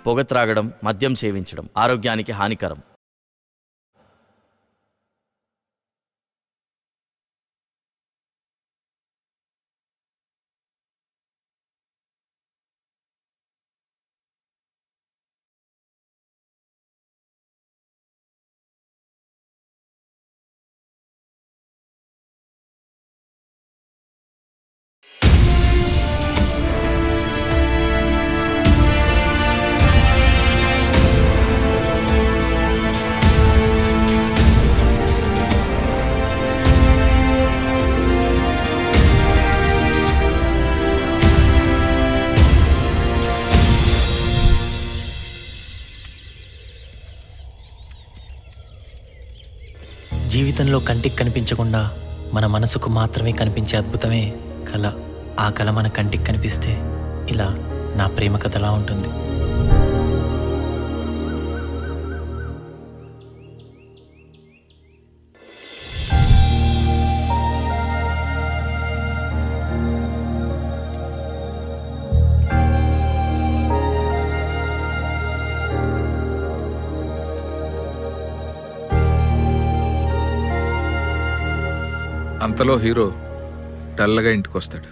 పొగ త్రాగడం మద్యం సేవించడం ఆరోగ్యానికి హానికరం జీవితంలో కంటికి కనిపించకుండా మన మనసుకు మాత్రమే కనిపించే అద్భుతమే కళ ఆ కళ మన కంటికి కనిపిస్తే ఇలా నా ప్రేమ కథలా ఉంటుంది అంతలో హీరో డల్గా ఇంటికి వస్తాడు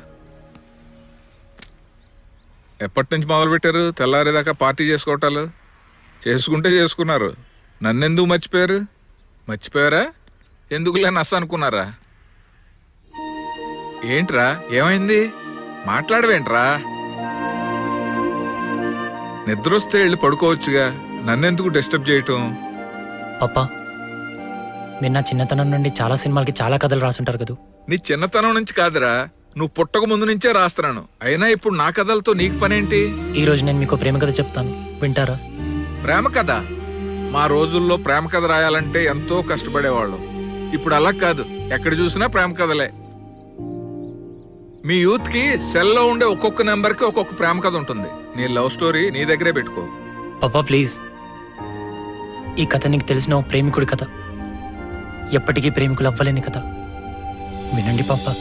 ఎప్పటి నుంచి మొదలు పెట్టారు తెల్లారేదాకా పార్టీ చేసుకోవటాలు చేసుకుంటే చేసుకున్నారు నన్నెందుకు మర్చిపోయారు మర్చిపోయారా ఎందుకులే నస్స అనుకున్నారా ఏంట్రా ఏమైంది మాట్లాడవేంట్రా నిద్రొస్తే వెళ్ళి పడుకోవచ్చుగా నన్నెందుకు డిస్టర్బ్ చేయటం పాపా మీరు నా చిన్నతనం నుండి చాలా సినిమాలకి చాలా కథలు రాసుంటారు కదా నీ చిన్నతనం నుంచి కాదురా నువ్వు పుట్టక ముందు నుంచే రాస్తున్నాను అయినా ఇప్పుడు నా కథలతో నీకు పనేంటి ఈ రోజు నేను మీకు ప్రేమ కథ చెప్తాను వింటారా ప్రేమ కథ మా రోజుల్లో ప్రేమ కథ రాయాలంటే ఎంతో కష్టపడేవాళ్ళం ఇప్పుడు అలా కాదు ఎక్కడ చూసినా ప్రేమ కథలే మీ యూత్ కి సెల్లో ఉండే ఒక్కొక్క నెంబర్ కి ఒక్కొక్క ప్రేమ కథ ఉంటుంది నీ లవ్ స్టోరీ నీ దగ్గరే పెట్టుకో పాపా ప్లీజ్ ఈ కథ నీకు తెలిసిన ఓ ప్రేమికుడి కథ ఎప్పటికీ ప్రేమికులు అవ్వలేని కథ వినండి పాపా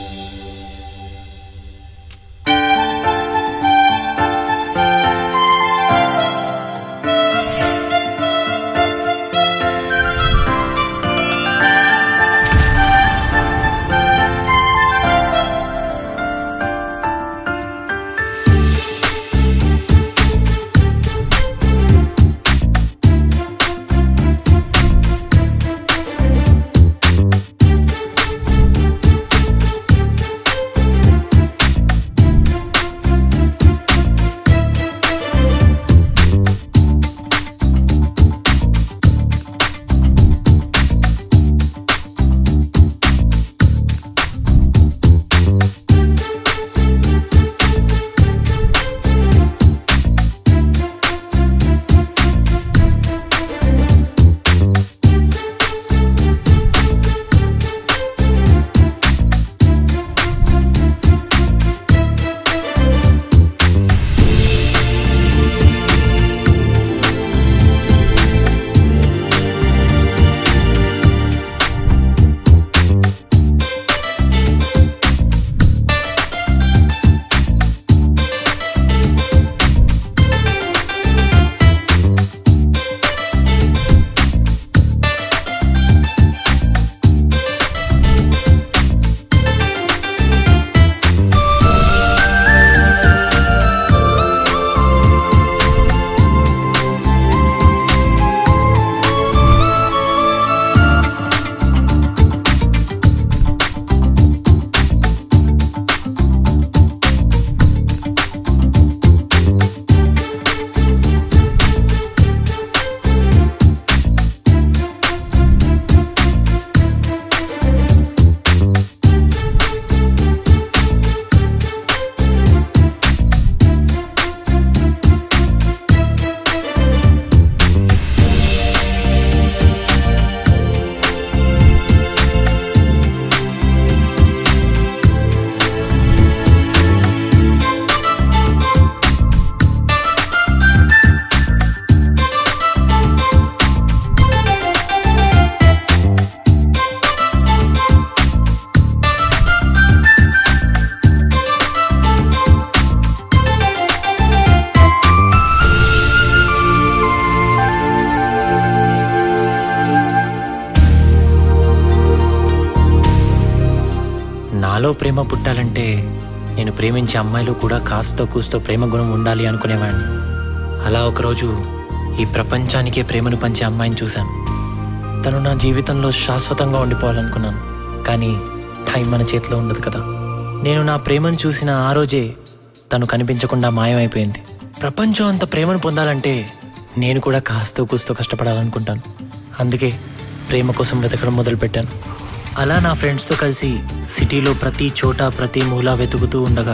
నాలో ప్రేమ పుట్టాలంటే నేను ప్రేమించే అమ్మాయిలు కూడా కాస్తో కూస్తో ప్రేమ గుణం ఉండాలి అనుకునేవాడిని అలా ఒకరోజు ఈ ప్రపంచానికే ప్రేమను పంచే అమ్మాయిని చూశాను తను నా జీవితంలో శాశ్వతంగా ఉండిపోవాలనుకున్నాను కానీ టైం మన చేతిలో ఉండదు కదా నేను నా ప్రేమను చూసిన ఆ రోజే తను కనిపించకుండా మాయమైపోయింది ప్రపంచం అంత ప్రేమను పొందాలంటే నేను కూడా కాస్తో కూస్తో కష్టపడాలనుకుంటాను అందుకే ప్రేమ కోసం వెతకడం మొదలుపెట్టాను అలా నా ఫ్రెండ్స్తో కలిసి సిటీలో ప్రతి చోట ప్రతి మూల వెతుకుతూ ఉండగా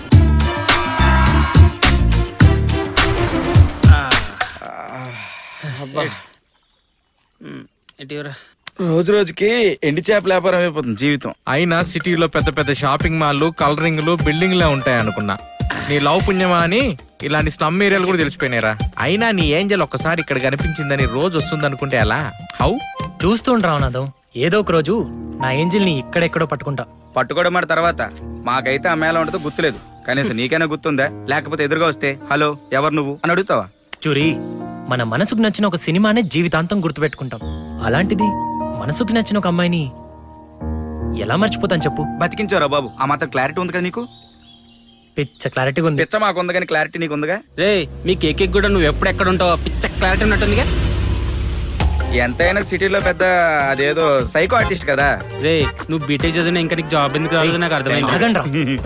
రోజు రోజుకి ఎండి చేపల వ్యాపారం అయిపోతుంది జీవితం అయినా సిటీలో పెద్ద పెద్ద షాపింగ్ మాల్లు కలరింగ్లు బిల్డింగ్లే ఉంటాయి అనుకున్నా నీ లవ్ పుణ్యమా అని ఇలాంటి స్లమ్ ఏరియాలు కూడా తెలిసిపోయినారా అయినా నీ ఏంజల్ ఒక్కసారి ఇక్కడ కనిపించిందని రోజు వస్తుంది అనుకుంటే ఎలా హౌ చూస్తూ ఉండరా నాదం ఏదో ఒక రోజు నా ఏంజిల్ని ఇక్కడెక్కడో పట్టుకుంటా పట్టుకోవడం మాట తర్వాత మాకైతే అమ్మాయిలా ఉండదో గుర్తులేదు కనీసం నీకైనా గుర్తుందా లేకపోతే ఎదురుగా వస్తే హలో ఎవరు నువ్వు అని అడుగుతావా చూరి మన మనసుకు నచ్చిన ఒక సినిమానే జీవితాంతం గుర్తుపెట్టుకుంటాం అలాంటిది మనసుకు నచ్చిన ఒక అమ్మాయిని ఎలా మర్చిపోతాను చెప్పు బతికించారా బాబు ఆ మాత్రం క్లారిటీ ఉంది కదా నీకు పిచ్చ క్లారిటీగా ఉంది పిచ్చ మాకు ఉంది కానీ క్లారిటీ నీకు ఉందిగా రే మీ కేక్ కూడా నువ్వు ఎప్పుడు ఎక్కడ ఉంటావు పిచ్చ క్లారిటీ ఉన్నట్టుందిగా ఎంతైనా సిటీలో పెద్ద అదేదో సైకో ఆర్టిస్ట్ కదా రే నువ్వు బీటెక్ చదివినా ఇంకా నీకు జాబ్ ఎందుకు రాలేదు నాకు అర్థమైంది ఆగండ్రా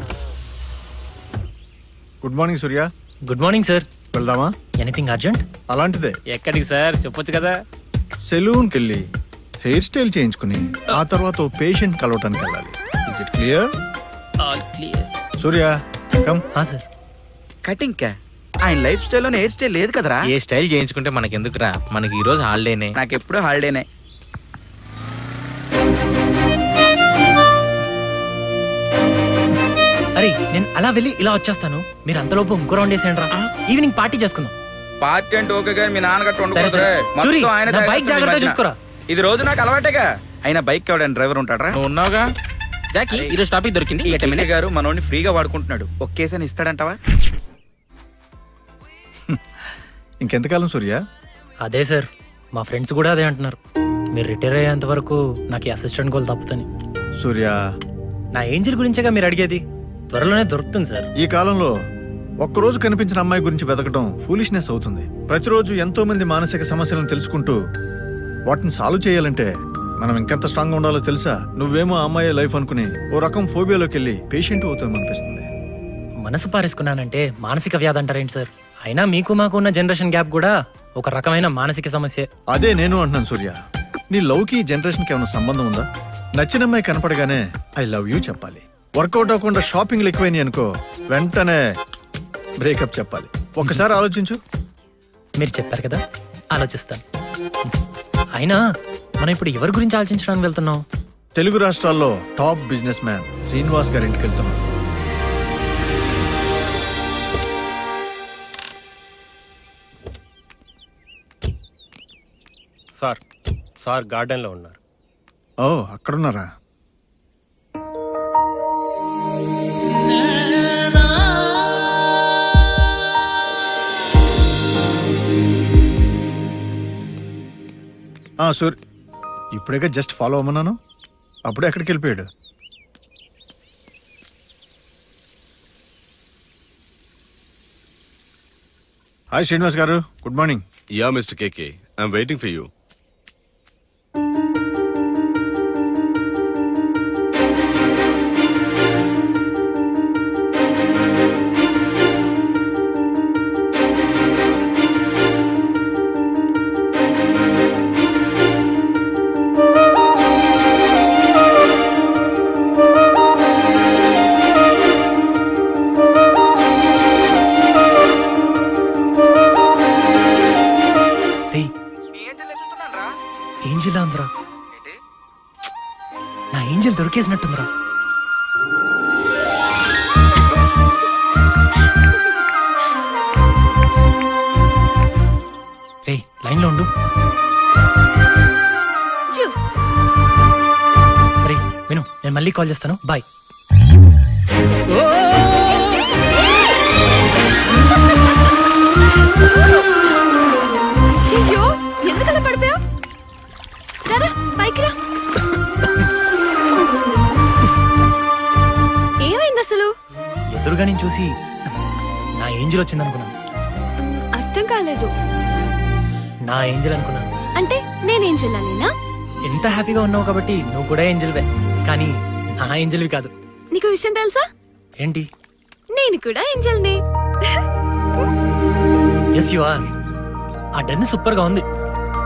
good morning Surya good morning sir వెళ్దామా ఎనీథింగ్ అర్జెంట్ అలాంటిదే ఎక్కడికి సార్ చెప్పొచ్చు కదా సెలూన్కి వెళ్ళి హెయిర్ స్టైల్ చేయించుకుని ఆ తర్వాత ఓ పేషెంట్ కలవటానికి వెళ్ళాలి is it clear Surya come sir cutting కా ఆయన లైఫ్ స్టైల్ లోనే హెయిర్ స్టైల్ లేదు కదరా ఏ స్టైల్ చేయించుకుంటే మనకి ఎందుకురా మనకి ఈ రోజు హాలిడేనే నాకు ఎప్పుడు హాలిడేనే అరే నేను అలా వెళ్ళి ఇలా వచ్చేస్తాను మీరు అంతలోపు ఇంకో రౌండ్ వేసేయండి రా ఈవినింగ్ పార్టీ చేసుకుందాం పార్టీ అంటే ఓకే కానీ మీ నాన్నగట్టు సరే, ఉండకూడదు సరే. మొత్తం చూరి, ఆయన నా బైక్ తాగేస్తాడు ఈ జాగ్రత్తగా మధ్యన. చూసుకోరా. ఇది రోజు నాకు అలవాటేగా అయినా బైక్ ఎవడైనా డ్రైవర్ ఉంటాడరా నువ్వు ఉన్నావుగా జాకీ ఈరోజు టాపిక్ దొరికింది ఈ ఎట్ కిట్టే గారు మనోడిని ఫ్రీగా వాడుకుంటున్నాడు ఒకేసారి ఇస్తాడంటావా ఇంకెంతకాలం సూర్య అదే సార్ మా ఫ్రెండ్స్ కూడా అదే అంటున్నారు మీరు రిటైర్ అయ్యేంత వరకు నాకు ఈ అసిస్టెంట్ గోల్ తప్పుతుంది సూర్య నా ఏంజిల్ గురించేగా మీరు అడిగేది త్వరలోనే దొరుకుతుంది సార్ ఈ కాలంలో ఒక్కరోజు కనిపించిన అమ్మాయి గురించి వెతకడం ఫూలిష్నెస్ అవుతుంది ప్రతిరోజు ఎంతో మంది మానసిక సమస్యలను తెలుసుకుంటూ వాటిని సాల్వ్ చేయాలంటే మనం ఇంకెంత స్ట్రాంగ్ ఉండాలో తెలుసా నువ్వేమో ఆ అమ్మాయి లైఫ్ అనుకుని ఓ రకం ఫోబియాలోకి వెళ్ళి పేషెంట్ అవుతాం అనిపిస్తుంది మనసు పారేసుకున్నానంటే మానసిక వ్యాధి అంటారేంటి సార్ అయినా మీకు మాకు ఉన్న జనరేషన్ గ్యాప్ కూడా ఒక రకమైన మానసిక సమస్య అదే నేను అంటున్నాను సూర్య నీ లవ్కి జనరేషన్కి ఏమైనా సంబంధం ఉందా నచ్చిన అమ్మాయి కనపడగానే ఐ లవ్ యూ చెప్పాలి వర్కౌట్ అవ్వకుండా షాపింగ్లు ఎక్కువైనాయి అనుకో వెంటనే బ్రేకప్ చెప్పాలి ఒక్కసారి ఆలోచించు మీరు చెప్పారు కదా ఆలోచిస్తాను అయినా మనం ఇప్పుడు ఎవరి గురించి ఆలోచించడానికి వెళ్తున్నాం తెలుగు రాష్ట్రాల్లో టాప్ బిజినెస్ మ్యాన్ శ్రీనివాస్ గారి ఇంటికి వెళ్తున్నాం సార్ సార్ గార్డెన్లో ఉన్నారు ఓ అక్కడున్నారా ఆ సూర్ ఇప్పుడేగా జస్ట్ ఫాలో అవ్వమన్నాను అప్పుడే ఎక్కడికి వెళ్ళిపోయాడు hi Srinivas garu good morning yeah mister KK I'm waiting for you రేయ్ ఏంజిల్ అందరా నా ఏంజిల్ దొరికేసినట్టుందిరా రే లైన్లో ఉండు జ్యూస్ రే విను నేను మళ్ళీ కాల్ చేస్తాను బాయ్ అయ్యో ఎందుకలా పడిపోయావు రారా పైకి రా ఎదురుగా నేను చూసి నా ఏంజిల్ వచ్చింది అనుకున్నాను మ్, అర్థం కాలేదు నా ఏంజిల్ అనుకున్నాను అంటే నేనేం చెల్లాలినా ఎంత హ్యాపీగా ఉన్నావు కాబట్టి నువ్వు కూడా ఏంజిల్వే కానీ నా ఏంజిల్వి కాదు నీకు విషయం తెలుసా ఏంటి నేను కూడా ఏంజల్ని ఎస్ యు ఆర్ ఆ డెన్ సూపర్ గా ఉంది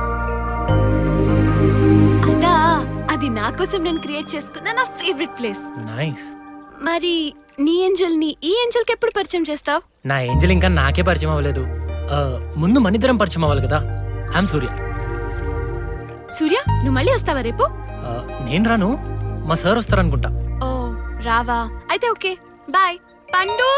అదా అది నా కోసం నేను క్రియేట్ చేసుకున్న నా ఫేవరెట్ ప్లేస్ నైస్ మరి నీ ఏంజల్ ని ఈ ఏంజల్ కి ఎప్పుడు పరిచయం చేస్తావు నా ఏంజిల్ ఇంకా నాకే పరిచయం అవ్వలేదు ఆ, ముందు మనిద్దరం పరిచయం అవ్వాలి కదా ఐఎమ్ సూర్య సూర్య నువ్వు మళ్ళీ వస్తావా రేపు ఆ, నేను రాను మా సార్ వస్తారనుకుంటా ఓ రావా అయితే ఓకే బాయ్ పండు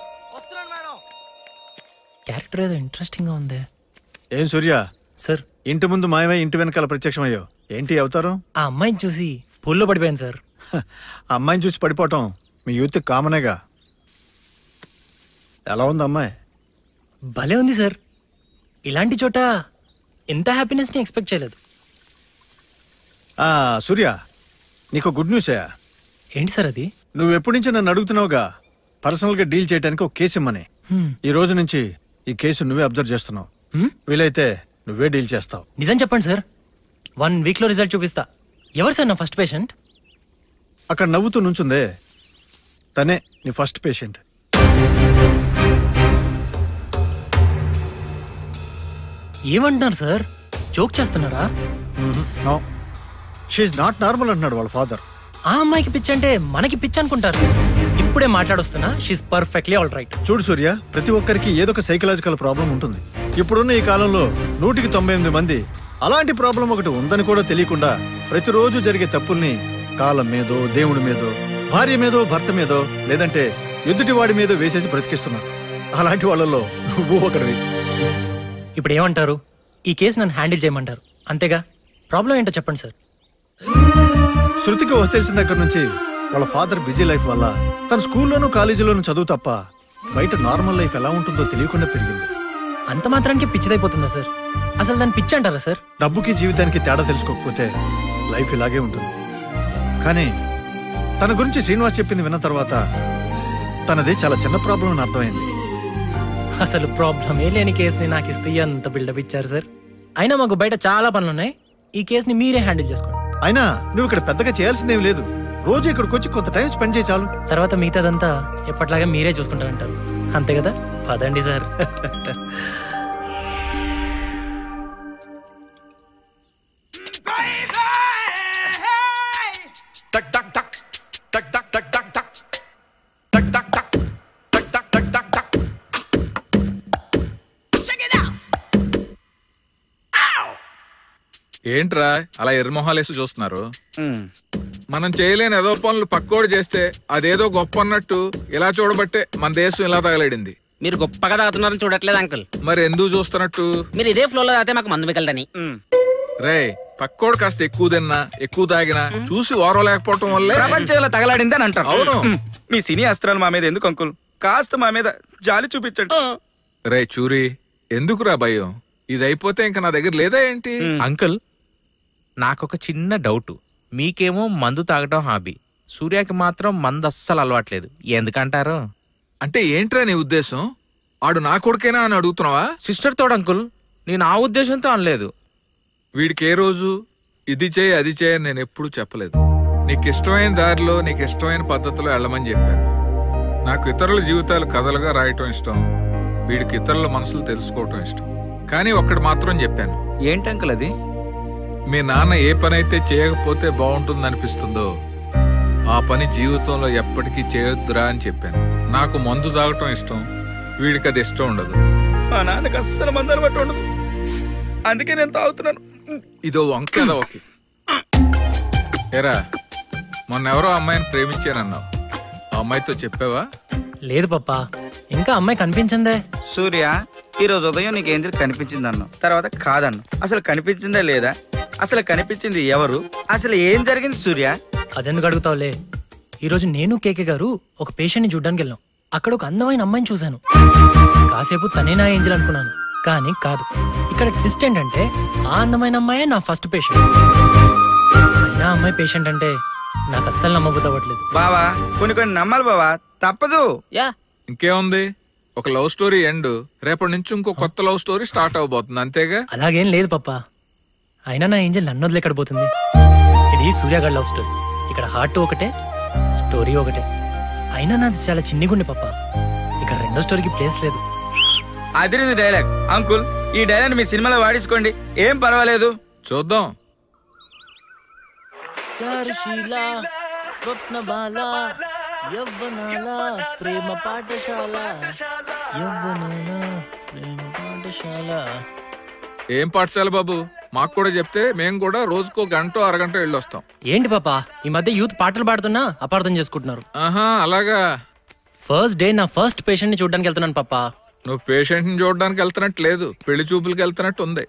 క్యారెక్టర్ ఏదో ఇంట్రెస్టింగ్ గా ఉంది ఏం సూర్య సార్ ఇంటి ముందు మాయమై ఇంటి వెనకాల ప్రత్యక్షమయ్యో ఏంటి అవతారం ఆ అమ్మాయిని చూసి పూల్లో పడిపోయాను సార్ హ, ఆ అమ్మాయిని చూసి పడిపోవటం మీ యూత్ కామనేగా ఎలా ఉంది అమ్మాయి భలే ఉంది సార్ ఇలాంటి చోట ఇంత హ్యాపీనెస్ ని ఎక్స్పెక్ట్ చేయలేదు ఆ సూర్య నీకు గుడ్ న్యూస్ ఏంటి సార్ అది నువ్వు ఎప్పటి నుంచి నన్ను అడుగుతున్నావుగా పర్సనల్ గా డీల్ చేయడానికి ఒక కేసు ఇమ్మని హ్మ్. ఈ రోజు నుంచి ఈ కేసు నువ్వే అబ్జర్వ్ చేస్తున్నావు హ్మ్? వీలైతే నువ్వే డీల్ చేస్తావు నిజం చెప్పండి సార్ వన్ వీక్ లో రిజల్ట్ చూపిస్తా ఎవరు సార్ నా ఫస్ట్ పేషెంట్ అక్కడ నవ్వుతూ నుంచుందే తనే నీ ఫస్ట్ పేషెంట్ ఏమంటున్నారు సార్ జోక్ చేస్తున్నారా నో షీఈ్ నాట్ నార్మల్ అంటున్నాడు వాళ్ళ ఫాదర్ ఆ అమ్మాయికి పిచ్చి అంటే మనకి పిచ్చి అనుకుంటారు ఇప్పుడే మాట్లాడొస్తున్నా షీస్ పర్ఫెక్ట్లీ ఆల్ రైట్ చూడు సూర్య ప్రతి ఒక్కరికి ఏదో ఒక సైకలాజికల్ ప్రాబ్లం ఉంటుంది ఇప్పుడున్న ఈ కాలంలో నూటికి తొంభై ఎనిమిది మంది అలాంటి ప్రాబ్లం ఒకటి ఉందని కూడా తెలియకుండా ప్రతిరోజు జరిగే తప్పుల్ని కాలం మీదో దేవుడి మీదో భార్య మీదో భర్త మీదో లేదంటే ఎదుటి వాడి మీదో వేసేసి బ్రతికిస్తున్నారు అలాంటి వాళ్ళలో నువ్వు ఒకటివి ఇప్పుడు ఏమంటారు ఈ కేసు నన్ను హ్యాండిల్ చేయమంటారు అంతేగా ప్రాబ్లం ఏంటో చెప్పండి సార్ శృతికి ఊహ తెలిసిన దగ్గర నుంచి వాళ్ళ ఫాదర్ బిజీ లైఫ్ వల్ల తన స్కూల్లోనూ కాలేజీలోనూ చదువు తప్ప బయట నార్మల్ లైఫ్ ఎలా ఉంటుందో తెలియకుండా పెరిగింది అంత మాత్రానికి పిచ్చిదైపోతుందా సార్ అసలు దాన్ని పిచ్చి అంటారా సార్ డబ్బుకి జీవితానికి తేడా తెలుసుకోకపోతే లైఫ్ ఇలాగే ఉంటుంది కానీ తన గురించి శ్రీనివాస్ చెప్పింది విన్న తర్వాత తనది చాలా చిన్న ప్రాబ్లం అని అర్థమైంది అసలు ప్రాబ్లమే లేని కేసుని నాకు ఇస్తే ఎంత బిల్డప్ ఇచ్చారు సార్ అయినా మాకు బయట చాలా పనులు ఉన్నాయి ఈ కేసుని మీరే హ్యాండిల్ చేసుకోండి అయినా నువ్వు ఇక్కడ పెద్దగా చేయాల్సిందేం లేదు రోజు ఇక్కడికి వచ్చి కొంత టైం స్పెండ్ చేయి చాలు తర్వాత మిగతాదంతా ఎప్పట్లాగా మీరే చూసుకుంటారంటారు అంతే కదా పదండి సార్ ఏంట్రా అలా ఎర్రమొహాలేసి చూస్తున్నారు మనం చేయలేని ఏదో పనులు పక్కోడు చేస్తే అదేదో గొప్ప అన్నట్టు ఇలా చూడబట్టే మన దేశం ఇలా తగలడింది మీరు గొప్పగా తాగుతున్నారని చూడట్లేదు అంకుల్ మరి ఎందుకు చూస్తున్నట్టు మీరు ఇదే ఫ్లో లో తాగితే మాకు మందు మిగలదని రే పక్కోడు కాస్త ఎక్కువ తిన్నా ఎక్కువ తాగినా చూసి ఓరవలేకపోవటం వల్లే ప్రపంచంలో తగలాడింది అని అంటారు అవును. మ్, మీ సినీ అస్త్రాలు మా మీద ఎందుకు అంకుల్ కాస్త మా మీద జాలి చూపించండి రే చూరి ఎందుకురా భయం ఇది అయిపోతే ఇంకా నా దగ్గర లేదా ఏంటి అంకుల్ నాకొక చిన్న డౌట్ మీకేమో మందు తాగటం హాబీ సూర్యకి మాత్రం మందు అస్సలు అలవాట్లేదు ఎందుకంటారు అంటే ఏంట్రా నీ ఉద్దేశం ఆడు నా కొడుకేనా అని అడుగుతున్నావా సిస్టర్ తోడు అంకుల్ నేను ఆ ఉద్దేశంతో అనలేదు వీడికి ఏ రోజు ఇది చేయి అది చేయి అని నేను ఎప్పుడూ చెప్పలేదు నీకు ఇష్టమైన దారిలో నీకు ఇష్టమైన పద్ధతిలో వెళ్ళమని చెప్పాను నాకు ఇతరుల జీవితాలు కథలుగా రాయటం ఇష్టం వీడికి ఇతరుల మనసులు తెలుసుకోవటం ఇష్టం కానీ ఒక్కటి మాత్రం చెప్పాను ఏంటి అంకుల్ అది మీ నాన్న ఏ పని అయితే చేయకపోతే బాగుంటుంది అనిపిస్తుందో ఆ పని జీవితంలో ఎప్పటికీ చేయొద్దురా అని చెప్పాను నాకు మందు తాగటం ఇష్టం వీడికి అది ఇష్టం ఉండదు మా నాన్నకి అస్సలు మందు అలవాటు ఉండదు అందుకే నేను తాగుతున్నాను ఇదో వంకేదో ఓకే ఏరా మొన్న ఎవరో అమ్మాయిని ప్రేమించానన్నావు ఆ అమ్మాయితో చెప్పావా లేదు పప్పా ఇంకా అమ్మాయి కనిపించిందే సూర్య ఈ రోజు ఉదయం నీకు ఏంజల్ కనిపించింది అన్నావు తర్వాత కాదన్ను అసలు కనిపించిందా లేదా అసలు కనిపించింది ఎవరు అసలు ఏం జరిగింది సూర్య అదెందుకు అడుగుతావులే ఈరోజు నేను కేకే గారు ఒక పేషెంట్ని చూడ్డానికి వెళ్ళాం అక్కడ ఒక అందమైన అమ్మాయిని చూశాను కాసేపు తనే నా ఏంజల్ అనుకున్నాను కానీ కాదు ఇక్కడ ట్విస్ట్ ఏంటంటే ఆ అందమైన అమ్మాయే నా ఫస్ట్ పేషెంట్ అయినా అమ్మాయి పేషెంట్ అంటే నాకు అస్సలు నమ్మబుద్ధి అవ్వట్లేదు బావా కొన్ని కొన్ని నమ్మాలి బావా తప్పదు యా ఇంకేముంది ఒక లవ్ స్టోరీ ఎండ్ రేపటి నుంచి ఇంకో కొత్త లవ్ స్టోరీ స్టార్ట్ అవబోతుంది అంతేగా అలాగేం లేదు పప్ప అయినా నా ఏంజల్ నన్ను వదిలి ఎక్కడ పోతుంది ఇది సూర్యగడ్ లవ్ స్టోరీ ఇక్కడ హార్ట్ ఒకటే స్టోరీ ఒకటే అయినా నాది చాలా చిన్ని గుండె పప్ప ఇక్కడ రెండో స్టోరీకి ప్లేస్ లేదు అదిరింది డైలాగ్ అంకుల్ ఈ డైలాగ్ మీ సినిమాలో వాడేసుకోండి ఏం పర్వాలేదు చూద్దాం చారుశీల స్వప్న బాల యవ్వనాల ప్రేమ పాఠశాల యవ్వనాల ప్రేమ పాఠశాల ఏం పాఠశాల బాబు మాకు కూడా చెప్తే మేము కూడా రోజుకో గంట అరగంట వెళ్ళొస్తాం ఏంటి పాప ఈ మధ్య యూత్ పాటలు పాడుతున్నా అపార్థం చేసుకుంటున్నారు ఆహా అలాగా ఫస్ట్ డే నా ఫస్ట్ పేషెంట్ ని చూడడానికి వెళ్తున్నాను పాప నువ్వు పేషెంట్ ని చూడడానికి వెళ్తున్నట్టు లేదు పెళ్లి చూపులకి వెళ్తున్నట్టు ఉంది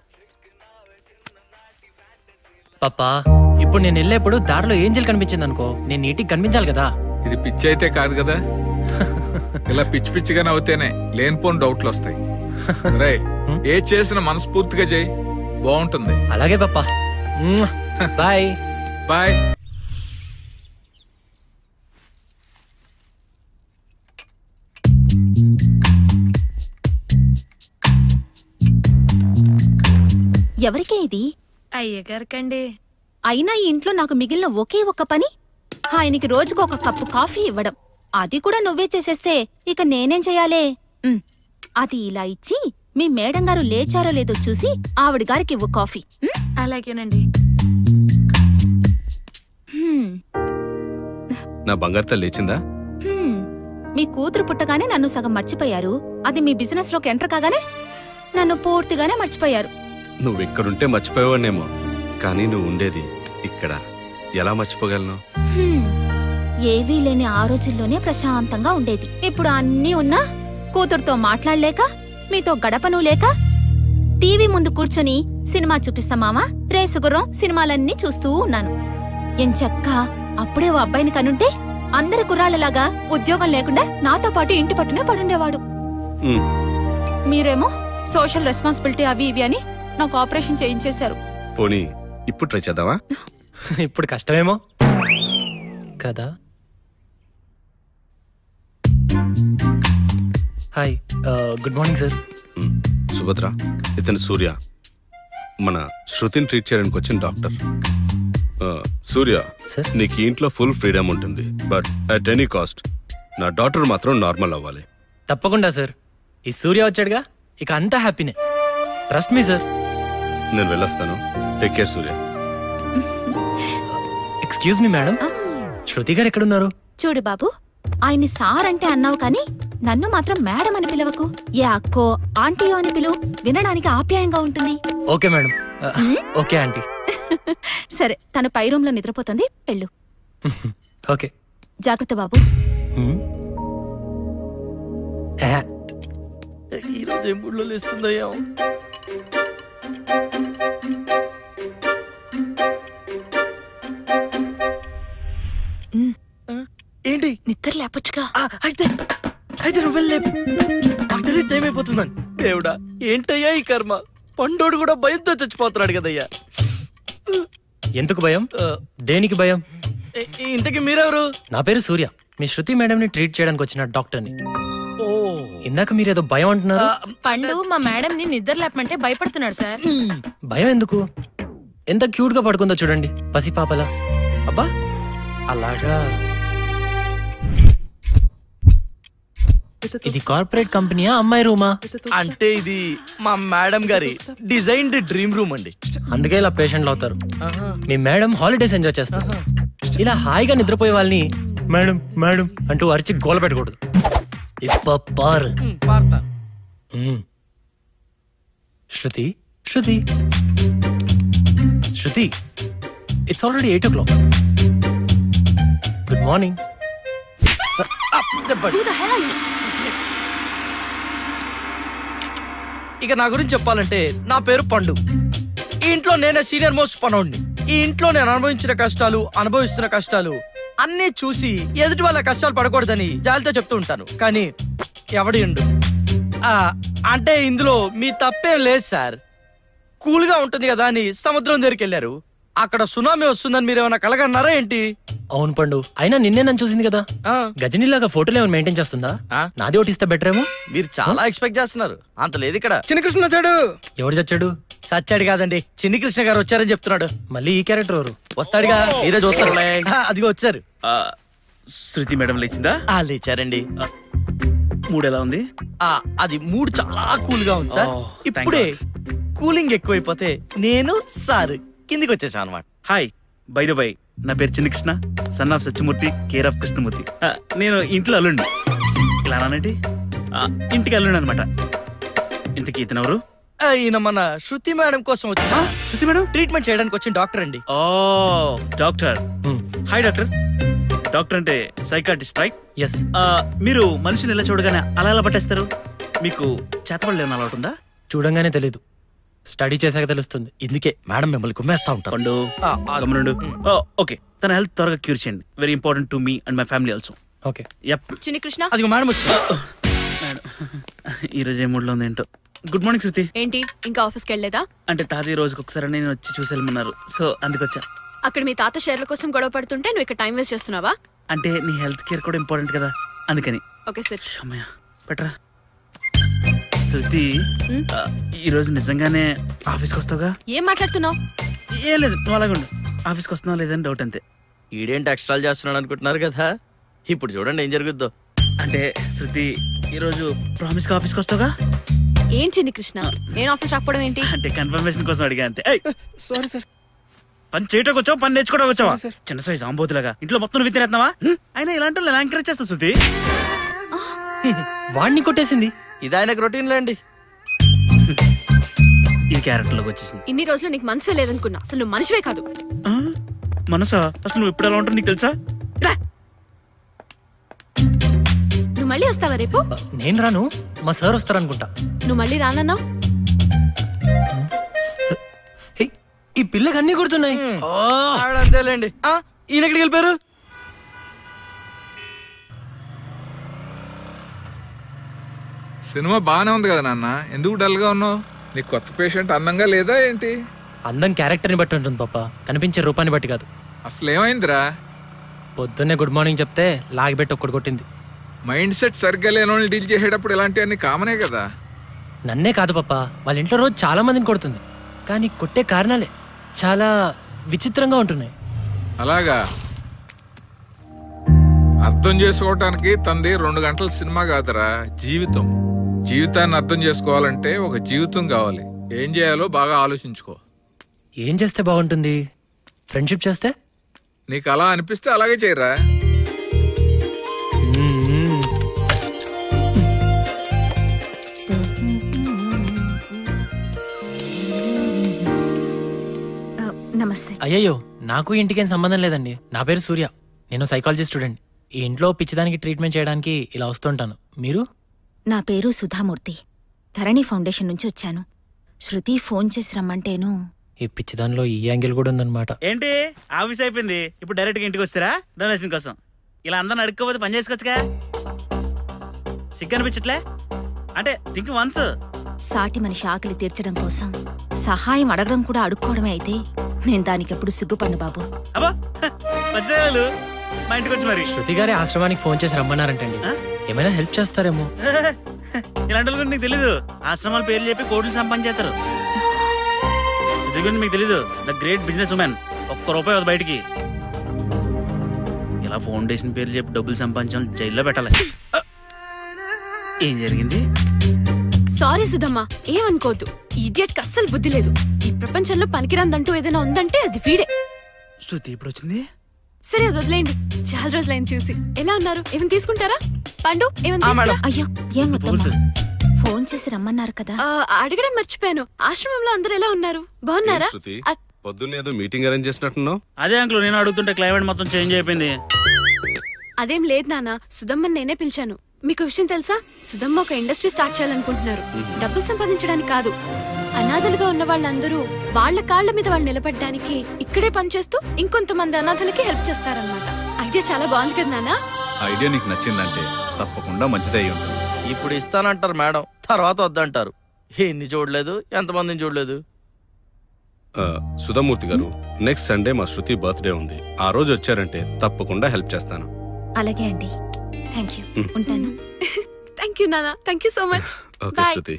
పాపా ఇప్పుడు నేను వెళ్ళేప్పుడు దారిలో ఏంజల్ కనిపించింది అనుకో నేను నీటికి కనిపించాలి కదా ఇది పిచ్చి అయితే కాదు కదా ఇలా పిచ్చి పిచ్చిగా నవ్వుతేనే లేనిపోని డౌట్లు వస్తాయి రే ఏ చేసిన మనస్ఫూర్తిగా చేయి బాగుంటుంది అలాగే పాపా బాయ్ బాయ్ ఎవరికే ఇది అయ్యగారికండి అయినా ఈ ఇంట్లో నాకు మిగిలిన ఒకే ఒక్క పని ఆయనకి రోజుకు ఒక కప్పు కాఫీ ఇవ్వడం అది కూడా నువ్వే చేసేస్తే ఇక నేనేం చెయ్యాలే ఉమ్, అది ఇలా ఇచ్చి మీ మేడం గారు లేచారో లేదో చూసి ఆవిడ గారికి ఇవ్వు కాఫీ ఉమ్? అలాగేనండి హ్మ్, నా బంగారు తల్లి లేచిందా హ్మ్. మీ కూతురు పుట్టగానే నన్ను సగం మర్చిపోయారు అది మీ బిజినెస్ లోకి ఎంటర్ కాగానే నన్ను పూర్తిగానే మర్చిపోయారు నువ్వు ఇక్కడుంటే మర్చిపోయావనేమో కానీ నువ్వు ఉండేది ఇక్కడ ఎలా మర్చిపోగలను హ్మ్. ఏవీ లేని ఆ రోజుల్లోనే ప్రశాంతంగా ఉండేది ఇప్పుడు అన్నీ ఉన్నా కూతురుతో మాట్లాడలేక మీతో గడపను లేక టీవీ ముందు కూర్చొని సినిమా చూపిస్తామావా రేసుగుర్రం సినిమాలన్నీ చూస్తూ ఉన్నాను ఎంచక్క అప్పుడే ఓ అబ్బాయిని కనుంటే అందరి కుర్రాళ్ళలాగా ఉద్యోగం లేకుండా నాతో పాటు ఇంటి పట్టునే పడుండేవాడు ఉమ్, మీరేమో సోషల్ రెస్పాన్సిబిలిటీ అవి ఇవి అని నాకు ఆపరేషన్ చేయించేశారు పోనీ ఇప్పుడు ట్రై చేద్దామా ఇప్పుడు కష్టమేమో కదా hi good morning sir um, Subhadra ఇతను సూర్య మన శృతిని ట్రీట్ చేయడానికి వచ్చిన డాక్టర్ ఆ, సూర్య సార్ నీకు ఈ ఇంట్లో ఫుల్ ఫ్రీడమ్ ఉంటుంది బట్ అట్ ఎనీ కాస్ట్ నా డాక్టర్ మాత్రం నార్మల్ అవ్వాలి తప్పకుండా సార్ ఈ సూర్య వచ్చాడుగా ఇక అంతా హ్యాపీనే ట్రస్ట్ మీ సార్ నేను వెళ్ళొస్తాను take care Surya excuse me madam Shruti garu ఎక్కడున్నారు చూడు బాబు ఆయన్ని సార్ అంటే అన్నావు కానీ నన్ను మాత్రం మేడం అని పిలవకు ఏ అక్కో ఆంటీయో అని పిలువు వినడానికి ఆప్యాయంగా ఉంటుంది ఓకే మేడం ఓకే ఆంటీ సరే తను పై రూమ్ లో నిద్రపోతుంది వెళ్ళు ఓకే జాగ్రత్త బాబు ఈరోజు ఏం మూడ్లో లేస్తుందయ్యా ఏంటి నిద్ర లేపొచ్చుగా ఆ, అయితే అయితే నువ్వు వెళ్ళే నాకు తెలియదు టైం అయిపోతుందని దేవుడా ఏంటయ్యా ఈ కర్మ పండోడు కూడా భయంతో చచ్చిపోతున్నాడు కదయ్యా ఎందుకు భయం దేనికి భయం ఇంతకి మీరెవరు నా పేరు సూర్య మీ శృతి మేడం ని ట్రీట్ చేయడానికి వచ్చిన డాక్టర్ని ఓ ఇందాక మీరేదో భయం అంటున్నారు పండు మా మేడం ని నిద్ర లేపమంటే భయపడుతున్నాడు సార్ భయం ఎందుకు ఎంత క్యూట్ గా పడుకుందో చూడండి పసి పాపలా అబ్బా అలాగా ఇది కార్పొరేట్ కంపెనీయా అమ్మాయి రూమా అంటే ఇది మా మేడం గారి డిజైన్డ్ డ్రీమ్ రూమ్ అండి అందుకే ఇలా పేషెంట్లు అవుతారు మీ మేడం హాలిడేస్ ఎంజాయ్ చేస్తారు ఇలా హాయిగా నిద్రపోయే వాళ్ళని మేడం మేడం అంటూ అరిచి గోల పెట్టకూడదు ఇప్పపార్ పార్తా మ్మ్. Shruti Shruti Shruti it's already eight o'clock good morning ఇక నా గురించి చెప్పాలంటే నా పేరు పండు ఈ ఇంట్లో నేనే సీనియర్ మోస్ట్ పనోడిని ఈ ఇంట్లో నేను అనుభవించిన కష్టాలు అనుభవిస్తున్న కష్టాలు అన్నీ చూసి ఎదుటి వాళ్ళ కష్టాలు పడకూడదని జాలితో చెప్తూ ఉంటాను కానీ ఎవడి ఉండు ఆ, అంటే ఇందులో మీ తప్పేం లేదు సార్ కూల్ గా ఉంటుంది కదా అని సముద్రం దగ్గరికి వెళ్ళారు అక్కడ సునామీ వస్తుందని మీరు ఏమైనా కలగన్నారా ఏంటి అవును పండు అయినా నిన్నే నన్ను చూసింది కదా గజనీలాగా ఫోటోలు ఏమైనా మెయింటైన్ చేస్తుందా నాది ఒకటి ఇస్తే బెటర్ ఏమో మీరు చాలా ఎక్స్పెక్ట్ చేస్తున్నారు అంత లేదు ఇక్కడ చిన్న కృష్ణ వచ్చాడు ఎవడు చచ్చాడు సచ్చాడు కాదండి చిన్ని కృష్ణ గారు వచ్చారని చెప్తున్నాడు మళ్ళీ ఈ క్యారెక్టర్ ఎవరు వస్తాడుగా మీరే చూస్తారు అదిగో వచ్చారు శృతి మేడం లేచిందా ఆ లేచారండి మూడు ఎలా ఉంది ఆ అది మూడ్ చాలా కూల్ గా ఉంది సార్ Oh, thank ఇప్పుడే కూలింగ్ ఎక్కువైపోతే నేను సార్ కిందికి వచ్చేసాను అనమాట హాయ్ బై ద బై నా పేరు Chinna Krishna son of Satyamurthy care of Krishnamurthy ఆ, నేను ఇంట్లో అల్లుండి ఇలా అన్నానండి ఆ, ఇంటికి అల్లుండి అనమాట ఇంతకీ ఇతను ఎవరు ఈయన మన శృతి మేడం కోసం వచ్చిన శృతి మేడం ట్రీట్మెంట్ చేయడానికి వచ్చిన డాక్టర్ అండి oh doctor hi doctor doctor అంటే సైకాటిస్ట్ రైట్ ఎస్ మీరు మనిషిని ఎలా చూడగానే అలా ఎలా పట్టేస్తారు మీకు చేతబడి లేని అలవాటు ఉందా చూడంగానే తెలీదు స్టడీ చేశాక తెలుస్తుంది ఇందుకే మేడం మిమ్మల్ని కుమ్మేస్తా ఉంటారు పండు గమనుండు ఓకే తన హెల్త్ త్వరగా క్యూర్ చేయండి very important to me and my family also okay yup Chinni Krishna అదిగో మేడం వచ్చి ఈ రోజు ఏ మూడ్లో ఉంది ఏంటో గుడ్ మార్నింగ్ శృతి ఏంటి ఇంకా ఆఫీస్కి వెళ్ళలేదా అంటే తాతయ్య రోజుకి ఒకసారి నేను వచ్చి చూసి వెళ్ళమన్నారు సో అందుకొచ్చా అక్కడ మీ తాత షేర్ల కోసం గొడవ పడుతుంటే నువ్వు ఇక్కడ టైం వేస్ట్ చేస్తున్నావా అంటే నీ హెల్త్ కేర్ కూడా ఇంపార్టెంట్ కదా అందుకని ఓకే సార్ అమ్మయ్య పెట్టరా శృతి ఆ, ఈ రోజు నిజంగానే ఆఫీస్కి వస్తావుగా ఏం మాట్లాడుతున్నావు ఏం లేదు నువ్వు అలాగే ఉండు ఆఫీస్కి వస్తున్నావు లేదని డౌట్ అంతే ఈడేంటి ఎక్స్ట్రా చేస్తున్నాడు అనుకుంటున్నారు కదా ఇప్పుడు చూడండి ఏం జరుగుద్దో అంటే శృతి ఈ రోజు ప్రామిస్ గా ఆఫీస్కి వస్తావుగా ఏం చిన్ని కృష్ణ నేను ఆఫీస్ రాకపోవడం ఏంటి అంటే కన్ఫర్మేషన్ కోసం అడిగా అంతే సారీ సార్ పని చేయటం వచ్చావు పని నేర్చుకోవడం వచ్చావా చిన్న సైజ్ ఆంబోతులాగా ఇంట్లో మొత్తం నువ్వు తినేస్తున్నావా అయినా ఇలాంటి వాళ్ళు ఎలా ఎంకరేజ్ చేస్తా శృతి వాడిని కొట్టేసింది ఇది ఆయనకు రొటీన్ లేండి ఈ క్యారెక్టర్ లోకి వచ్చేసింది ఇన్ని రోజులు నీకు మనసే లేదనుకున్నా అసలు నువ్వు మనిషివే కాదు మనసా అసలు నువ్వు ఎప్పుడు ఎలా ఉంటావు నీకు తెలుసా నువ్వు మళ్ళీ వస్తావా రేపు నేను రాను మా సార్ వస్తారనుకుంటా నువ్వు మళ్ళీ రానన్నావు ఈ పిల్లకి అన్ని గుర్తున్నాయి అంతేలేండి ఆ, ఈయన ఎక్కడికి వెళ్ళిపోయారు సినిమా బాగానే ఉంది కదా నాన్న ఎందుకు డల్ గా ఉన్నావు నీకు కొత్త పేషెంట్ అందంగా లేదా ఏంటి అందం క్యారెక్టర్ని బట్టి ఉంటుంది పాప కనిపించే రూపాన్ని బట్టి కాదు అసలు ఏమైందిరా పొద్దున్నే గుడ్ మార్నింగ్ చెప్తే లాగిపెట్టి ఒక్కడు కొట్టింది మైండ్ సెట్ సరిగ్గా లేని వాళ్ళని డీల్ చేసేటప్పుడు ఇలాంటివన్నీ కామనే కదా నన్నే కాదు పాప వాళ్ళ ఇంట్లో రోజు చాలా మందిని కొడుతుంది కానీ కొట్టే కారణాలే చాలా విచిత్రంగా ఉంటున్నాయి అలాగా అర్థం చేసుకోవటానికి తంది రెండు గంటల సినిమా కాదురా జీవితం జీవితాన్ని అర్థం చేసుకోవాలంటే ఒక జీవితం కావాలి ఏం చేయాలో బాగా ఆలోచించుకో ఏం చేస్తే బాగుంటుంది ఫ్రెండ్షిప్ చేస్తే నీకు అలా అనిపిస్తే అలాగే చేయరా ఆ, నమస్తే అయ్యయ్యో నాకు ఇంటికేం సంబంధం లేదండి నా పేరు సూర్య నేను సైకాలజీ స్టూడెంట్ ఈ ఇంట్లో పిచ్చిదానికి ట్రీట్మెంట్ చేయడానికి ఇలా వస్తుంటాను మీరు నా పేరు సుధామూర్తి ధరణి ఫౌండేషన్ నుంచి వచ్చాను శృతి ఫోన్ చేసి రమ్మంటేను ఈ పిచ్చిదానిలో ఈ యాంగిల్ కూడా ఉందన్నమాట ఏంటి ఆఫీస్ అయిపోయింది ఇప్పుడు డైరెక్ట్ గా ఇంటికి వస్తారా డొనేషన్ కోసం ఇలా అందరిని అడుక్కోపోతే పని చేసుకోవచ్చుగా సిగ్గు అనిపించట్లే అంటే థింక్ వన్స్ సాటి మనిషి ఆకలి తీర్చడం కోసం సహాయం అడగడం కూడా అడుక్కోవడమే అయితే నేను దానికెప్పుడు సిగ్గుపడ్ను బాబు అబ్బా మంచిదేవాళ్ళు మా ఇంటికి వచ్చి మరి శృతి గారి ఆశ్రమానికి ఫోన్ చేసి రమ్మన్నారంటండి ఏమైనా హెల్ప్ చేస్తారేమో ఇలాంటి వాళ్ళ గురించి నీకు తెలీదు ఆశ్రమాల పేర్లు చెప్పి కోట్లు సంపాదించేస్తారు ఇది గురించి మీకు తెలీదు ద గ్రేట్ బిజినెస్ ఉమెన్ ఒక్క రూపాయి వద్దు బయటికి ఇలా ఫౌండేషన్ పేర్లు చెప్పి డబ్బులు సంపాదించడం జైల్లో పెట్టాలి ఏం జరిగింది సారీ సుధమ్మ ఏమనుకోవద్దు ఇడియట్ కి అస్సలు బుద్ధి లేదు ఈ ప్రపంచంలో పనికిరాందంటూ ఏదైనా ఉందంటే అది వీడే శృతి ఇప్పుడు వచ్చింది సరే అది వదిలేయండి చాలా రోజులైంది చూసి ఎలా ఉన్నారు ఏమైనా తీసుకుంటారా పండు ఏమైనా ఆ, మేడం. తీసుకురా? అయ్యో ఏం వద్దమ్మా ఫోన్ చేసి రమ్మన్నారు కదా ఆ, అడగడం మర్చిపోయాను ఆశ్రమంలో అందరూ ఎలా ఉన్నారు బాగున్నారా శృతి ఆ, పొద్దున్న ఏదో మీటింగ్ అరేంజ్ చేసినట్టున్నావు అదే అంకుల్ నేను అడుగుతుంటే క్లైమేట్ మొత్తం చేంజ్ అయిపోయింది అదేం లేదు నాన్న సుధమ్మని నేనే పిలిచాను మీకు విషయం తెలుసా సుధమ్మ ఒక ఇండస్ట్రీ స్టార్ట్ చేయాలనుకుంటున్నారు డబ్బులు సంపాదించడానికి కాదు అనాథలుగా ఉన్న వాళ్ళందరూ వాళ్ళ కాళ్ళ మీద వాళ్ళు నిలబడడానికి ఇక్కడే పనిచేస్తూ ఇంకొంతమంది అనాథలకి హెల్ప్ చేస్తారన్నమాట ఐడియా చాలా బాగుంది కదా నాన్న ఐడియా నీకు నచ్చిందంటే తప్పకుండా మంచిదే అయి ఉంటుంది ఇప్పుడు ఇస్తానంటారు మేడం తర్వాత వద్దంటారు ఎన్ని చూడలేదు ఎంతమందిని చూడలేదు ఆ, సుధామూర్తి గారు నెక్స్ట్ సండే మా శృతి బర్త్డే ఉంది ఆ రోజు వచ్చారంటే తప్పకుండా హెల్ప్ చేస్తాను అలాగే అండి థ్యాంక్ యూ మ్. ఉంటాను థ్యాంక్ యూ నానా thank you so much okay bye Shruti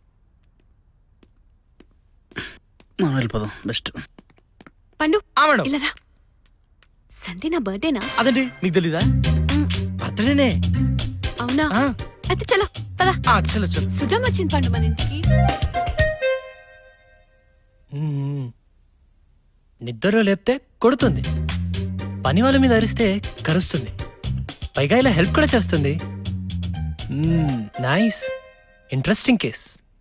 మనం వెళ్ళిపోదాం బెస్ట్ పండు ఆ మేడం ఇలా రా సండే నా బర్త్డేనా అదండి మీకు తెలీదా బర్త్డేనే అవునా ఆ. అయితే చలో పదా ఆ, చలో చలో సుధం వచ్చింది పండు మన ఇంటికి మ్మ్. నిద్రలో లేపితే కొడుతుంది పని వాళ్ళ మీద అరిస్తే కరుస్తుంది పైగా ఇలా హెల్ప్ కూడా చేస్తుంది నైస్ ఇంట్రెస్టింగ్ కేస్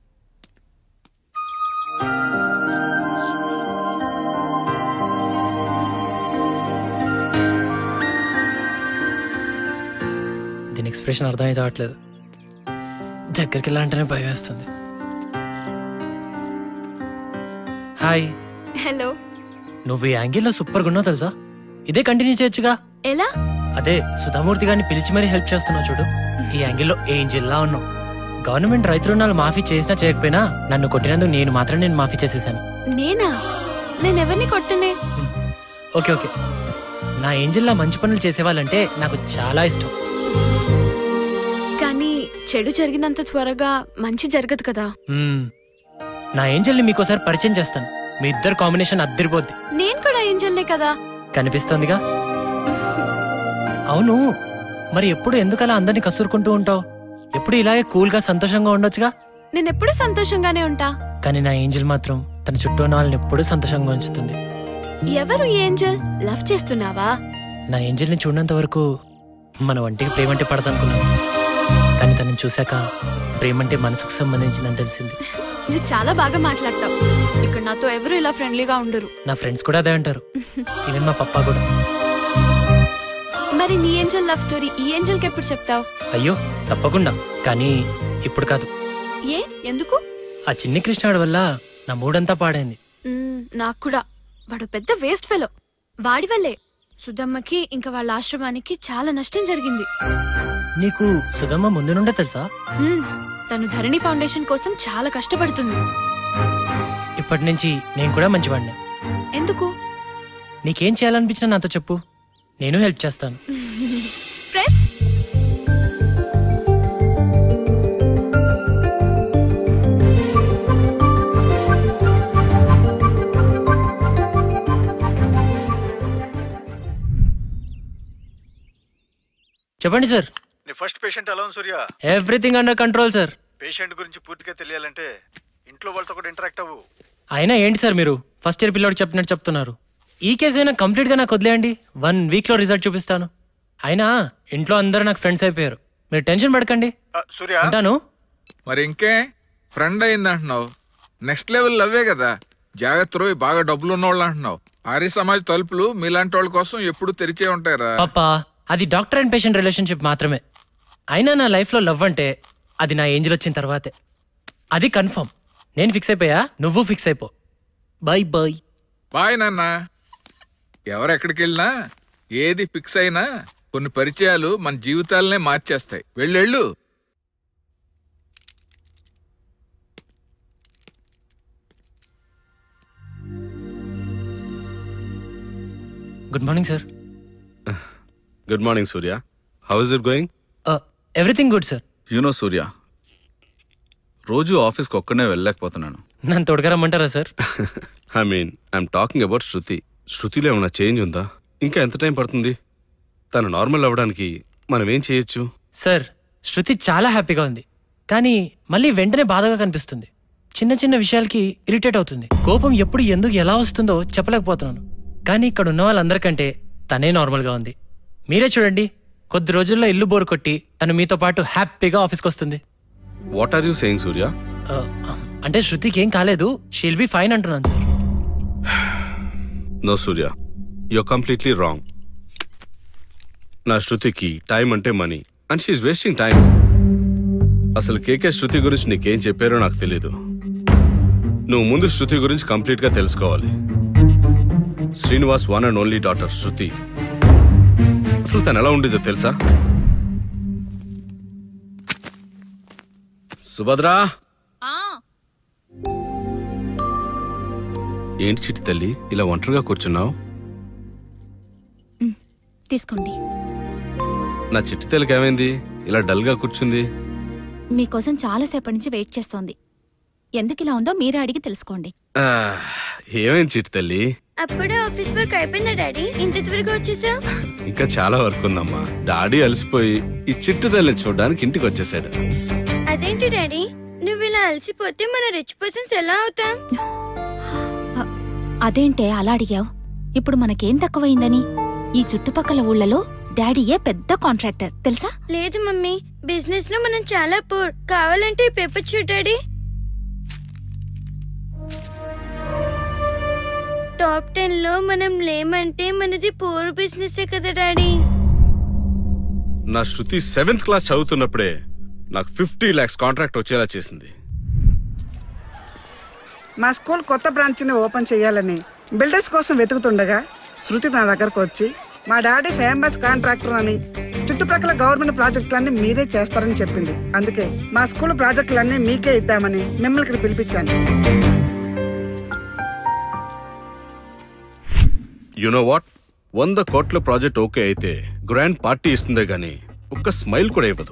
దీని ఎక్స్ప్రెషన్ అర్థమైతే అవట్లేదు దగ్గరికి వెళ్ళాలంటేనే భయం వేస్తుంది హాయ్ హలో నువ్వు ఈ యాంగిల్లో సూపర్గా ఉన్నావు తెలుసా ఇదే కంటిన్యూ చేయొచ్చుగా ఎలా అదే సుధామూర్తి గారిని పిలిచి మరీ హెల్ప్ చేస్తున్నావు చూడు ఈ యాంగిల్లో ఏంజిల్లా ఉన్నావు గవర్నమెంట్ రైతు రుణాలు మాఫీ చేసినా చేయకపోయినా నన్ను కొట్టినందుకు నేను మాత్రం నేను మాఫీ చేసేసాను నేనా నేను ఎవరిని కొట్టనే ఓకే ఓకే నా ఏంజిల్లా మంచి పనులు చేసేవాళ్ళంటే నాకు చాలా ఇష్టం కానీ చెడు జరిగినంత త్వరగా మంచి జరగదు కదా మ్మ్. నా ఏంజల్ని మీకోసారి పరిచయం చేస్తాను మీ ఇద్దరు కాంబినేషన్ అద్దరిపోద్ది నేను కూడా ఏం చెల్లే కదా కనిపిస్తోందిగా అవును మరి ఎప్పుడు ఎందుకలా అందరినీ కసురుకుంటూ ఉంటావు ఎప్పుడు ఇలాగే కూల్గా సంతోషంగా ఉండొచ్చుగా నేను ఎప్పుడు సంతోషంగానే ఉంటా కానీ నా ఏంజల్ మాత్రం తన చుట్టూ ఉన్న వాళ్ళని ఎప్పుడూ సంతోషంగా ఉంచుతుంది ఎవరు ఈ ఏంజల్ లవ్ చేస్తున్నావా నా ఏంజల్ని చూడనంత వరకు మన వంటికి ప్రేమంటే పడదనుకున్నాను కానీ తనని చూశాక ప్రేమంటే మనసుకు సంబంధించిందని తెలిసింది నువ్వు చాలా బాగా మాట్లాడతావు ఇక్కడ నాతో ఎవరు ఇలా ఫ్రెండ్లీగా ఉండరు నా ఫ్రెండ్స్ కూడా అదే అంటారు ఈవెన్ మా పప్పా కూడా మరి నీ ఏంజల్ లవ్ స్టోరీ ఈ ఏంజల్ కి ఎప్పుడు చెప్తావు అయ్యో తప్పకుండా కానీ ఇప్పుడు కాదు ఏ ఎందుకు ఆ చిన్ని కృష్ణాడు వల్ల నా మూడంతా పాడైంది మ్మ్, నాకు కూడా వాడు పెద్ద వేస్ట్ ఫెలో వాడి వల్లే సుధమ్మకి ఇంకా వాళ్ళ ఆశ్రమానికి చాలా నష్టం జరిగింది నీకు సుధమ్మ ముందు నుండే తెలుసా మ్మ్, తను ధరణి ఫౌండేషన్ కోసం చాలా కష్టపడుతుంది ఇప్పటి నుంచి నేను కూడా మంచివాడిని ఎందుకు నీకేం చేయాలనిపించినా నాతో చెప్పు నేను హెల్ప్ చేస్తాను ఫ్రెండ్స్ చెప్పండి సార్ నీ ఫస్ట్ పేషెంట్ ఎలా ఉంది Surya everything under control sir patient గురించి పూర్తిగా తెలియాలంటే ఇంట్లో వాళ్ళతో కూడా ఇంటరాక్ట్ అవ్వు అయినా ఏంటి సార్ మీరు ఫస్ట్ ఇయర్ పిల్లోడు చెప్పినట్టు చెప్తున్నారు ఈ కేసు అయినా కంప్లీట్ గా నాకు వదిలేయండి వన్ వీక్ లో రిజల్ట్ చూపిస్తాను అయినా ఇంట్లో అందరూ నాకు ఫ్రెండ్స్ అయిపోయారు మీరు టెన్షన్ పడకండి సూర్య ఉంటాను మరి ఇంకే ఫ్రెండ్ అయింది అంటున్నావు నెక్స్ట్ లెవెల్ లవ్వే కదా జాగ్రత్త రోయ్ బాగా డబ్బులు ఉన్నవాళ్ళు అంటున్నావు ఆర్య సమాజ్ తలుపులు మీలాంటి వాళ్ళ కోసం ఎప్పుడు తెరిచే ఉంటాయరా పాపా అది డాక్టర్ అండ్ పేషెంట్ రిలేషన్షిప్ మాత్రమే అయినా నా లైఫ్లో లవ్ అంటే అది నా ఏంజిల్ వచ్చిన తర్వాతే అది కన్ఫర్మ్ నేను ఫిక్స్ అయిపోయా నువ్వు ఫిక్స్ అయిపో బై బై బాయ్ నాన్న ఎవరెక్కడికి వెళ్ళినా ఏది ఫిక్స్ అయినా కొన్ని పరిచయాలు మన జీవితాలనే మార్చేస్తాయి వెళ్ళెళ్ళు good morning sir good morning Surya how is it going everything good sir you know Surya రోజు ఆఫీస్కి ఒక్కనే వెళ్ళలేకపోతున్నాను నన్ను తోడుగారమ్మంటారా sir I mean I'm talking about Shruti శృతిలో ఏమైనా చేంజ్ ఉందా ఇంకా ఎంత టైం పడుతుంది తను నార్మల్ అవ్వడానికి మనం ఏం చేయొచ్చు సార్ శృతి చాలా హ్యాపీగా ఉంది కానీ మళ్ళీ వెంటనే బాధగా కనిపిస్తుంది చిన్న చిన్న విషయాలకి ఇరిటేట్ అవుతుంది కోపం ఎప్పుడు ఎందుకు ఎలా వస్తుందో చెప్పలేకపోతున్నాను కానీ ఇక్కడ ఉన్న వాళ్ళందరికంటే తనే నార్మల్గా ఉంది మీరే చూడండి కొద్ది రోజుల్లో ఇల్లు బోరు కొట్టి తను మీతో పాటు హ్యాపీగా ఆఫీస్కి వస్తుంది what are you saying Surya ఆ, అంటే శృతికి ఏం కాలేదు షీల్ బి ఫైన్ అంటున్నాను sir no Surya you completely wrong నా శృతికి టైం అంటే money and she's wasting time అసలు కేకే శృతి గురించి నీకేం చెప్పారో నాకు తెలీదు నువ్వు ముందు శృతి గురించి కంప్లీట్ గా తెలుసుకోవాలి Srinivas one and only daughter Shruti అసలు తను ఎలా ఉండేదో తెలుసా సుభద్రా ఏంటి చిట్టి తల్లి ఇలా ఒంటరిగా కూర్చున్నావు తీసుకోండి నా చిట్టి తల్లికి ఏమైంది ఇలా డల్గా కూర్చుంది మీకోసం చాలాసేపటి నుంచి వెయిట్ చేస్తోంది ఎందుకు ఇలా ఉందో మీరే అడిగి తెలుసుకోండి ఆ, ఏమైంది చిట్టి తల్లి అప్పుడే ఆఫీస్ వర్క్ అయిపోయిందా డాడీ ఇంత త్వరగా వచ్చేసా ఇంకా చాలా వర్క్ ఉందమ్మా డాడీ అలసిపోయి ఈ చిట్టు తల్లిని చూడడానికి ఇంటికి వచ్చేసాడు అదేంటి డాడీ నువ్వు ఇలా అలసిపోతే మన రిచ్ పర్సన్స్ ఎలా అవుతాం అదేంటే అలా అడిగావు ఇప్పుడు మనకేం తక్కువైందని ఈ చుట్టుపక్కల ఊళ్ళలో డాడీయే పెద్ద కాంట్రాక్టర్ తెలుసా లేదు మమ్మీ బిజినెస్ లో మనం చాలా పూర్ కావాలంటే ఈ పేపర్ చూడు డాడీ టాప్ టెన్ లో మనం లేమంటే మనది పూర్ బిజినెస్ కదా డాడీ నా శృతి సెవెంత్ క్లాస్ చదువుతున్నప్పుడే నాకు ఫిఫ్టీ లాక్స్ కాంట్రాక్ట్ వచ్చేలా చేసింది మా స్కూల్ కొత్త బ్రాంచ్ని ఓపెన్ చేయాలని బిల్డర్స్ కోసం వెతుకుతుండగా శృతి నా దగ్గరకు వచ్చి మా డాడీ ఫేమస్ కాంట్రాక్టర్ అని చుట్టుప్రక్కల గవర్నమెంట్ ప్రాజెక్టులన్నీ మీరే చేస్తారని చెప్పింది అందుకే మా స్కూల్ ప్రాజెక్టులన్నీ మీకే ఇద్దామని మిమ్మల్ని ఇక్కడ పిలిపించాను యునో వాట్ వంద కోట్ల ప్రాజెక్ట్ ఓకే అయితే గ్రాండ్ పార్టీ ఇస్తుందే గాని ఒక్క స్మైల్ కూడా ఇవ్వదు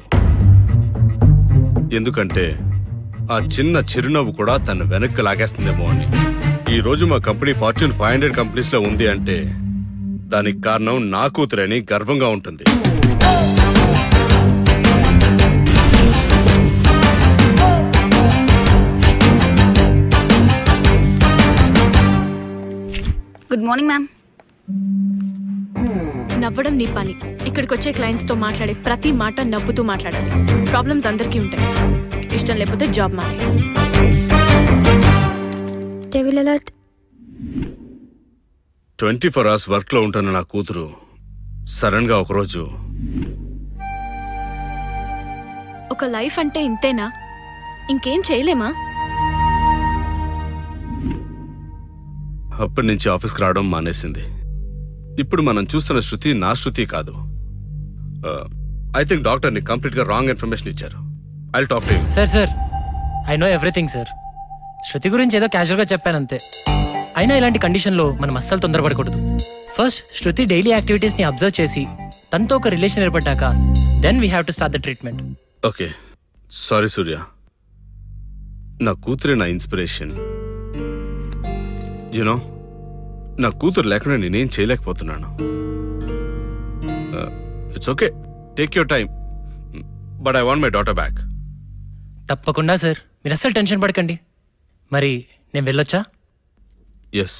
ఎందుకంటే ఆ చిన్న చిరునవ్వు కూడా తన వెనక్కి లాగేస్తుందేమో అని ఈ రోజు మా company fortune five hundred companies లో ఉంది అంటే దానికి కారణం నా కూతురని గర్వంగా ఉంటుంది గుడ్ మార్నింగ్ మ్యామ్ నవ్వడం నీ పని ఇక్కడికి వచ్చే క్లయింట్స్ తో మాట్లాడే ప్రతి మాట నవ్వుతూ మాట్లాడాలి ప్రాబ్లమ్స్ అందరికీ ఉంటాయి ఇష్టం లేకపోతే జాబ్ మానే devil alert twenty four hours work లో ఉంటున్న నా కూతురు సడన్ గా ఒకరోజు ఒక లైఫ్ అంటే ఇంతేనా ఇంకేం చేయలేమా అప్పటి నుంచి ఆఫీస్కి రావడం మానేసింది ఇప్పుడు మనం చూస్తున్న శృతి నా శృతి కాదు ఐ థింక్ డాక్టర్ ని కంప్లీట్ గా రాంగ్ ఇన్ఫర్మేషన్ ఇచ్చారు I talk to sir sir I know everything sir Shruti గురించి ఏదో క్యాజువల్గా చెప్పాను అంతే అయినా ఇలాంటి కండిషన్లో మనం అస్సలు తొందరపడకూడదు ఫస్ట్ శృతి డైలీ యాక్టివిటీస్ని అబ్జర్వ్ చేసి తనతో ఒక రిలేషన్ ఏర్పడ్డాక then we have to start the treatment okay sorry Surya నా కూతురే నా ఇన్స్పిరేషన్ యునో నా కూతురు లేకుండా నేనేం చేయలేకపోతున్నాను it's okay take your time but I want my daughter back తప్పకుండా సార్ మీరు అస్సలు టెన్షన్ పడకండి మరి నేను వెళ్ళొచ్చా ఎస్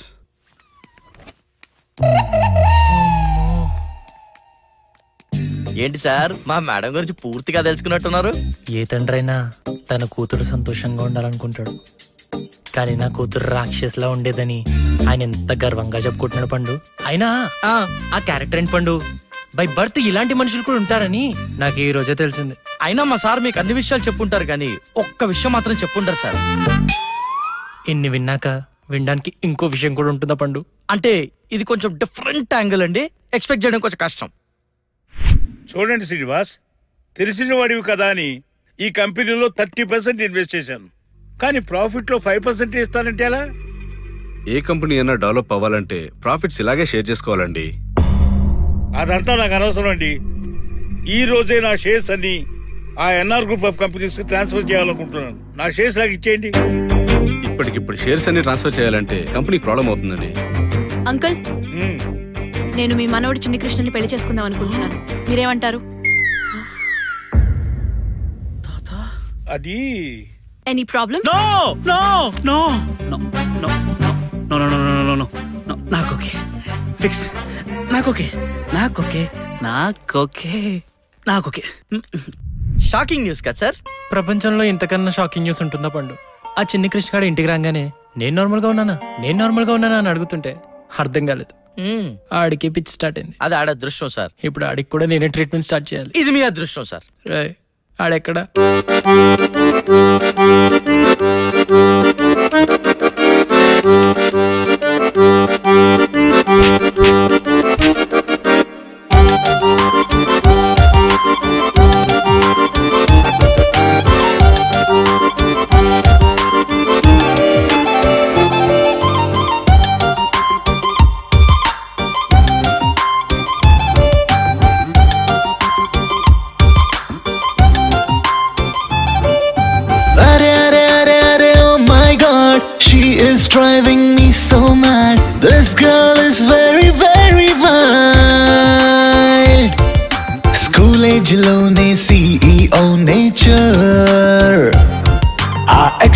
ఏంటి సార్ మా మేడం గురించి పూర్తిగా తెలుసుకున్నట్టున్నారు ఏ తండ్రైనా తన కూతురు సంతోషంగా ఉండాలనుకుంటాడు కానీ నా కూతురు రాక్షసులా ఉండేదని ఆయన ఎంత గర్వంగా చెప్పుకుంటున్నాడు పండు అయినా ఆ, ఆ క్యారెక్టర్ ఏంటి పండు బై బర్త్ ఇలాంటి మనుషులు కూడా ఉంటారని నాకు ఈ రోజే తెలిసింది అయినా మా సార్ మీకు అన్ని విషయాలు చెప్పుంటారు కానీ ఒక్క విషయం మాత్రం చెప్పుంటారు సార్ ఇన్ని విన్నాక వినడానికి ఇంకో విషయం కూడా ఉంటుందా పండు అంటే ఇది కొంచెం డిఫరెంట్ యాంగిల్ అండి ఎక్స్పెక్ట్ చేయడం కొంచెం కష్టం చూడండి శ్రీనివాస్ తెలిసిన వాడివి కదా అని ఈ కంపెనీలో థర్టీ పర్సెంట్ ఇన్వెస్ట్ చేశాను కానీ ప్రాఫిట్ లో ఫైవ్ పర్సెంట్ ఇస్తానంటే ఎలా ఏ కంపెనీ అయినా డెవలప్ అవ్వాలంటే ప్రాఫిట్స్ ఇలాగే షేర్ చేసుకోవాలండి అదంతా నాకు అనవసరం అండి ఈ రోజే నా షేర్స్ అన్ని ఆ NR group of companies transfer చేయాలనుకుంటున్నాను నా షేర్స్ నాకు ఇచ్చేయండి ఇప్పటికిప్పుడు షేర్స్ అన్ని ట్రాన్స్ఫర్ చేయాలంటే కంపెనీకి ప్రాబ్లం అవుతుందండి అంకుల్ నేను మీ మనవడు చిన్ని కృష్ణని పెళ్లి చేసుకుందాం అనుకుంటున్నాను మీరేమంటారు అది any problem no no no no no no no no no no no no నాకు ఓకే ఫిక్స్ నాకు ఓకే నాకు ఓకే నాకు ఓకే నాకు ఓకే షాకింగ్ న్యూస్ కదా సార్ ప్రపంచంలో ఇంతకన్నా షాకింగ్ న్యూస్ ఉంటుందా పండు ఆ చిన్ని కృష్ణగాడు ఇంటికి రాగానే నేను నార్మల్ గా ఉన్నానా నేను నార్మల్ గా ఉన్నానా అని అడుగుతుంటే అర్థం కాలేదు ఆడికి పిచ్చి స్టార్ట్ అయింది అది ఆడ అదృష్టం సార్ ఇప్పుడు ఆడికి కూడా నేనే ట్రీట్మెంట్ స్టార్ట్ చేయాలి ఇది మీ అదృష్టం సార్ రాయ్ ఆడెక్కడ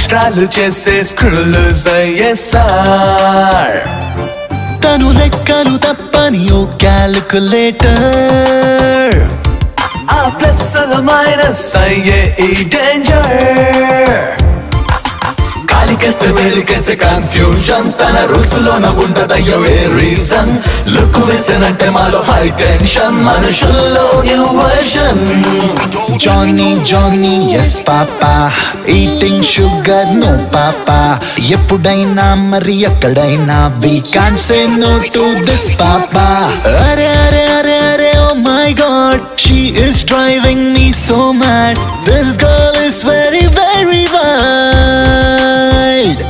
ఎక్స్ట్రాలు చేసే స్క్రూలర్స్ ఐఎస్ఆర్ తను లెక్కలు తప్పని ఓ క్యాలిక్యులేటర్ ఆ ప్లస్ మైనస్ అయ్యే ఈ డేంజర్ కాలికేస్తే వేలికేస్తే కన్ఫ్యూజన్ తన రూల్స్ లోన ఉండదయ్యో ఏ రీజన్ లుక్ వేసానంటే మాలో హై టెన్షన్ మనుషుల్లో new version Johnny Johnny yes papa eating sugar no papa ఎప్పుడైనా మరి ఎక్కడైనా we can say no to this papa అరే అరే అరే అరే oh my god she is driving me so mad this girl is very very wild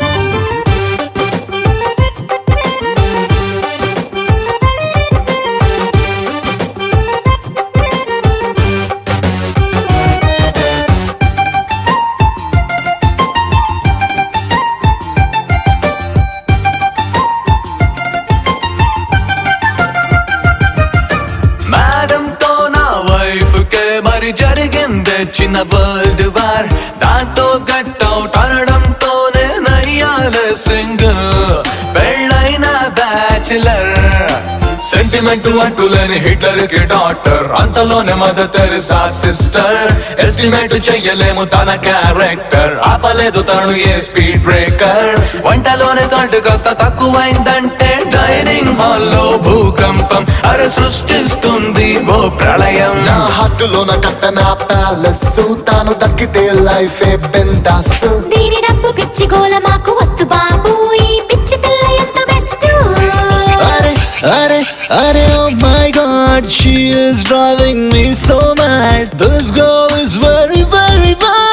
madam తో నా wife కే మరి జరిగిందే చిన్న వరల్డ్ వార్ దాంతో గట్టౌట్ అనడంతోనే నయ్యాలే సింగిల్ పెళ్ళైన బ్యాచిలర్ సెంటిమెంట్ అంటులేని హిట్లర్ కి డాక్టర్ అంతలోనే మదర్ తెరిసా సిస్టర్ ఎస్టిమేట్ చెయ్యలేము తన క్యారెక్టర్ ఆపలేదు తను ఏ స్పీడ్ బ్రేకర్ వంటలోనే సాల్ట్ కాస్త తక్కువైందంటే డైనింగ్ హాల్లో భూకంపం అరే సృష్టిస్తుంది ఓ ప్రళయం నా హద్దులోన కట్టన ప్యాలెస్ తాను దక్కితే లైఫ్ ఏ బిందాస్ దీని డబ్బు పిచ్చి గోల మాకు వద్దు బాబు ఈ పిచ్చి పిల్ల ఎంత బెస్ట్ అరే అరే అరే oh my god she is driving me so mad this girl is very very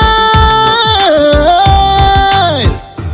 wild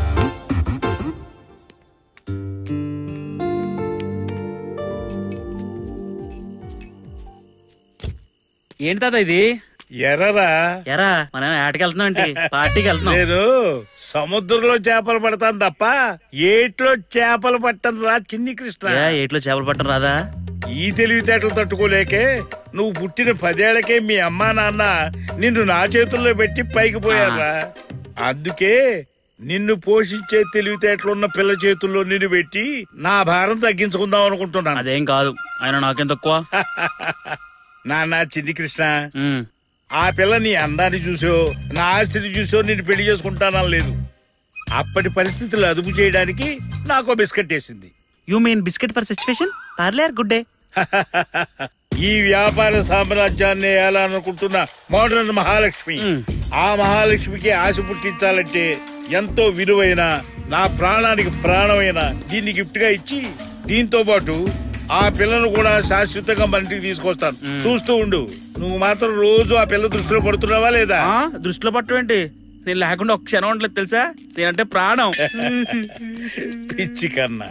ఏంటి తాత ఇది ఎర్రరా ఎరా మనం ఆటకి వెళ్తున్నాం ఏంటి పార్టీకి వెళ్తున్నాం నేను సముద్రంలో చేపలు పడతాను తప్ప ఏట్లో చేపలు పట్టను రా చిన్ని కృష్ణ ఏ, ఏట్లో చేపలు పట్టం రాదా ఈ తెలివితేటలు తట్టుకోలేకే నువ్వు పుట్టిన పదేళ్లకే మీ అమ్మా నాన్న నిన్ను నా చేతుల్లో పెట్టి పైకి పోయారా అందుకే నిన్ను పోషించే తెలివితేటలున్న పిల్ల చేతుల్లో నిన్ను పెట్టి నా భారం తగ్గించుకుందాం అనుకుంటున్నాను అదేం కాదు ఆయన నాకేం తక్కువ నాన్న చిన్ని కృష్ణ ఆ పిల్ల నీ అందాన్ని చూసో నా ఆస్తిని చూసో నేను పెళ్లి చేసుకుంటానని లేదు అప్పటి పరిస్థితులు అదుపు చేయడానికి నాకు బిస్కెట్ వేసింది you mean biscuit for situation Parle good day ఈ వ్యాపార సామ్రాజ్యాన్ని వేయాలనుకుంటున్న మోడర్న్ మహాలక్ష్మి ఆ మహాలక్ష్మికి ఆశ పుట్టించాలంటే ఎంతో విలువైన నా ప్రాణానికి ప్రాణమైన దీన్ని గిఫ్ట్ గా ఇచ్చి దీంతో పాటు ఆ పిల్లను కూడా శాశ్వతంగా మన ఇంటికి తీసుకొస్తాను చూస్తూ ఉండు నువ్వు మాత్రం రోజు ఆ పిల్ల దృష్టిలో పడుతున్నావా లేదా ఆ, దృష్టిలో పట్టం ఏంటి నేను లేకుండా ఒక క్షణం ఉండలేదు తెలుసా నేనంటే ప్రాణం పిచ్చి కన్నా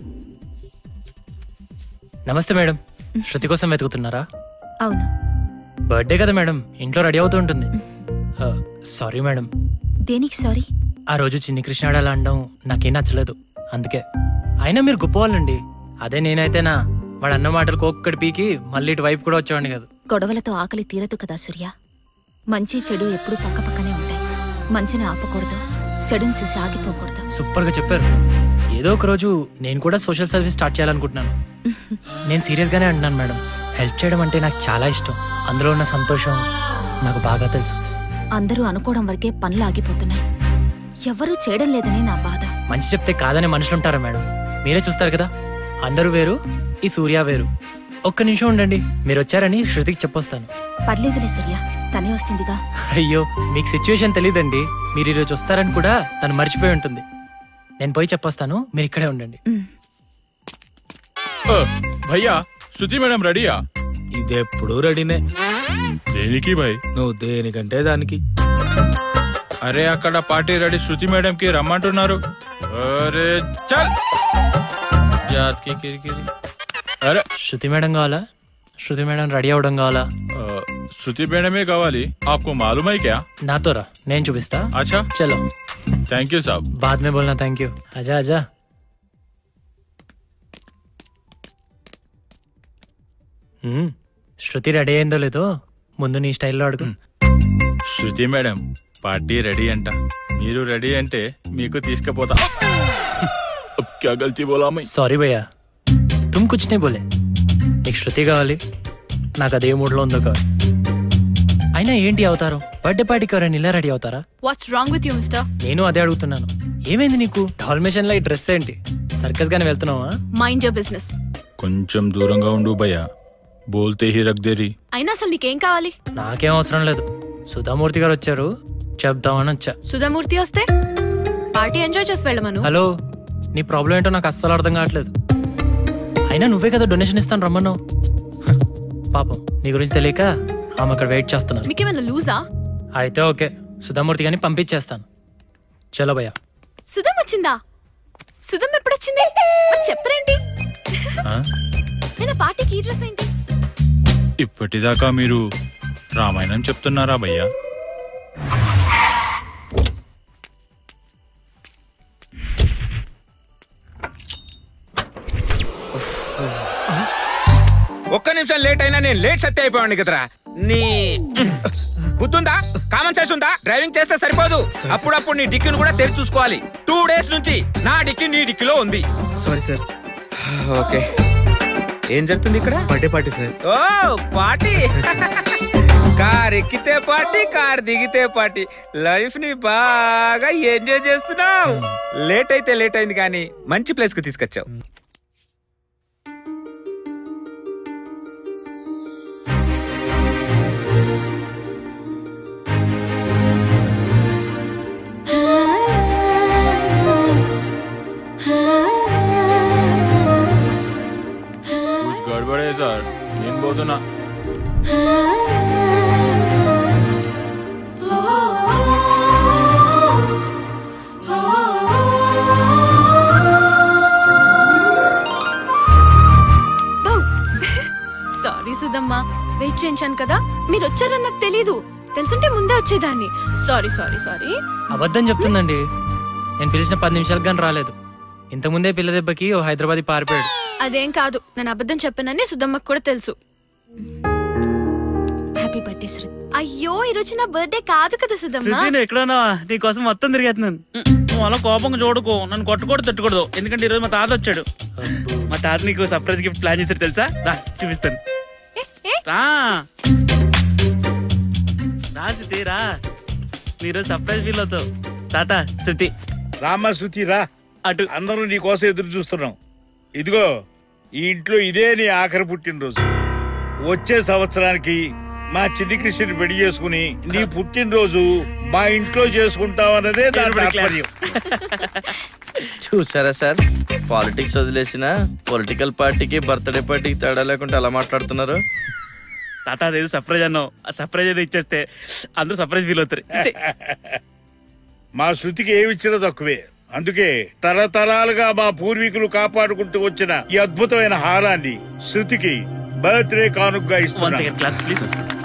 నమస్తే మేడం శృతి కోసం వెతుకుతున్నారా అవును బర్త్డే కదా మేడం ఇంట్లో రెడీ అవుతూ ఉంటుంది సారీ మేడం దేనికి సారీ ఆ రోజు చిన్ని కృష్ణాడు అలా అనడం నాకేం నచ్చలేదు అందుకే అయినా మీరు గొప్పవాళ్ళండి అదే నేనైతేనా వాడు అన్న మాటలకు ఒక్కడి పీకి మళ్ళీ ఇటు వైపు కూడా వచ్చేవాడిని కాదు గొడవలతో ఆకలి తీరదు కదా సూర్య మంచి చెడు ఎప్పుడూ పక్కపక్కనే ఉంటాయి మంచిని ఆపకూడదు చెడుని చూసి ఆగిపోకూడదు సూపర్ గా చెప్పారు ఏదో ఒక రోజు నేను కూడా సోషల్ సర్వీస్ స్టార్ట్ చేయాలనుకుంటున్నాను నేను సీరియస్ గానే అంటున్నాను మేడం హెల్ప్ చేయడం అంటే నాకు చాలా ఇష్టం అందులో ఉన్న సంతోషం నాకు బాగా తెలుసు అందరూ అనుకోవడం వరకే పనులు ఆగిపోతున్నాయి ఎవరూ చేయడం లేదని నా బాధ మంచి చెప్తే కాదనే మనుషులుంటారా మేడం మీరే చూస్తారు కదా అందరూ వేరు ఈ సూర్య వేరు ఒక్క నిమిషం ఉండండి మీరు వచ్చారని శృతికి చెప్పొస్తాను పర్లేదులే సూర్య తనే వస్తుందిగా అయ్యో మీకు సిచ్యువేషన్ తెలియదండి మీరు ఈరోజు వస్తారని కూడా తను మర్చిపోయి ఉంటుంది నేను పోయి చెప్పొస్తాను మీరు ఇక్కడే ఉండండి భయ్యా శృతి మేడం రెడీయా ఇదెప్పుడు రెడీనే దేనికి భయ్ నువ్వు దేనికంటే దానికి అరే అక్కడ పార్టీ రెడీ శృతి మేడం కి రమ్మంటున్నారు అరే చల్ జాత్ కి కిరికిరి అరే శృతి మేడం కావాలా శృతి మేడం రెడీ అవడం కావాలా ఆ, శృతి మేడమే కావాలి आपको मालूम है क्या నాతో రా నేను చూపిస్తా अच्छा చలో थैंक यू साहब बाद में बोलना थैंक यू आजा आजा హ్మ్, శృతి రెడీ అయిందో లేదో ముందు నీ స్టైల్లో అడుగు శృతి మేడం పార్టీ రెడీ అంట మీరు రెడీ అంటే మీకు తీసుకుపోతా अब क्या गलती बोला मैं సారీ భయ్యా తుమ్ కుచ్ నే బోలే నీకు శృతి కావాలి నాకు అదే మూడ్లో ఉందో కావాలి అయినా ఏంటి అవతారం బర్త్డే పార్టీకి ఎవరైనా ఇలా రెడీ అవుతారా what's wrong with you mister నేను అదే అడుగుతున్నాను ఏమైంది నీకు డాల్మేషన్ లో ఈ డ్రెస్ ఏంటి సర్కస్ గానే వెళ్తున్నావా మైండ్ యువర్ బిజినెస్ కొంచెం దూరంగా ఉండు భయ్యా బోల్తే హీ రక్ దేరీ అయినా అసలు నీకేం కావాలి నాకేం అవసరం లేదు సుధామూర్తి గారు వచ్చారు చెప్దామని వచ్చా సుధామూర్తి వస్తే పార్టీ ఎంజాయ్ చేసి వెళ్ళమను హలో నీ ప్రాబ్లం ఏంటో నాకు అస్సలు అర్థం కావట్లేదు అయినా నువ్వే కదా డొనేషన్ ఇస్తాను రమ్మన్నావు హ, పాపం నీ గురించి తెలియక ఆమె అక్కడ వెయిట్ చేస్తున్నారు మీకేమైనా లూజా అయితే ఓకే సుధామూర్తి గారిని పంపించేస్తాను చలో భయ్యా సుధం వచ్చిందా సుధం ఎప్పుడొచ్చింది మరి చెప్పరేంటి ఆ? నేను పార్టీకి ఈ డ్రెస్ ఏంటి ఇప్పటిదాకా మీరు రామాయణం చెప్తున్నారా భయ్యా ఒక్క నిమిషం లేట్ అయినా నేను లేట్ సత్య అయిపోయాను కదరా నీ గుర్తుందా కామన్ సెన్స్ ఉందా డ్రైవింగ్ చేస్తే సరిపోదు అప్పుడప్పుడు నీ డిక్కిని కూడా తెరిచి చూసుకోవాలి టూ డేస్ నుంచి నా డిక్కి నీ డిక్కిలో ఉంది సారీ సార్ ఓకే ఏం జరుగుతుంది ఇక్కడ బర్త్డే పార్టీ సార్ ఓ పార్టీ కార్ ఎక్కితే పార్టీ కార్ దిగితే పార్టీ లైఫ్ ని బాగా ఎంజాయ్ చేస్తున్నావు లేట్ అయితే లేట్ అయింది కానీ మంచి ప్లేస్ కి తీసుకొచ్చావు कुछ गड़बड़ है सर నేను పోతున్నా సారీ సుధమ్మ వెయిట్ చేయించాను కదా మీరు వచ్చారని నాకు తెలీదు తెలుసుంటే ముందే వచ్చేదాన్ని సారీ సారీ సారీ అబద్ధం చెప్తుందండి నేను పిలిచిన పది నిమిషాలకు కానీ రాలేదు ఇంతకుముందే పిల్ల దెబ్బకి ఓ హైదరాబాద్ పారిపోయాడు అదేం కాదు నేను అబద్ధం చెప్పానని సుధమ్మకు కూడా తెలుసు హ్యాపీ బర్త్డే శృతి అయ్యో ఈ రోజు నా బర్త్డే కాదు కదా సుధమ్మ శృతి నువ్వు ఎక్కడున్నావా నీ కోసం మొత్తం తిరిగేస్తున్నాను నువ్వు అలా కోపంగా చూడకు నన్ను కొట్టకూడదు తట్టుకూడదు ఎందుకంటే ఈరోజు మా తాత వచ్చాడు మా తాత నీకు సర్ప్రైజ్ గిఫ్ట్ ప్లాన్ చేశాడు తెలుసా రా చూపిస్తాను రా రా శృతి రా మీరు సర్ప్రైజ్ ఫీల్ అవుతావు తాత శృతి రామ శృతి రా అటు అందరూ నీ కోసం ఎదురు చూస్తున్నాం ఇదిగో ఈ ఇంట్లో ఇదే నీ ఆఖరి పుట్టినరోజు వచ్చే సంవత్సరానికి మా చిన్ని కృష్ణని పెళ్లి చేసుకుని నీ పుట్టినరోజు మా ఇంట్లో చేసుకుంటావన్నదే దాని తాత్పర్యం చూసారా సార్ పాలిటిక్స్ వదిలేసిన పొలిటికల్ పార్టీకి బర్త్డే పార్టీకి తేడా లేకుండా ఎలా మాట్లాడుతున్నారు తాత అదేదో సర్ప్రైజ్ అన్నావు ఆ సర్ప్రైజ్ ఏదో ఇచ్చేస్తే అందరూ సర్ప్రైజ్ ఫీల్ అవుతారు ఇచ్చే. మా శృతికి ఏమిచ్చినా తక్కువే అందుకే తరతరాలుగా మా పూర్వీకులు కాపాడుకుంటూ వచ్చిన ఈ అద్భుతమైన హారాన్ని శృతికి బర్త్డే కానుకగా One ఇస్తున్నా second, class, please.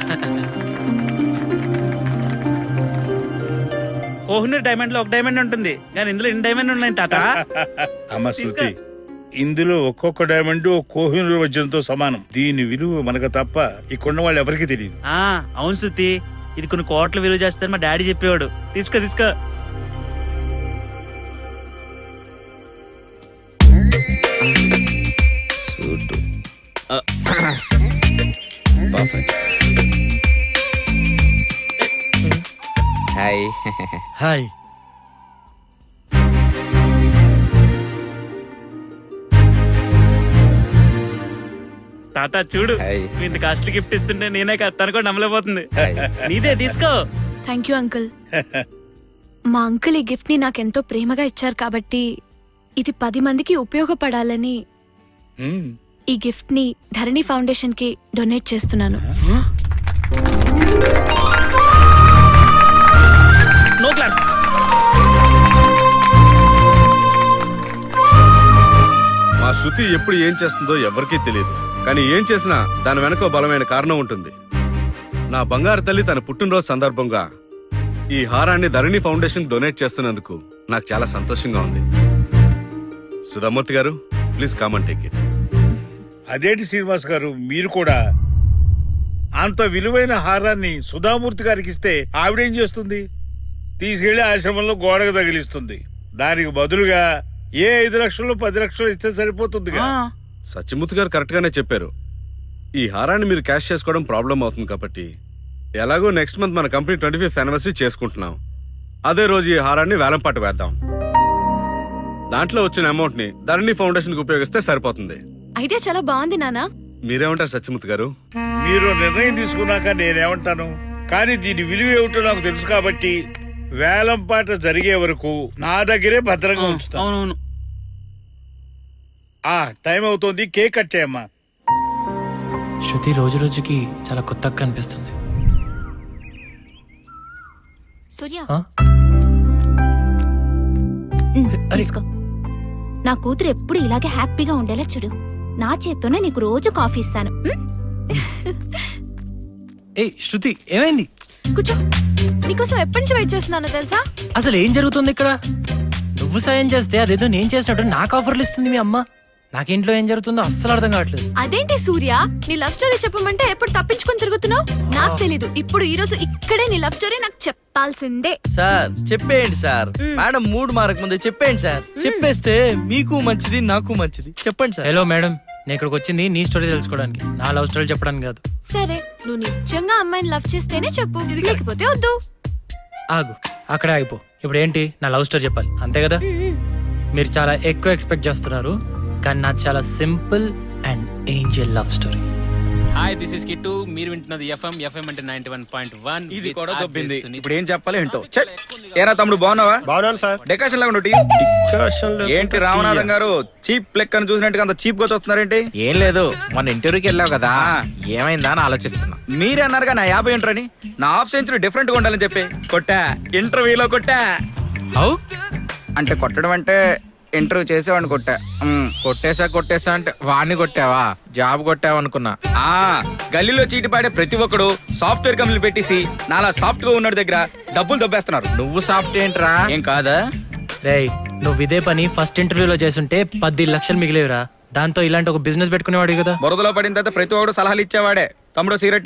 Kohinoor diamond లో ఒక డైమండ్ ఉంటుంది కానీ ఇందులో ఎన్ని డైమండ్ ఉన్నాయి తాత అమ్మ శృతి ఇందులో ఒక్కొక్క డైమండ్ కోహినూరు వజ్రంతో సమానం దీని విలువ మనకు తప్ప ఇక్కడున్న వాళ్ళు ఎవరికి తెలియదు ఆ అవును శృతి ఇది కొన్ని కోట్ల విలువ చేస్తారని మా డాడీ చెప్పేవాడు తీసుకో తీసుకో సూటు పర్ఫెక్ట్ హాయ్ హాయ్ తాత చూడు నువ్వు ఇంత కాస్ట్లీ గిఫ్ట్ ఇస్తుంటే నేనే కాదు తను కూడా నమ్మలేకపోతుంది నీదే తీసుకో థ్యాంక్ యూ అంకుల్ మా అంకుల్ ఈ గిఫ్ట్ ని నాకెంతో ప్రేమగా ఇచ్చారు కాబట్టి ఇది పది మందికి ఉపయోగపడాలని ఈ గిఫ్ట్ ని ధరణి ఫౌండేషన్ కి డొనేట్ చేస్తున్నాను నో క్లాస్ మా శృతి ఎప్పుడు ఏం చేస్తుందో ఎవరికీ తెలియదు కానీ ఏం చేసినా దాని వెనక ఓ బలమైన కారణం ఉంటుంది నా బంగారు తల్లి తన పుట్టినరోజు సందర్భంగా ఈ హారాన్ని ధరణి ఫౌండేషన్ డొనేట్ చేస్తున్నందుకు నాకు చాలా సంతోషంగా ఉంది సుధామూర్తి గారు ప్లీజ్ కామన్ టేక్ ఇట్ అదేంటి శ్రీనివాస్ గారు మీరు కూడా అంత విలువైన హారాన్ని సుధామూర్తి గారికి ఇస్తే ఆవిడేం చేస్తుంది తీసుకెళ్లి ఆశ్రమంలో గోడకు తగిలిస్తుంది దానికి బదులుగా ఏ ఐదు లక్షలు పది లక్షలు ఇస్తే సరిపోతుంది సత్యమూర్తి గారు కరెక్ట్ గానే చెప్పారు ఈ హారాన్ని మీరు క్యాష్ చేసుకోవడం ప్రాబ్లం అవుతుంది కాబట్టి ఎలాగో నెక్స్ట్ మంత్ మన కంపెనీ ట్వంటీ ఫిఫ్త్ యానివర్సరీ చేసుకుంటున్నాం అదే రోజు ఈ హారాన్ని వేలంపాటు వేద్దాం దాంట్లో వచ్చిన అమౌంట్ ని ధరణి ఫౌండేషన్ కి ఉపయోగిస్తే సరిపోతుంది ఐడియా చాలా బాగుంది నానా మీరేమంటారు సత్యమూర్తి గారు మీరు నిర్ణయం తీసుకున్నాక నేనేమంటాను కానీ దీని విలువ ఏమిటో నాకు తెలుసు కాబట్టి వేలం పాట జరిగే వరకు నా దగ్గరే భద్రంగా ఉంచుతాను అవునవును ఆ టైం అవుతోంది కేక్ కట్ చేయమ్మా శృతి రోజు రోజుకి చాలా కొత్తగా కనిపిస్తుంది సూర్య ఆ? ఉమ్, తీసుకో నా కూతురు ఎప్పుడు ఇలాగే హ్యాపీగా ఉండేలా చూడు నా చేత్తోనే నీకు రోజు కాఫీ ఇస్తాను ఉమ్? ఏయ్ శృతి ఏమైంది కూర్చో నీకోసం ఎప్పటి నుంచి వెయిట్ చేస్తున్నానో తెలుసా అసలు ఏం జరుగుతుంది ఇక్కడ నువ్వు సాయం చేస్తే అదేదో నేను చేసినట్టు నాకు ఆఫర్లు ఇస్తుంది మీ అమ్మ నాకింట్లో ఏం జరుగుతుందో అస్సలు అర్థం కావట్లేదు అదేంటి సూర్య నీ లవ్ స్టోరీ చెప్పమంటే ఎప్పుడు తప్పించుకొని తిరుగుతున్నావు నాకు తెలీదు ఇప్పుడు ఈ రోజు ఇక్కడే నీ లవ్ స్టోరీ నాకు చెప్పాల్సిందే సార్ చెప్పేయండి సార్ మ్. మేడం మూడు మారక ముందే చెప్పేయండి సార్ చెప్పేస్తే మీకు మంచిది నాకు మంచిది చెప్పండి సార్ హలో మేడం నేను ఇక్కడికి వచ్చింది నీ స్టోరీ తెలుసుకోవడానికి నా లవ్ స్టోరీ చెప్పడానికి కాదు సరే నువ్వు నిజంగా అమ్మాయిని లవ్ చేస్తేనే చెప్పు లేకపోతే వద్దు ఆగు అక్కడే ఆగిపో ఇప్పుడు ఏంటి నా లవ్ స్టోరీ చెప్పాలి అంతే కదా మీరు చాలా ఎక్కువ ఎక్స్పెక్ట్ చేస్తున్నారు కానీ నాది చాలా simple and angel love story hi this is Kittu మీరు వింటున్నది ఎఫ్ఎం ఎఫ్ఎం అంటే నైన్టీ వన్ పాయింట్ వన్ ఇది కూడా దొబ్బింది ఇప్పుడు ఏం చెప్పాలి ఏంటో ఛే! ఏరా తమ్ముడు బాగున్నావా బాగున్నాను సార్ డెకాషన్ లాగా టీ ఏంటి రామనాథం గారు చీప్ లెక్కను చూసినట్టుగా అంత చీప్ గా చూస్తున్నారేంటి ఏం లేదు మన ఇంటర్వ్యూకి వెళ్ళావు కదా ఏమైందా అని ఆలోచిస్తున్నా మీరే అన్నారుగా నా యాభై ఇంటర్ అని నా హాఫ్ సెంచరీ డిఫరెంట్ గా ఉండాలని చెప్పి కొట్టా ఇంటర్వ్యూలో కొట్టా అంటే కొట్టడం అంటే ఇంటర్వ్యూ చేసేవాడిని కొట్టా మ్. కొట్టేసా కొట్టేసా అంటే వాడిని కొట్టావా జాబ్ కొట్టావు అనుకున్నా ఆ గల్లీలో చీటి పాడే ప్రతి ఒక్కడు సాఫ్ట్వేర్ కంపెనీ పెట్టేసి నాలా సాఫ్ట్ గా ఉన్నాడు దగ్గర డబ్బులు దబ్బేస్తున్నారు నువ్వు సాఫ్ట్ ఏంట్రా ఏం కాదా రేయ్ నువ్వు ఇదే పని ఫస్ట్ ఇంటర్వ్యూలో చేస్తుంటే పది లక్షలు మిగిలేవురా దాంతో ఇలాంటి ఒక బిజినెస్ పెట్టుకునేవాడు కదా బురదలో పడిన తర్వాత ప్రతి ఒక్కడు సలహాలు ఇచ్చేవాడే తమ్ముడు సిగరెట్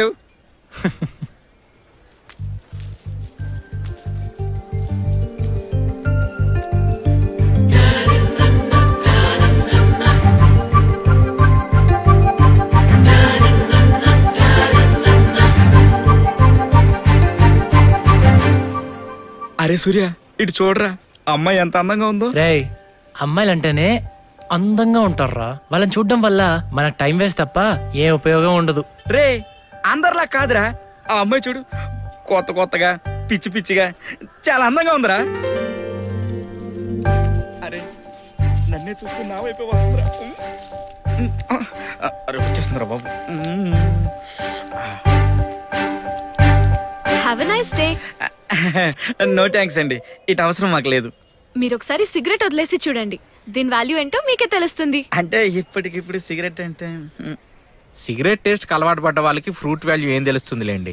అరే సూర్య ఇటు చూడరా అమ్మాయి ఎంత అందంగా ఉందో రేయ్ అమ్మాయిలంటేనే అందంగా ఉంటారురా వాళ్ళని చూడడం వల్ల మనకు టైం వేస్ట్ తప్ప ఏ ఉపయోగం ఉండదు రే అందరిలా కాదురా ఆ అమ్మాయి చూడు కొత్త కొత్తగా పిచ్చి పిచ్చిగా చాలా అందంగా ఉందిరా అరే నన్నే చూస్తూ నా వైపే వస్తుందిరా ఉమ్, ఆ, ఆ, అరే వచ్చేస్తుందిరా బాబు um. Have a nice day no thanks అండి ఇటు అవసరం మాకు లేదు మీరు ఒకసారి సిగరెట్ వదిలేసి చూడండి దీని వాల్యూ ఏంటో మీకే తెలుస్తుంది అంటే ఇప్పటికిప్పుడు సిగరెట్ అంటే ఉమ్, సిగరెట్ టేస్ట్ అలవాటు పడ్డ వాళ్ళకి ఫ్రూట్ వాల్యూ ఏం తెలుస్తుందిలేండి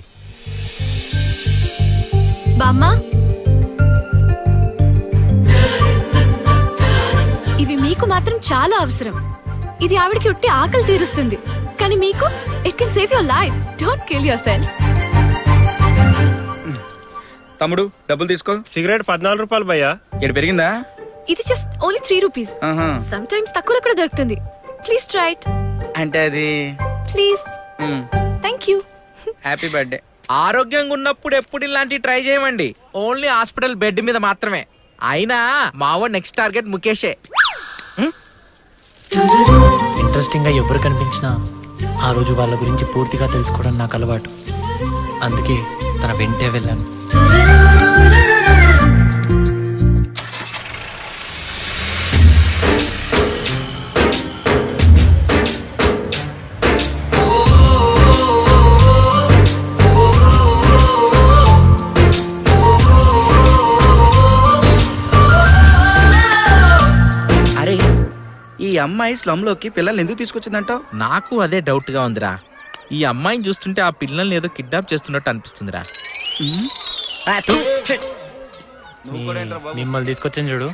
బామ్మ ఇవి మీకు మాత్రం చాలా అవసరం ఇది ఆవిడకి ఉట్టి ఆకలి తీరుస్తుంది కానీ మీకు it can save your life don't kill yourself తమ్ముడు డబ్బులు తీసుకో సిగరెట్ పద్నాలుగు రూపాయలు భయ్యా ఇక్కడ పెరిగిందా ఇది జస్ట్ ఓన్లీ త్రీ రూపీస్ ఆహా. సమ్ టైమ్స్ తక్కువలో కూడా దొరుకుతుంది ప్లీజ్ ట్రై ఇట్ అంటే అది please thank you happy birthday ఆరోగ్యంగా ఉన్నప్పుడు ఎప్పుడు ఇలాంటి ట్రై చేయమండి ఓన్లీ హాస్పిటల్ బెడ్ మీద మాత్రమే అయినా మావో నెక్స్ట్ టార్గెట్ ముఖేషే ఇంట్రెస్టింగ్ గా ఎవరు కనిపించినా ఆ రోజు వాళ్ళ గురించి పూర్తిగా తెలుసుకోవడం నాకు అలవాటు అందుకే తన వెంటే వెళ్ళాను అరే ఈ అమ్మాయి స్లమ్ లోకి పిల్లల్ని ఎందుకు తీసుకొచ్చిందంటావు నాకు అదే డౌట్ గా ఉందిరా ఈ అమ్మాయిని చూస్తుంటే ఆ పిల్లల్ని ఏదో కిడ్నాప్ చేస్తున్నట్టు అనిపిస్తుందిరా మిమ్మల్ని తీసుకొచ్చాను చూడు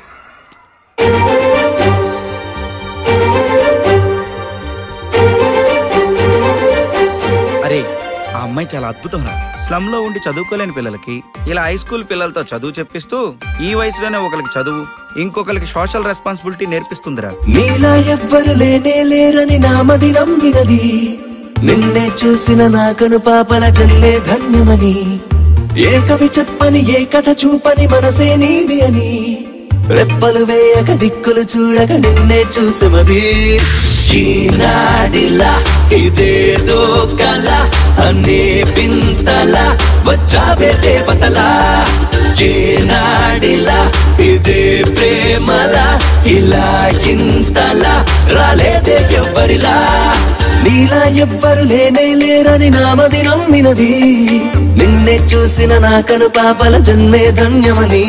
అరే ఆ ఆ అమ్మాయి చాలా అద్భుతం రా స్లమ్ లో ఉండి చదువుకోలేని పిల్లలకి ఇలా హై స్కూల్ పిల్లలతో చదువు చెప్పిస్తూ ఈ వయసులోనే ఒకరికి చదువు ఇంకొకరికి సోషల్ రెస్పాన్సిబిలిటీ నేర్పిస్తుందిరా నీలా ఎవ్వరు లేనే లేరని నామది నమ్మినది నిన్నే చూసిన నాకను పాపల జల్లే ధన్యమని ఏ కవి చెప్పని ఏ కథ చూపని మనసే నీది అని రెప్పలు వేయక దిక్కులు చూడక నిన్నే చూసమది ఈనాడిలా ఇదేదో కల అనే వింతల వచ్చావే దేవతలా ఏనాడిలా ఇదే ప్రేమలా ఇలా ఇంతలా రాలేదే ఎవ్వరిలా నీలా ఎవ్వరు లేనే లేరని నామది నమ్మినది నిన్నే చూసిన నాకను పాపల జన్మే ధన్యమని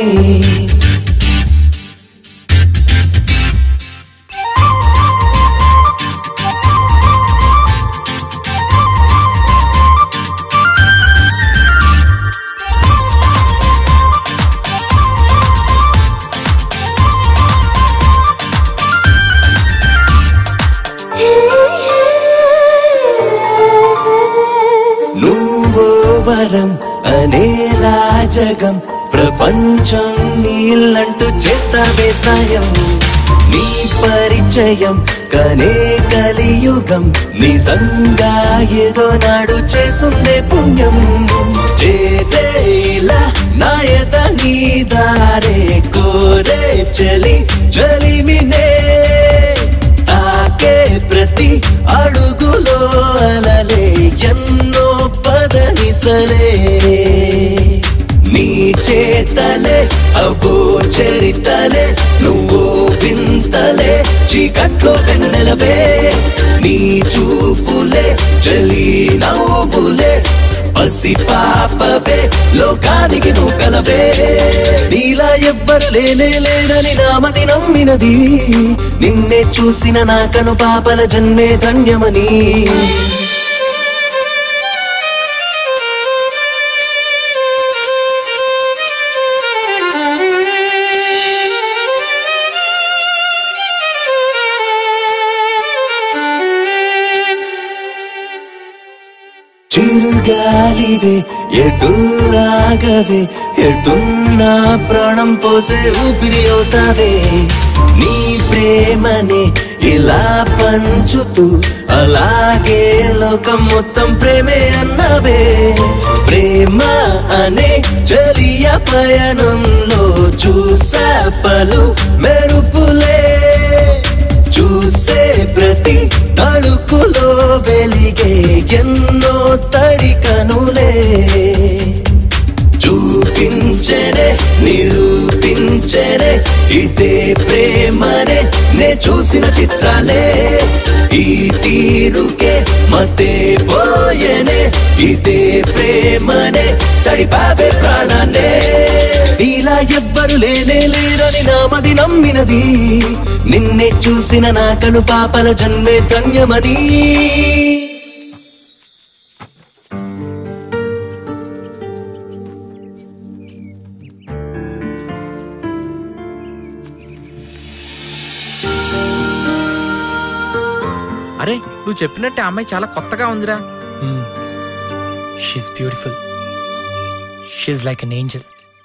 నువ్వో వరం అనేలా జగం ప్రపంచం నీళ్ళంటూ చేస్తావే సాయం నీ పరిచయం కనే కలియుగం నిజంగా ఏదో నాడు చేసుందే పుణ్యం చేదేలా నాయత నీ దారే కోరే చలి చలిమినే తాకే ప్రతి అడుగులో అలలే ఎన్నో పదనిసలే నీ చేతలే అవో చరితలే నువ్వు వింతలే చీకట్లో వెన్నెలవే నీ చూపులే చలి నవ్వులే పసి పాపవే లోకానికి నువ్వు కలవే నీలా ఎవ్వరు లేనే లేడని నామది నమ్మినది నిన్నే చూసిన నాకను పాపల జన్మే ధన్యమని చిరుగాలివే ఎటు ఆగవే ఎటున్నా ప్రాణం పోసే ఊపిరి అవుతావే నీ ప్రేమని ఇలా పంచుతూ అలాగే లోకం మొత్తం ప్రేమే అన్నవే ప్రేమ అనే చలియ పయనంలో చూసా పలు మెరుపులే చూసే ప్రతి తడుకులో వెలిగే ఎన్నో తడి కనులే చూపించరే నిరూపించరే ఇదే ప్రేమనే నే చూసిన చిత్రాలే ఈ తీరుకే మతే పోయనే ఇదే ప్రేమనే తడిపావే ప్రాణాన్నే ఇలా ఎవ్వరు లేనే లేరని నామది నమ్మినది నిన్నే చూసిన నాకను పాపల జన్మే ధన్యమని అరే నువ్వు చెప్పినట్టే ఆ అమ్మాయి చాలా కొత్తగా ఉందిరా she's beautiful she's like an angel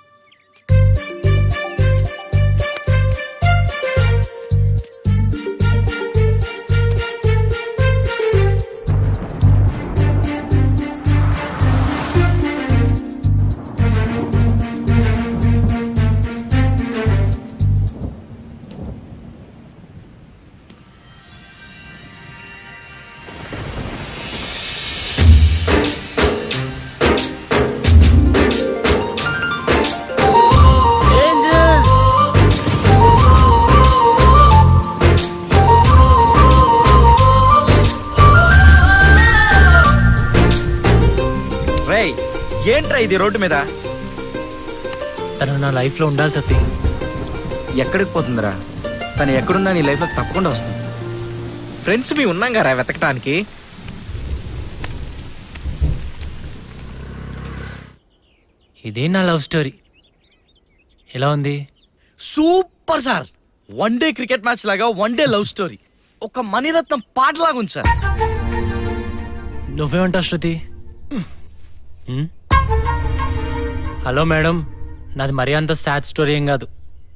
రేయ్ ఏంట్రా ఇది రోడ్డు మీద తను నా లైఫ్ లో ఉండాలి సత్తి ఎక్కడికి పోతుందిరా తను ఎక్కడున్నా నీ లైఫ్ లో తప్పకుండా వస్తుంది ఫ్రెండ్స్ మీ ఉన్నాం కదా వెతకటానికి ఇదే నా లవ్ స్టోరీ ఎలా ఉంది super sir one day cricket match లాగా వన్ డే లవ్ స్టోరీ ఒక మణిరత్నం పాటలాగా ఉంది సార్ నువ్వేమంటావు శృతి ఉమ్. హలో మేడం నాది మరీ అంత సాడ్ స్టోరీ ఏం కాదు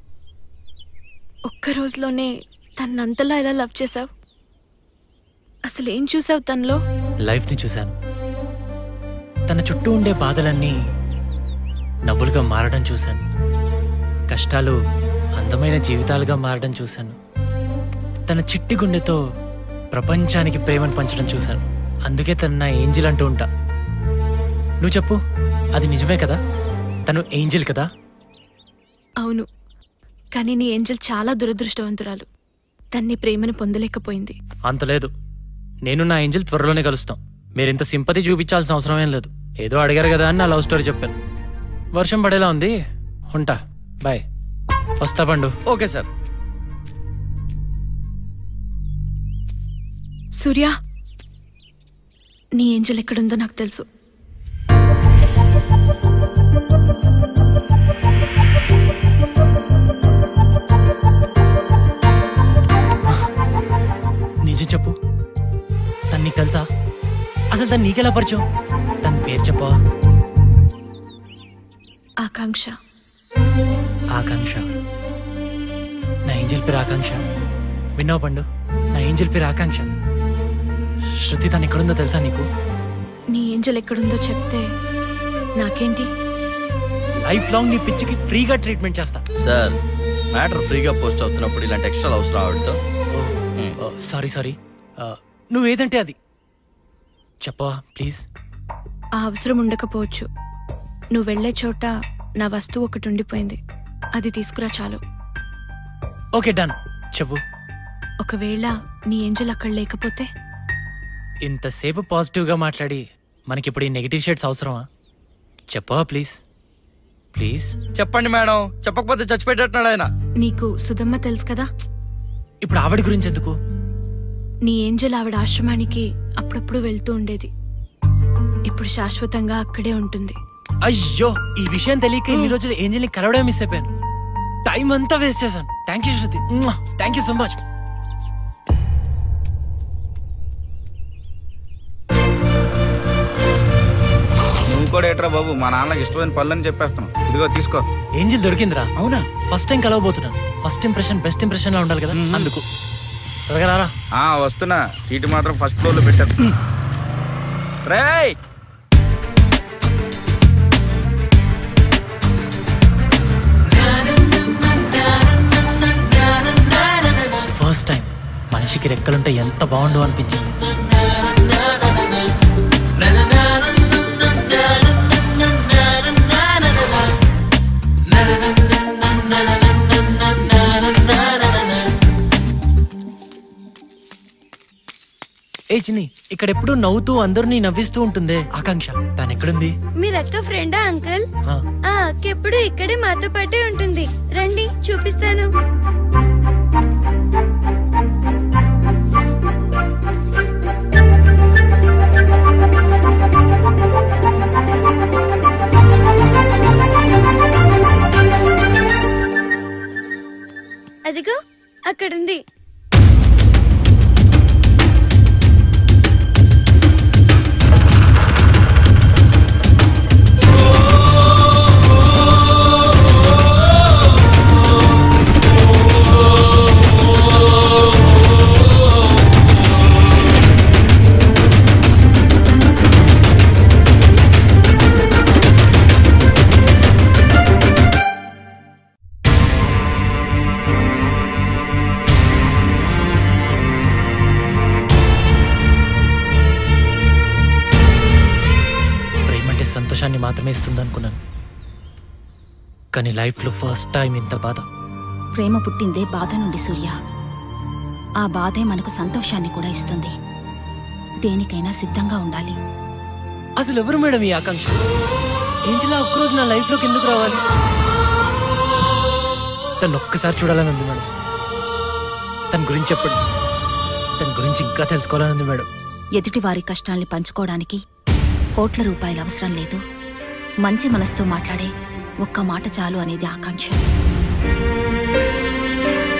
ఒక్క రోజులోనే తన్నంతలా ఎలా లవ్ చేసావు అసలు ఏం చూసావు తనలో లైఫ్ని చూశాను తన చుట్టూ ఉండే బాధలన్నీ నవ్వులుగా మారడం చూశాను కష్టాలు అందమైన జీవితాలుగా మారడం చూశాను తన చిట్టి గుండెతో ప్రపంచానికి ప్రేమను పంచడం చూశాను అందుకే తను నా ఏంజిల్ అంటూ ఉంటా నువ్వు చెప్పు అది నిజమే కదా తను ఏంజిల్ కదా అవును కానీ నీ ఏంజల్ చాలా దురదృష్టవంతురాలు తన్ని ప్రేమను పొందలేకపోయింది అంత లేదు నేను నా ఏంజిల్ త్వరలోనే కలుస్తాం మీరింత సింపతి చూపించాల్సిన అవసరం ఏం లేదు ఏదో అడిగారు కదా అని నా లవ్ స్టోరీ చెప్పాను వర్షం పడేలా ఉంది ఉంటా బాయ్ వస్తా పండు ఓకే సార్ సూర్య నీ ఏంజల్ ఎక్కడుందో నాకు తెలుసు నిజం చెప్పు తను నీకు తెలుసా అసలు తను నీకెలా పరిచయం తన పేరు చెప్పవా ఆకాంక్ష ఆకాంక్ష నా ఏంజల్ పేరు ఆకాంక్ష విన్నావు పండు నా ఏంజల్ పేరు ఆకాంక్ష శృతి తను ఎక్కడుందో తెలుసా నీకు నీ ఏంజల్ ఎక్కడుందో చెప్తే నాకేంటి లైఫ్ లాంగ్ నీ పిచ్చికి ఫ్రీగా ట్రీట్మెంట్ చేస్తా సార్ మ్యాటర్ ఫ్రీగా పోస్ట్ అవుతున్నప్పుడు ఇలాంటి ఎక్స్ట్రా అవసరం ఆవిడతో సారీ సారీ నువ్వేదంటే అది చెప్పవా ప్లీజ్ ఆ అవసరం ఉండకపోవచ్చు నువ్వు వెళ్ళే చోట నా వస్తువు ఒకటి ఉండిపోయింది అది తీసుకురా చాలు ఓకే డన్ చెప్పు ఒకవేళ నీ ఏంజల్ అక్కడ లేకపోతే ఇంతసేపు పాజిటివ్గా మాట్లాడి మనకిప్పుడు ఈ నెగిటివ్ షేడ్స్ అవసరమా చెప్పవా ప్లీజ్ ప్లీజ్ చెప్పండి మేడం చెప్పకపోతే చచ్చిపెట్టేట్టున్నాడు ఆయన నీకు సుధమ్మ తెలుసు కదా ఇప్పుడు ఆవిడ గురించి ఎందుకు నీ ఏంజల్ ఆవిడ ఆశ్రమానికి అప్పుడప్పుడు వెళ్తూ ఉండేది ఇప్పుడు శాశ్వతంగా అక్కడే ఉంటుంది అయ్యో ఈ విషయం తెలియక ఇన్ని రోజులు ఏంజల్ని కలవడం మిస్ అయిపోయాను టైం అంతా వేస్ట్ చేశాను thank you Shruti thank you so much నువ్వు కూడా ఏట్రా బాబు మా నాన్నకి ఇష్టమైన పనులని చెప్పేస్తున్నావు ఇదిగో తీసుకో ఏంజిల్ దొరికిందిరా అవునా ఫస్ట్ టైం కలవబోతున్నాను ఫస్ట్ ఇంప్రెషన్ బెస్ట్ ఇంప్రెషన్ లా ఉండాలి కదా అందుకు త్వరగా రారా ఆ వస్తున్నా సీటు మాత్రం ఫస్ట్ ఫ్లోర్ లో పెట్టారు రేయ్ ఫస్ట్ టైం మనిషికి రెక్కలుంటే ఎంత బాగుండు అనిపించింది ఏ చిన్ని ఇక్కడ ఎప్పుడు నవ్వుతూ అందరినీ నవ్విస్తూ ఉంటుందే ఆకాంక్ష తాను ఎక్కడుంది మీరు అక్క ఫ్రెండా అంకుల్ ఆ. ఆ అక్క ఎప్పుడు ఇక్కడే మాతో పాటే ఉంటుంది రండి చూపిస్తాను అదిగో అక్కడుంది ప్రేమంటే సంతోషాన్ని మాత్రమే ఇస్తుంది అనుకున్నాను కానీ లైఫ్లో ఫస్ట్ టైం ఇంత బాధ ప్రేమ పుట్టిందే బాధ నుండి సూర్య ఆ బాధే మనకు సంతోషాన్ని కూడా ఇస్తుంది దేనికైనా సిద్ధంగా ఉండాలి అసలు ఎవరు మేడం ఈ ఆకాంక్ష ఏంజిలా ఒక్కరోజు నా లైఫ్లోకి ఎందుకు రావాలి తను ఒక్కసారి చూడాలని ఉంది మేడం తన గురించి చెప్పండి తన గురించి ఇంకా తెలుసుకోవాలని ఉంది మేడం ఎదుటివారి కష్టాల్ని పంచుకోవడానికి కోట్ల రూపాయల అవసరం లేదు మంచి మనసుతో మాట్లాడే ఒక్క మాట చాలు అనేది ఆకాంక్ష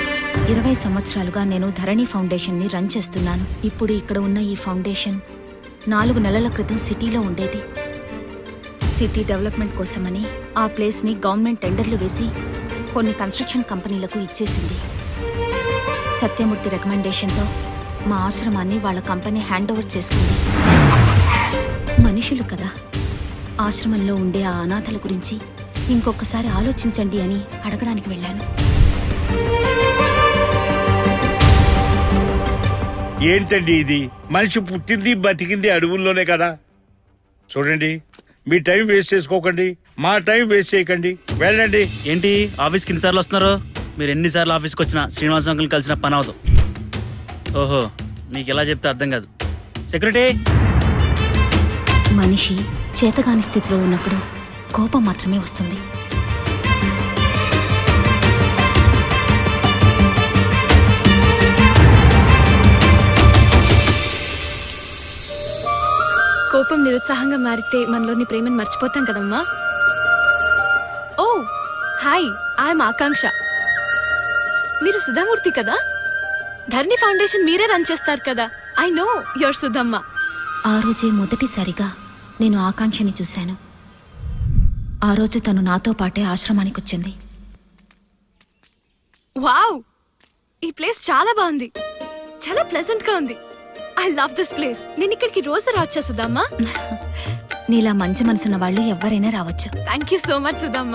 ఇరవై సంవత్సరాలుగా నేను ధరణి ఫౌండేషన్ ని రన్ చేస్తున్నాను ఇప్పుడు ఇక్కడ ఉన్న ఈ ఫౌండేషన్ నాలుగు నెలల క్రితం సిటీలో ఉండేది సిటీ డెవలప్మెంట్ కోసమని ఆ ప్లేస్ని గవర్నమెంట్ టెండర్లు వేసి కొన్ని కన్స్ట్రక్షన్ కంపెనీలకు ఇచ్చేసింది సత్యమూర్తి రికమెండేషన్తో మా ఆశ్రమాన్ని వాళ్ళ కంపెనీ హ్యాండ్ ఓవర్ చేసుకుంది మనుషులు కదా ఆశ్రమంలో ఉండే ఆ అనాథల గురించి ఇంకొకసారి ఆలోచించండి అని అడగడానికి వెళ్ళాను ఏంటండి ఇది మనిషి పుట్టింది బతికింది అడవుల్లోనే కదా చూడండి మీ టైం వేస్ట్ చేసుకోకండి మా టైం వేస్ట్ చేయకండి వెళ్ళండి ఏంటి ఆఫీస్కి ఎన్నిసార్లు వస్తున్నారు మీరు ఎన్నిసార్లు ఆఫీస్కి వచ్చినా శ్రీనివాస్ అంకుల్ కలిసిన పని అవదు ఓహో మీకు ఎలా చెప్తే అర్థం కాదు సెక్యూరిటీ మనిషి చేతగాని స్థితిలో ఉన్నప్పుడు కోపం మాత్రమే వస్తుంది కోపం నిరుత్సాహంగా మారితే మనలోని ప్రేమను మర్చిపోతాం కదమ్మా ఓ హాయ్ ఐఎమ్ ఆకాంక్ష మీరు సుధామూర్తి కదా ధరణి ఫౌండేషన్ మీరే రన్ చేస్తారు కదా ఐ నో యువర్ సుధమ్మ ఆ రోజే మొదటిసారిగా నేను ఆకాంక్షని చూశాను ఆ రోజు తను నాతో పాటే ఆశ్రమానికి వచ్చింది వావ్ ఈ ప్లేస్ చాలా బాగుంది చాలా ప్లెజెంట్ గా ఉంది ఐ లవ్ దిస్ ప్లేస్ నేను ఇక్కడికి రోజు రావచ్చా సుధమ్మ నీలా మంచి మనసున్న వాళ్ళు ఎవరైనా రావచ్చు thank you so much Sudhamma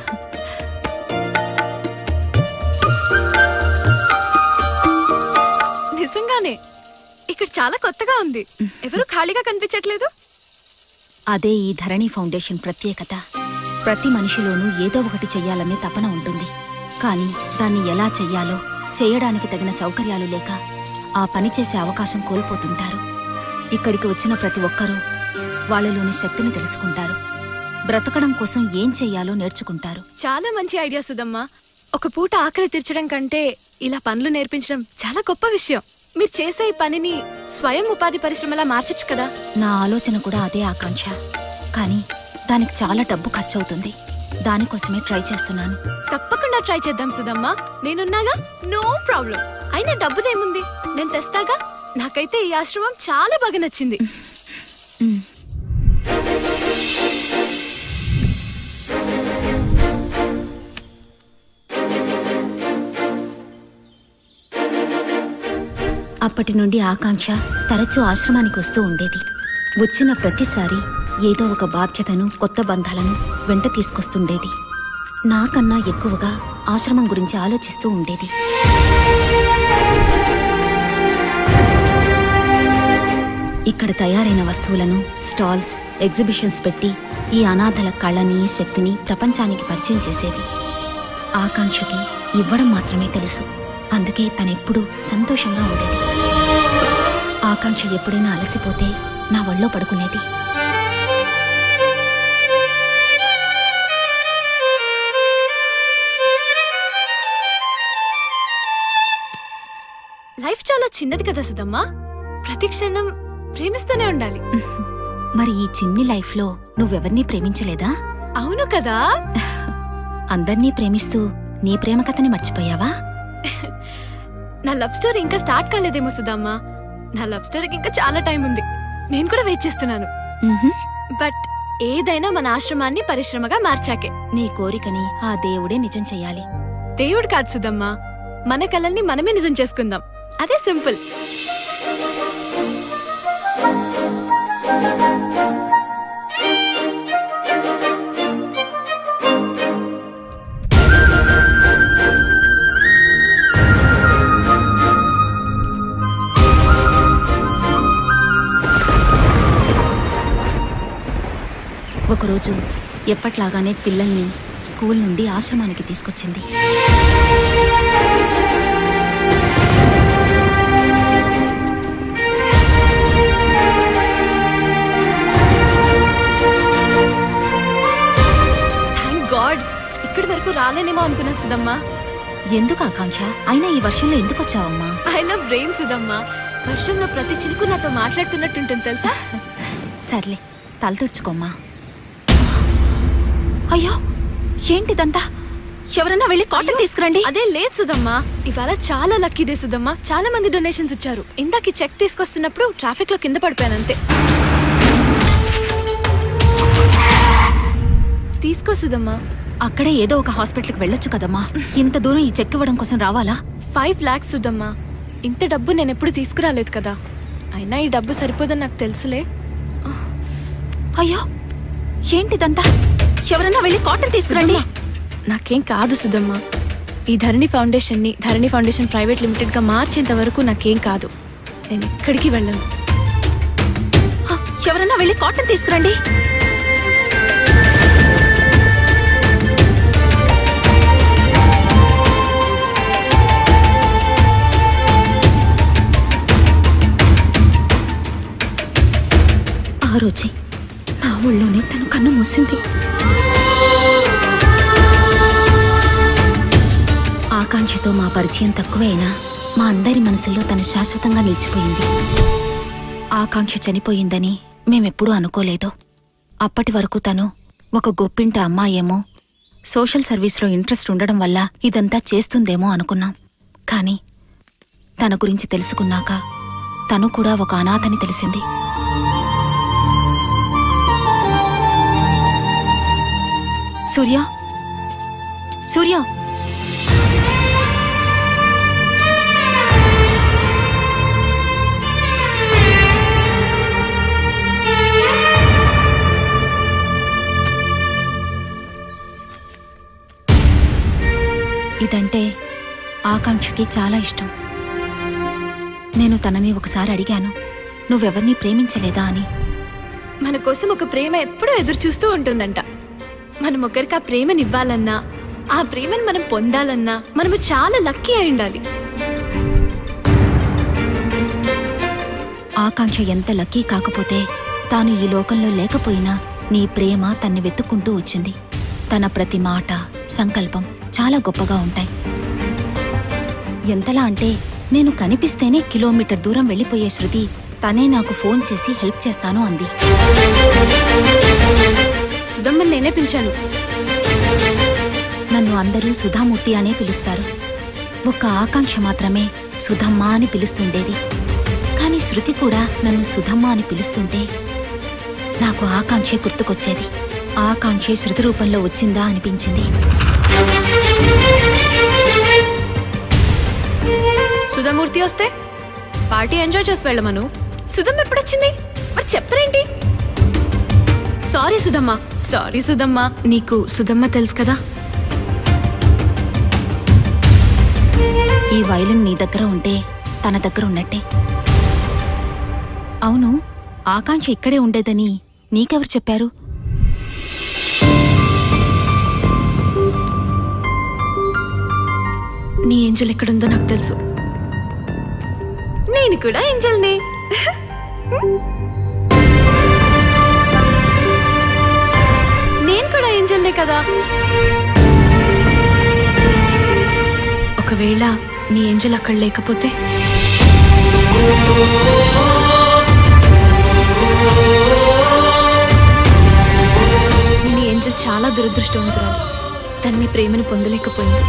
నిజంగానే ఇక్కడ చాలా కొత్తగా ఉంది ఎవరు ఖాళీగా కనిపించట్లేదు అదే ఈ ధరణి ఫౌండేషన్ ప్రత్యేకత ప్రతి మనిషిలోనూ ఏదో ఒకటి చెయ్యాలనే తపన ఉంటుంది కానీ దాన్ని ఎలా చెయ్యాలో చేయడానికి తగిన సౌకర్యాలు లేక ఆ పని చేసే అవకాశం కోల్పోతుంటారు ఇక్కడికి వచ్చిన ప్రతి ఒక్కరూ వాళ్ళలోని శక్తిని తెలుసుకుంటారు బ్రతకడం కోసం ఏం చెయ్యాలో నేర్చుకుంటారు చాలా మంచి ఐడియా సుధమ్మ ఒక పూట ఆకలి తీర్చడం కంటే ఇలా పనులు నేర్పించడం చాలా గొప్ప విషయం మీరు చేసే ఈ పనిని స్వయం ఉపాధి పరిశ్రమలా మార్చొచ్చు కదా నా ఆలోచన కూడా అదే ఆకాంక్ష కానీ దానికి చాలా డబ్బు ఖర్చవుతుంది దానికోసమే ట్రై చేస్తున్నాను తప్పకుండా ట్రై చేద్దాం సుధమ్మ నేనున్నాగా నో ప్రాబ్లం అయినా డబ్బుదేముంది నేను తెస్తాగా నాకైతే ఈ ఆశ్రమం చాలా బాగా నచ్చింది అప్పటి నుండి ఆకాంక్ష తరచూ ఆశ్రమానికి వస్తూ ఉండేది వచ్చిన ప్రతిసారి ఏదో ఒక బాధ్యతను కొత్త బంధాలను వెంట తీసుకొస్తుండేది నాకన్నా ఎక్కువగా ఆశ్రమం గురించి ఆలోచిస్తూ ఉండేది ఇక్కడ తయారైన వస్తువులను స్టాల్స్ ఎగ్జిబిషన్స్ పెట్టి ఈ అనాథల కళని శక్తిని ప్రపంచానికి పరిచయం చేసేది ఆకాంక్షకి ఇవ్వడం మాత్రమే తెలుసు అందుకే తనెప్పుడూ సంతోషంగా ఉండేది ఆకాంక్ష ఎప్పుడైనా అలసిపోతే నా ఒళ్ళో పడుకునేది లైఫ్ చాలా చిన్నది కదా సుధమ్మ ప్రతి క్షణం ప్రేమిస్తూనే ఉండాలి మరి ఈ చిన్ని లైఫ్లో నువ్వెవర్నీ ప్రేమించలేదా అవును కదా అందర్నీ ప్రేమిస్తూ నీ ప్రేమ కథని మర్చిపోయావా నా లవ్ స్టోరీ ఇంకా స్టార్ట్ కాలేదేమో సుధమ్మ నా లవ్ స్టోరీకి ఇంకా చాలా టైం ఉంది నేను కూడా వెయిట్ చేస్తున్నాను బట్ ఏదైనా మన ఆశ్రమాన్ని పరిశ్రమగా మార్చాకే నీ కోరికని ఆ దేవుడే నిజం చెయ్యాలి దేవుడు కాదు సుధమ్మ మన కళల్ని మనమే నిజం చేసుకుందాం అదే సింపుల్ ఒకరోజు ఎప్పట్లాగానే పిల్లల్ని స్కూల్ నుండి ఆశ్రమానికి తీసుకొచ్చింది థ్యాంక్ గాడ్ ఇక్కడి వరకు రాలేనేమో అనుకున్నా సుధమ్మ ఎందుకు ఆకాంక్ష అయినా ఈ వర్షంలో ఎందుకు వచ్చావమ్మా ఐ లవ్ రెయిన్ సుధమ్మ వర్షంలో ప్రతి చినుకు నాతో మాట్లాడుతున్నట్టుంటుంది తెలుసా సర్లే తల తుడుచుకోమ్మా అయ్యో ఏంటిదంతా ఎవరన్నా వెళ్ళి కాటన్ తీసుకురండి అదే లేదు సుధమ్మా ఇవాళ చాలా లక్కీ డే సుధమ్మా చాలా మంది డొనేషన్స్ ఇచ్చారు ఇందాక ఈ చెక్ తీసుకొస్తున్నప్పుడు ట్రాఫిక్ లో కింద పడిపోయాను అంతే తీసుకో సుధమ్మా అక్కడే ఏదో ఒక హాస్పిటల్కి వెళ్ళొచ్చు కదమ్మా ఇంత దూరం ఈ చెక్ ఇవ్వడం కోసం రావాలా ఫైవ్ లాక్స్ సుధమ్మా ఇంత డబ్బు నేను ఎప్పుడు తీసుకురాలేదు కదా అయినా ఈ డబ్బు సరిపోదని నాకు తెలుసులే అయ్యో ఏంటిదంతా ఎవరన్నా వెళ్ళి కాటన్ తీసుకురండి నాకేం కాదు సుధమ్మ ఈ ధరణి ఫౌండేషన్ ని ధరణి ఫౌండేషన్ ప్రైవేట్ లిమిటెడ్ గా మార్చేంత వరకు నాకేం కాదు నేను ఎక్కడికి వెళ్ళను ఎవరన్నా వెళ్ళి కాటన్ తీసుకురండి ఆ రోజే నా ఊళ్ళోనే తను కన్ను మూసింది ఆకాంక్షతో మా పరిచయం తక్కువైనా మా అందరి మనసుల్లో తను శాశ్వతంగా నిలిచిపోయింది ఆకాంక్ష చనిపోయిందని మేమెప్పుడూ అనుకోలేదు అప్పటి వరకు తను ఒక గొప్పింట అమ్మాయేమో సోషల్ సర్వీస్లో ఇంట్రెస్ట్ ఉండడం వల్ల ఇదంతా చేస్తుందేమో అనుకున్నాం కానీ తన గురించి తెలుసుకున్నాక తను కూడా ఒక అనాథని తెలిసింది సూర్య సూర్య ఇదంటే ఆకాంక్షకి చాలా ఇష్టం నేను తనని ఒకసారి అడిగాను నువ్వెవర్నీ ప్రేమించలేదా అని మన కోసం ఒక ప్రేమ ఎప్పుడూ ఎదురు చూస్తూ ఉంటుందంట మనం ఒకరికి ఆ ప్రేమనివ్వాలన్నా ఆ ప్రేమను మనం పొందాలన్నా మనము చాలా లక్కీ అయి ఉండాలి ఆకాంక్ష ఎంత లక్కీ కాకపోతే తాను ఈ లోకంలో లేకపోయినా నీ ప్రేమ తన్ని వెతుక్కుంటూ వచ్చింది తన ప్రతి మాట సంకల్పం చాలా గొప్పగా ఉంటాయి ఎంతలా అంటే నేను కనిపిస్తేనే కిలోమీటర్ దూరం వెళ్ళిపోయే శృతి తనే నాకు ఫోన్ చేసి హెల్ప్ చేస్తాను అంది సుధమ్మని నేనే పిలిచాను నన్ను అందరూ సుధామూర్తి అనే పిలుస్తారు ఒక్క ఆకాంక్ష మాత్రమే సుధమ్మ అని పిలుస్తుండేది కానీ శృతి కూడా నన్ను సుధమ్మ అని పిలుస్తుంటే నాకు ఆకాంక్షే గుర్తుకొచ్చేది ఆకాంక్షే శృతి రూపంలో వచ్చిందా అనిపించింది సుధమూర్తి వస్తే పార్టీ ఎంజాయ్ చేసి వెళ్ళమను సుధమ్మ ఎప్పుడొచ్చింది మరి చెప్పరేంటి సారీ సుధమ్మ సారీ సుధమ్మ నీకు సుధమ్మ తెలుసు కదా ఈ వైలిన్ నీ దగ్గర ఉంటే తన దగ్గర ఉన్నట్టే అవును ఆకాంక్ష ఇక్కడే ఉండేదని నీకెవరు చెప్పారు నీ ఏంజల్ ఎక్కడుందో నాకు తెలుసు నేను కూడా ఏంజల్ని నేను కూడా ఏంజల్నే కదా ఒకవేళ నీ ఏంజల్ అక్కడ లేకపోతే నీ ఏంజల్ చాలా దురదృష్టవంతురాలు తన్ని ప్రేమను పొందలేకపోయింది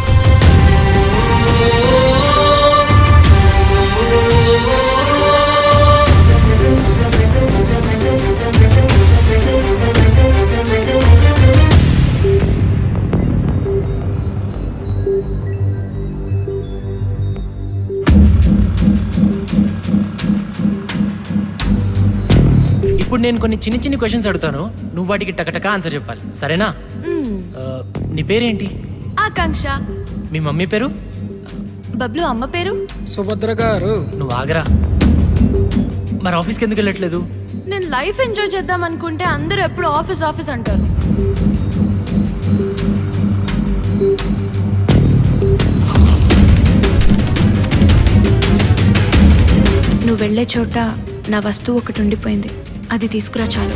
ఇప్పుడు నేను కొన్ని చిన్న చిన్న క్వశ్చన్స్ అడుగుతాను నువ్వు వాటికి టకటక ఆన్సర్ చెప్పాలి సరేనా మ్మ్. ఆ, నీ పేరేంటి ఆకాంక్ష మీ మమ్మీ పేరు బబ్లు అమ్మ పేరు సుభద్ర గారు నువ్వు ఆగరా మరి ఆఫీస్కి ఎందుకు వెళ్ళట్లేదు నేను లైఫ్ ఎంజాయ్ చేద్దాం అనుకుంటే అందరూ ఎప్పుడు ఆఫీస్ ఆఫీస్ అంటారు నువ్వు వెళ్ళే చోట నా వస్తువు ఒకటి ఉండిపోయింది అది తీసుకురా చాలు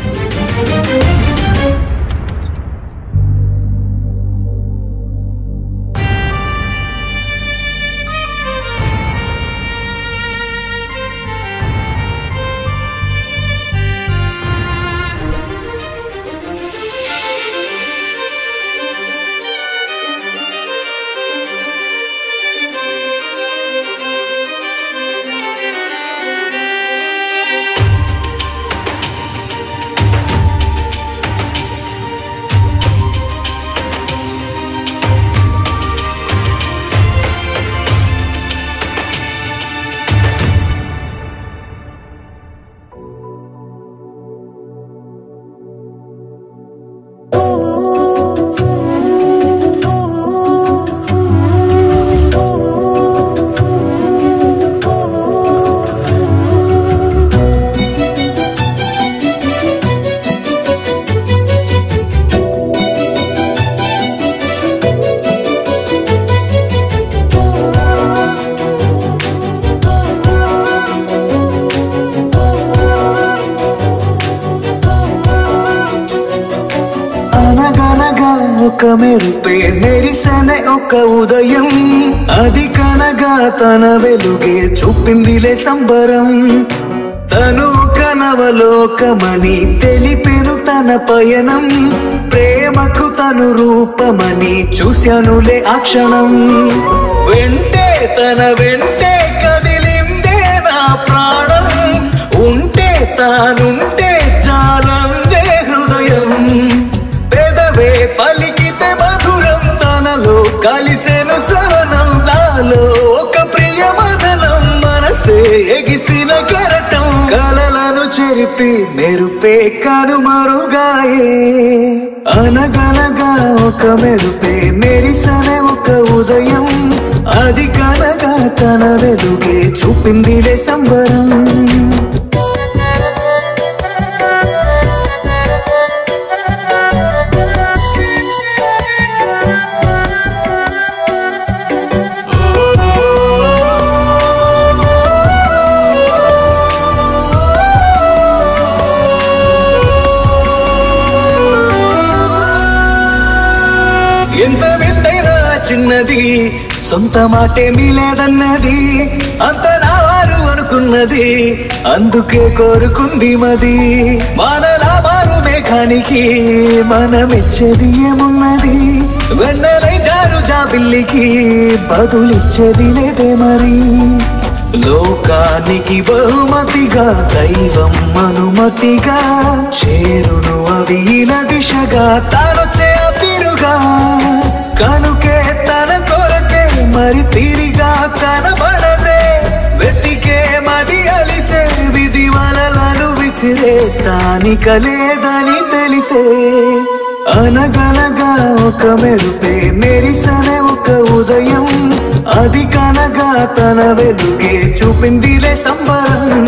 కనగా ఒక మెరుపే మెరిసనే ఒక ఉదయం అది కనగా తన వెలుగే చూపిందిలే సంబరం తను కనవలోకమని తెలిపెను తన పయనం ప్రేమకు తను రూపమని చూశానులే ఆ క్షణం వెంటే తన వెంటే కదిలిందే నా ప్రాణం ఉంటే తానుంటే చాలందే హృదయం పెదవే పలికితే మధురం తనలో కలిసెను సహనం నాలో ఒక ప్రియ మదనం మనసే ఎగిసిన కెరటం కలలను చెరిపి మెరుపే కనుమరుగాయే అనగనగా ఒక మెరుపే మెరిసనే ఒక ఉదయం అది కనగా తన వెలుగే చూపిందిలే సంబరం ఎంత వింతైనా చిన్నది సొంత మాటేమీ లేదన్నది అంత నావారు అనుకున్నది అందుకే కోరుకుంది మది మనలా మారు మేఘానికి మనమిచ్చేది ఏమున్నది వెన్నెలై జారు జాబిల్లికి బదులిచ్చేది లేదే మరి లోకానికి బహుమతిగా దైవం అనుమతిగా చేరును అవి ఇలా దిశగా తానొచ్చే తీరుగా కనుకే తన కొరకే మరి తీరిగా కనబడదే వెతికే మది అలిసే విధి వలలను విసిరే తానిక లేదని తెలిసే అనగనగా ఒక మెరుపే మెరిసనే ఒక ఉదయం అది కనగా తన వెలుగే చూపిందిలే సంబరం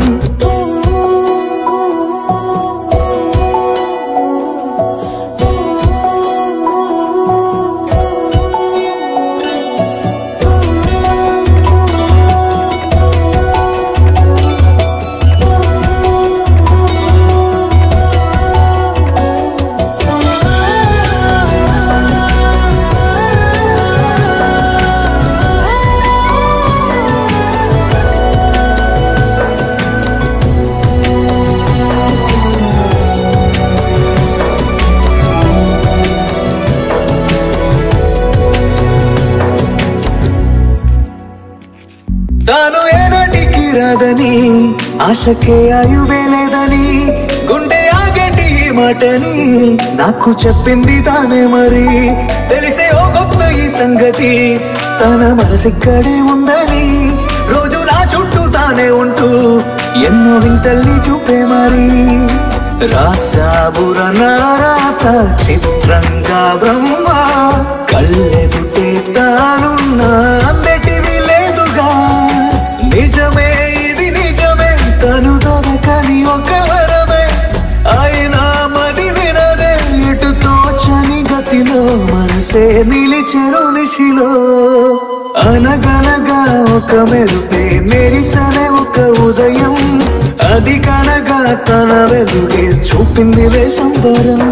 తాను ఏనాటికి రాదని ఆశకే ఆయువే లేదని గుండె ఆగటి ఈ మాటని నాకు చెప్పింది తానే మరి తెలిసే ఓ కొత్త ఈ సంగతి తన మనసిక్కడే ఉందని రోజు నా చుట్టూ తానే ఉంటూ ఎన్నో వింతల్ని చూపే మరి రాసాబుర నారాత చిత్రంగా బ్రహ్మ కళ్ళెదుటే తానున్నా అందటివి లేదుగా నిజమే ఇది నిజమే తను దొరకని ఒక వరమే అయినా మది వినదే ఇటు తోచని గతిలో మనసే నిలిచెను నిశిలో అనగనగా ఒక మెరుపే మెరిసనే ఒక ఉదయం అది కనగా తన వెలుగే చూపిందిలే సంబరం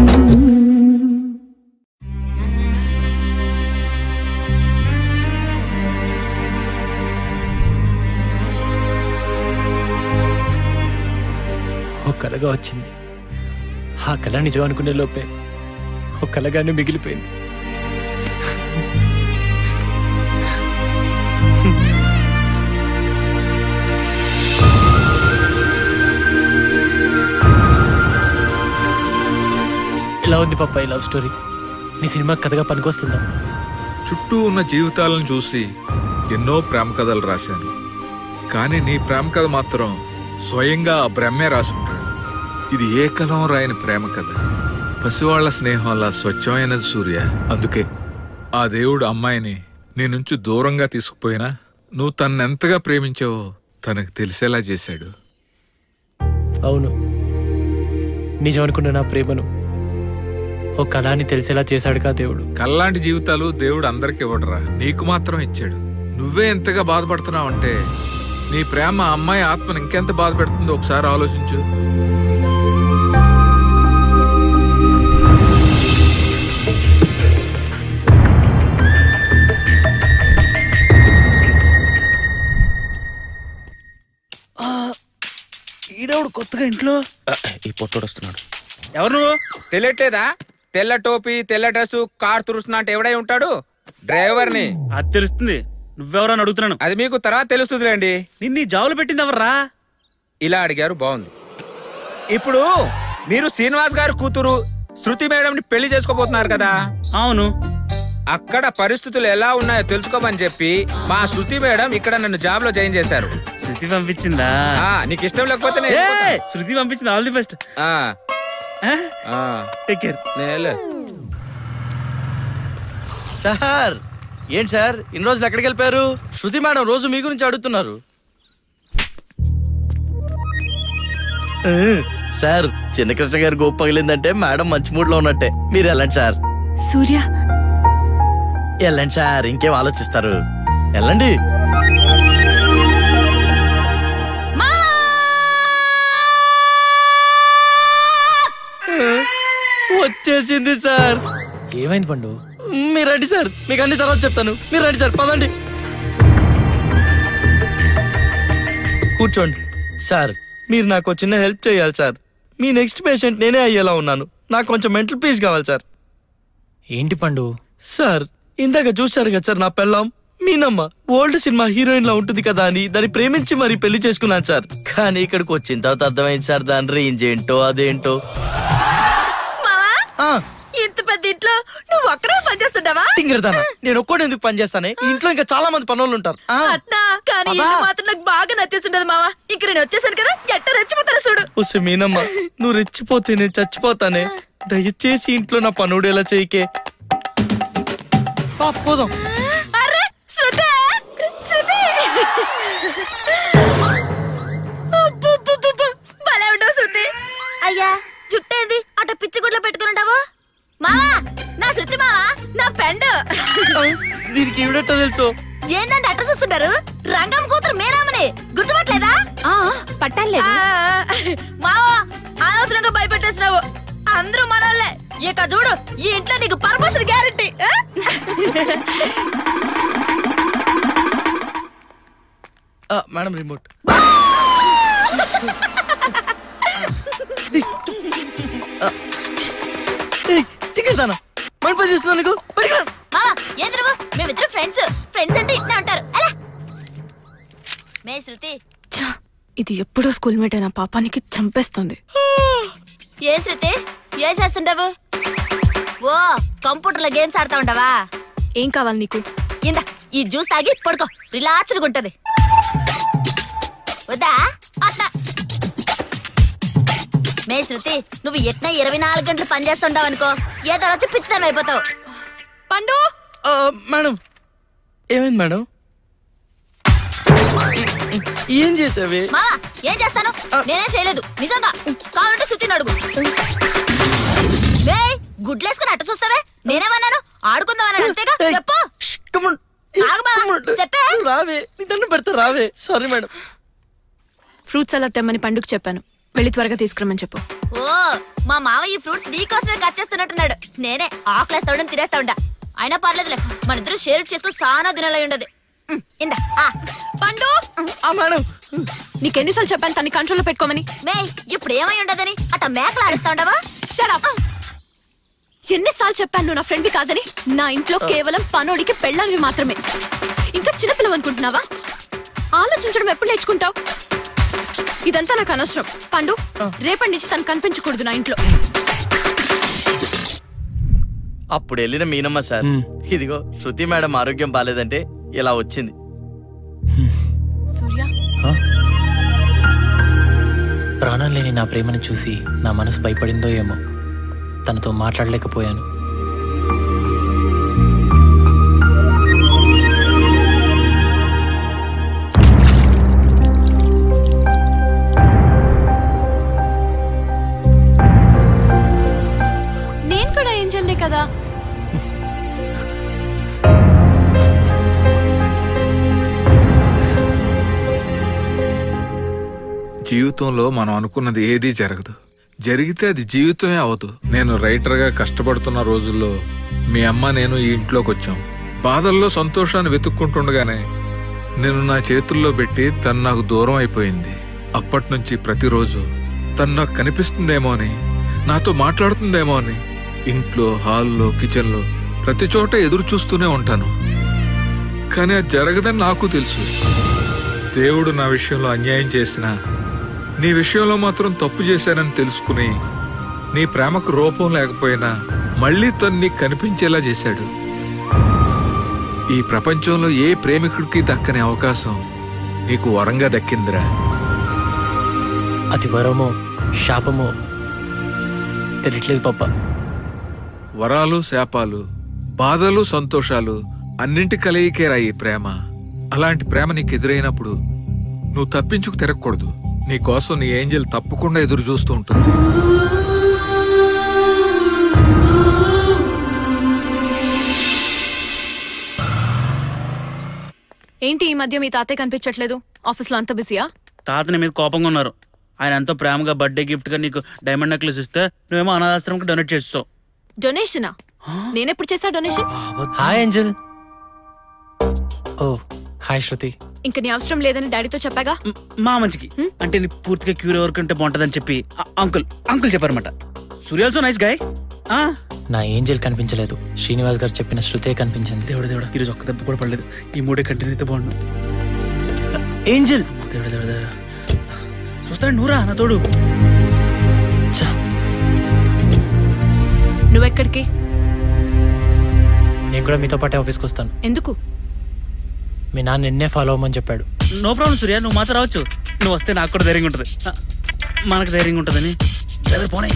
ఒక కలగా వచ్చింది ఆ కళ నిజం అనుకునే లోపే ఒక కలగానే మిగిలిపోయింది ఎలా ఉంది పప్ప ఈ లవ్ స్టోరీ నీ సినిమా కథగా పనికొస్తుందా చుట్టూ ఉన్న జీవితాలను చూసి ఎన్నో ప్రేమ కథలు రాశాను కానీ నీ ప్రేమ కథ మాత్రం స్వయంగా ఆ బ్రహ్మే రాసుంటాడు ఇది ఏ కలం రాయని ప్రేమ కథ పసివాళ్ల స్నేహంలా స్వచ్ఛమైనది సూర్య అందుకే ఆ దేవుడు అమ్మాయిని నీ నుంచి దూరంగా తీసుకుపోయినా నువ్వు తన్నెంతగా ప్రేమించావో తనకు తెలిసేలా చేశాడు అవును నిజం అనుకున్న నా ప్రేమను ఓ కళ అని తెలిసేలా చేశాడుగా దేవుడు కల్లాంటి జీవితాలు దేవుడు అందరికి ఇవ్వడరా నీకు మాత్రం ఇచ్చాడు నువ్వే ఎంతగా బాధపడుతున్నావంటే నీ ప్రేమ ఆ అమ్మాయి ఆత్మను ఇంకెంత బాధ పెడుతుందో ఒకసారి ఆలోచించు కొత్తగా ఇంట్లో ఈ పొట్టోడు వస్తున్నాడు ఎవరు నువ్వు తెలియట్లేదా తెల్ల టోపీ తెల్ల డ్రెస్ కార్ తురుస్తున్నా అంటే ఎవడై ఉంటాడు డ్రైవర్ని అది తెలుస్తుంది నువ్వెవరో అని అడుగుతున్నాను అది మీకు తర్వాత తెలుస్తుందిలేండి నిన్ను జాబులు పెట్టింది ఎవర్రా ఇలా అడిగారు బాగుంది ఇప్పుడు మీరు శ్రీనివాస్ గారి కూతురు శృతి మేడం ని పెళ్లి చేసుకోబోతున్నారు కదా అవును అక్కడ పరిస్థితులు ఎలా ఉన్నాయో తెలుసుకోమని చెప్పి మా శృతి మేడం ఇక్కడ నన్ను జాబ్ లో జాయిన్ చేశారు శృతి పంపించిందా ఆ, నీకు ఇష్టం లేకపోతే నేను ఏ, వెళ్ళిపోతాను. శృతి పంపించింది ఆల్ ది బెస్ట్ ఆ, ఆ. టేక్ కేర్ నేను వెళ్ళే. సార్ ఏంటి సార్ ఇన్ని రోజులు ఎక్కడికి వెళ్ళిపోయారు శృతి మేడం రోజు మీ గురించి అడుగుతున్నారు ఆ, సార్ చిన్నకృష్ణ గారి గోపు పగిలిందంటే మేడం మంచి మూడ్ లో ఉన్నట్టే మీరు వెళ్ళండి సార్ సూర్య వెళ్ళండి సార్ ఇంకేం ఆలోచిస్తారు వెళ్ళండి వచ్చేసింది సార్ ఏమైంది పండు మీరు రండి సార్ మీకు అన్ని తర్వాత చెప్తాను మీరు రండి సార్ పదండి కూర్చోండి సార్ మీరు నాకు చిన్న హెల్ప్ చేయాలి సార్ మీ నెక్స్ట్ పేషెంట్ నేనే అయ్యేలా ఉన్నాను నాకు కొంచెం మెంటల్ పీస్ కావాలి సార్ ఏంటి పండు సార్ ఇందాక చూశారు కదా సార్ నా పెళ్ళాం మీనమ్మ ఓల్డ్ సినిమా హీరోయిన్ లా ఉంటుంది కదా అని దాన్ని ప్రేమించి మరి పెళ్లి చేసుకున్నాను సార్ కానీ ఇక్కడికి వచ్చిన తర్వాత అర్థమైంది సార్ దాని రేంజ్ ఏంటో అదేంటో ఆ, ఇంత పెద్ద ఇంట్లో నువ్వు ఒక్కడే పనిచేస్తుండవా టింగరదానా నేను ఒక్కడే ఎందుకు పని చేస్తానే ఈ ఇంట్లో ఇంకా చాలా మంది పనులు ఉంటారు ఆ, అట్నా కానీ ఇల్లు మాత్రం నాకు బాగా నచ్చేసిండదు మావా ఇక్కడ నేను వచ్చేసాను కదా ఎట్ట రెచ్చిపోతాను చూడు ఉస్సే మీనమ్మ నువ్వు రెచ్చిపోతే నేను చచ్చిపోతానే దయచేసి ఇంట్లో నా పనుడు ఎలా చేయకే పా, పోదాం అరే శృతి శృతి అబ్బబ్బబ్బబ్బ, భలే ఉండవు శృతి అయ్యా జుట్టేది అట పిచ్చి గుడ్లో పెట్టుకుని మావా నా శృతి మావా నా ఫ్రెండ్ దీనికి ఈవిడెట్టో తెలుసు ఏందంటే అట్ట చూస్తుంటారు రంగం కూతురు మేరామని గుర్తుపట్టలేదా పట్టాలేదు మావా అనవసరంగా భయపెట్టేసినావు అందరూ మనోళ్ళే ఇక చూడు ఈ ఇంట్లో నీకు పర్మిషన్ గ్యారంటీ ఆ, మేడం రిమోట్ టింగరదానా మన పని చేస్తున్నా నీకు బయటికి రా. మావా ఏంది నువ్వు మేమిద్దరు ఫ్రెండ్స్ ఫ్రెండ్స్ అంటే ఇట్లా ఉంటారు అలా మే శృతి ఛ, ఇది ఎప్పుడో స్కూల్ మేట్ అయిన పాపానికి చంపేస్తుంది ఏ శృతి ఏం చేస్తుండవు ఓ కంప్యూటర్ లో గేమ్స్ ఆడుతా ఉండవా ఏం కావాలి నీకు ఇందా ఈ జ్యూస్ తాగి పడుకో రిలాక్స్డ్గా ఉంటది వద్దా అట్లా మే శృతి నువ్వు ఎట్లా ఇరవై నాలుగు గంటలు పని చేస్తుండవు అనుకో ఏదో రోజు పిచ్చితనం అయిపోతావు పండు ఆ, మేడం ఏమైంది మేడం ఏం చేసావే మావా ఏం చేస్తాను నేనేం చేయలేదు నిజంగా కావాలంటే శృతిని అడుగు ఏయ్, గుడ్లేసుకుని అట్ట చూస్తావే నేనేమన్నాను ఆడుకుందామన్నాను అంతేగా చెప్పు ఆగు మావా, చెప్పే రావే నీ దండం పెడతా రావే సారీ మేడం ఫ్రూట్స్ అలా తెమ్మని పండుగ చెప్పాను వెళ్ళి త్వరగా తీసుకురమ్మని చెప్పు ఓ మా మావ ఈ ఫ్రూట్స్ నీకోసమే కట్ చేస్తున్నట్టున్నాడు నేనే ఆకులేస్తా ఉండని తినేస్తా ఉండా అయినా పర్లేదులే మన ఇద్దరు షేర్ చేసుకుని సానా దినాలై ఉండదు ఉమ్, ఇందా ఆ. పండు మేడం నీకెన్నిసార్లు చెప్పాను తన్ని కంట్రోల్లో పెట్టుకోమని మే ఇప్పుడు ఏమై ఉండదని అట్ట మేకలు ఆడిస్తా ఉండవా షడప్ ఎన్నిసార్లు చెప్పాను నువ్వు నా ఫ్రెండ్వి కాదని నా ఇంట్లో కేవలం పనోడికి పెళ్ళాలి మాత్రమే ఇంకా చిన్నపిల్లవు అనుకుంటున్నావా ఆలోచించడం ఎప్పుడు నేర్చుకుంటావు ఇదంతా నాకు అనవసరం పండు రేపటి నుంచి తను కనిపించకూడదు నా ఇంట్లో అప్పుడు వెళ్ళిన మీనమ్మ సార్ ఇదిగో శృతి మేడం ఆరోగ్యం బాలేదంటే ఇలా వచ్చింది సూర్య ప్రాణం లేని నా ప్రేమను చూసి నా మనసు భయపడిందో ఏమో తనతో మాట్లాడలేకపోయాను నేను కూడా ఏం చేయలే కదా జీవితంలో మనం అనుకున్నది ఏదీ జరగదు జరిగితే అది జీవితమే అవదు నేను రైటర్గా కష్టపడుతున్న రోజుల్లో మీ అమ్మ నేను ఈ ఇంట్లోకి వచ్చాం బాధల్లో సంతోషాన్ని వెతుక్కుంటుండగానే నేను నా చేతుల్లో పెట్టి తను నాకు దూరం అయిపోయింది అప్పటి నుంచి ప్రతిరోజు తను నాకు కనిపిస్తుందేమో అని నాతో మాట్లాడుతుందేమో అని ఇంట్లో హాల్లో కిచెన్లో ప్రతి చోట ఎదురు చూస్తూనే ఉంటాను కానీ అది జరగదని నాకు తెలుసు దేవుడు నా విషయంలో అన్యాయం చేసినా నీ విషయంలో మాత్రం తప్పు చేశానని తెలుసుకుని నీ ప్రేమకు రూపం లేకపోయినా మళ్ళీ తను నీకు కనిపించేలా చేశాడు ఈ ప్రపంచంలో ఏ ప్రేమికుడికి దక్కని అవకాశం నీకు వరంగా దక్కిందిరా అది వరమో శాపమో తెలియట్లేదు పప్ప వరాలు శాపాలు బాధలు సంతోషాలు అన్నింటి కలయికేరా ఈ ప్రేమ అలాంటి ప్రేమ నీకు ఎదురైనప్పుడు నువ్వు తప్పించుకు తిరగకూడదు నీ కోసం నీ ఏంజల్ తప్పకుండా ఎదురు చూస్తూ ఉంటుంది ఏంటి ఈ మధ్య మీ తాతయ్య కనిపించట్లేదు ఆఫీస్లో అంత బిజీయా తాతని మీద కోపంగా ఉన్నారు ఆయన ఎంతో ప్రేమగా బర్త్డే గిఫ్ట్ గా నీకు డైమండ్ నెక్లెస్ ఇస్తే నువ్వేమో అనాథాశ్రమంకి డొనేట్ చేస్తావు డొనేషనా నేనెప్పుడు చేసా donation hi angel oh hi Shruti ఇంక నీ అవసరం లేదని డాడీతో చెప్పాగా మా మంచికి అంటే నీ పూర్తిగా క్యూర్ ఎవరికంటే బాగుంటుందని చెప్పి అ- అంకుల్ అంకుల్ చెప్పారన్నమాట సూర్య ఆల్సో నైస్ గాయ్ నా ఏంజల్ కనిపించలేదు శ్రీనివాస్ గారు చెప్పిన శృతే కనిపించింది దేవుడు దేవుడు ఈరోజు ఒక్క దెబ్బ కూడా పడలేదు ఈ మూడే కంటిన్యూ అయితే బాగుండు ఏంజల్ దేవుడు దేవుడు దేవుడు చూస్తాడు నూరా నా తోడు నువ్వెక్కడికి నేను కూడా మీతో పాటే ఆఫీస్కి వస్తాను ఎందుకు మీ నాన్న నిన్నే ఫాలో అవ్వమని చెప్పాడు నో ప్రాబ్లం సూర్య నువ్వు మాత్రం రావచ్చు నువ్వు వస్తే నాకు కూడా ధైర్యంగా ఉంటుంది ఆ, మనకు ధైర్యంగా ఉంటుందని డ్రైవర్ పోనీ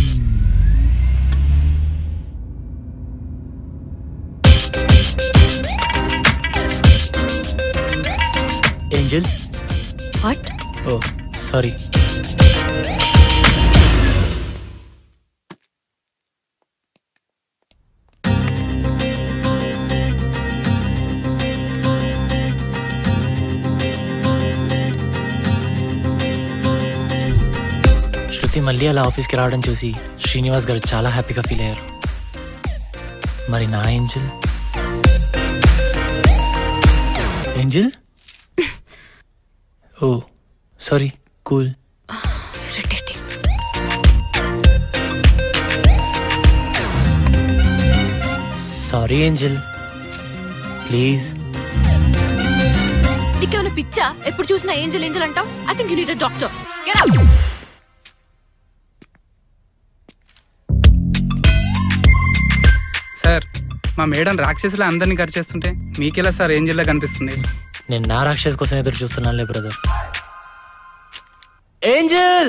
angel what oh sorry Shruti మళ్ళీ అలా ఆఫీస్కి రావడం చూసి శ్రీనివాస్ గారు చాలా హ్యాపీగా ఫీల్ అయ్యారు మరి నా angel angel oh sorry cool sorry angel please నీకేమైనా పిచ్చా ఎప్పుడు చూసినా ఏంజల్ ఏంజల్ అంటావు I think you need doctor sir మా మేడం రాక్షసులు అందరినీ ఖర్చేస్తుంటే మీకెలా సార్ ఏంజిల్లా కనిపిస్తుంది నేను నా రాక్షస్ కోసం ఎదురు చూస్తున్నానులే బ్రదర్ ఏంజల్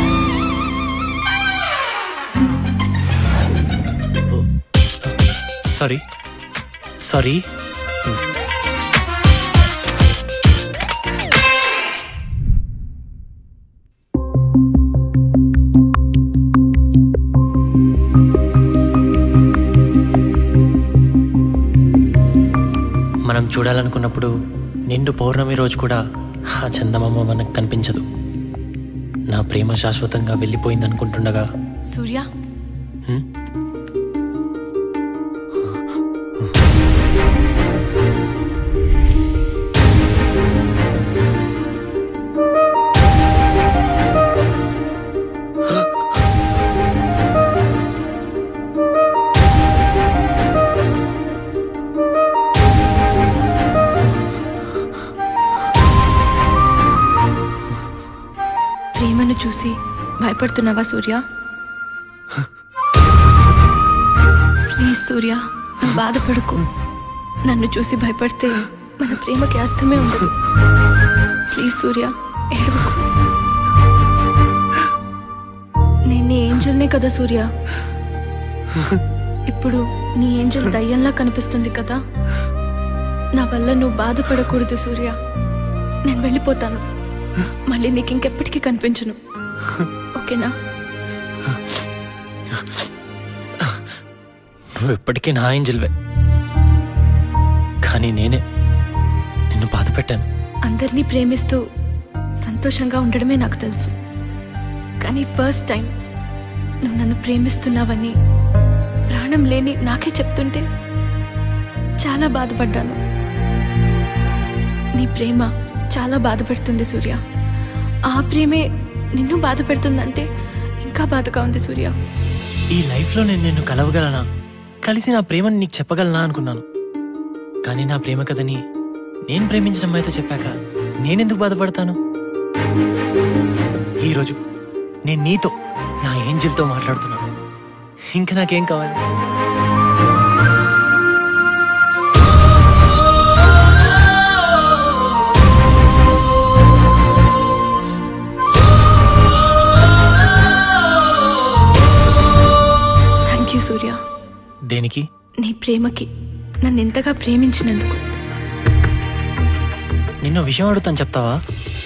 సారీ సారీ మనం చూడాలనుకున్నప్పుడు నిండు పౌర్ణమి రోజు కూడా ఆ చందమామ మనకు కనిపించదు నా ప్రేమ శాశ్వతంగా వెళ్ళిపోయింది అనుకుంటుండగా సూర్య హ్మ్? ప్రేమను చూసి భయపడుతున్నావా సూర్య ప్లీజ్ సూర్య నువ్వు బాధపడకు నన్ను చూసి భయపడితే మన ప్రేమకి అర్థమే ఉండదు ప్లీజ్ సూర్య ఏడవకు నేను నీ ఏంజల్నే కదా సూర్య ఇప్పుడు నీ ఏంజల్ దయ్యంలా కనిపిస్తుంది కదా నా వల్ల నువ్వు బాధపడకూడదు సూర్య నేను వెళ్ళిపోతాను మళ్ళీ నీకు ఇంకెప్పటికీ కనిపించను ఓకేనా నువ్వు ఎప్పటికీ నా ఏంజల్వే కానీ నేనే నిన్ను బాధ పెట్టాను అందరినీ ప్రేమిస్తూ సంతోషంగా ఉండడమే నాకు తెలుసు కానీ ఫస్ట్ టైం నువ్వు నన్ను ప్రేమిస్తున్నావని ప్రాణం లేని నాకే చెప్తుంటే చాలా బాధపడ్డాను నీ ప్రేమ చాలా బాధ పెడుతుంది సూర్య ఆ ప్రేమే నిన్ను బాధ పెడుతుందంటే ఇంకా బాధగా ఉంది సూర్య ఈ లైఫ్లో నేను నిన్ను కలవగలనా కలిసి నా ప్రేమని నీకు చెప్పగలనా అనుకున్నాను కానీ నా ప్రేమ కథని నేను ప్రేమించిన అమ్మాయితో చెప్పాక నేనెందుకు బాధపడతాను ఈరోజు నేను నీతో నా ఏంజిల్తో మాట్లాడుతున్నాను ఇంకా నాకేం కావాలి థ్యాంక్ యూ సూర్య దేనికి నీ ప్రేమకి నన్ను ఎంతగా ప్రేమించినందుకు నిన్న విషయం అడుగుతాను చెప్తావా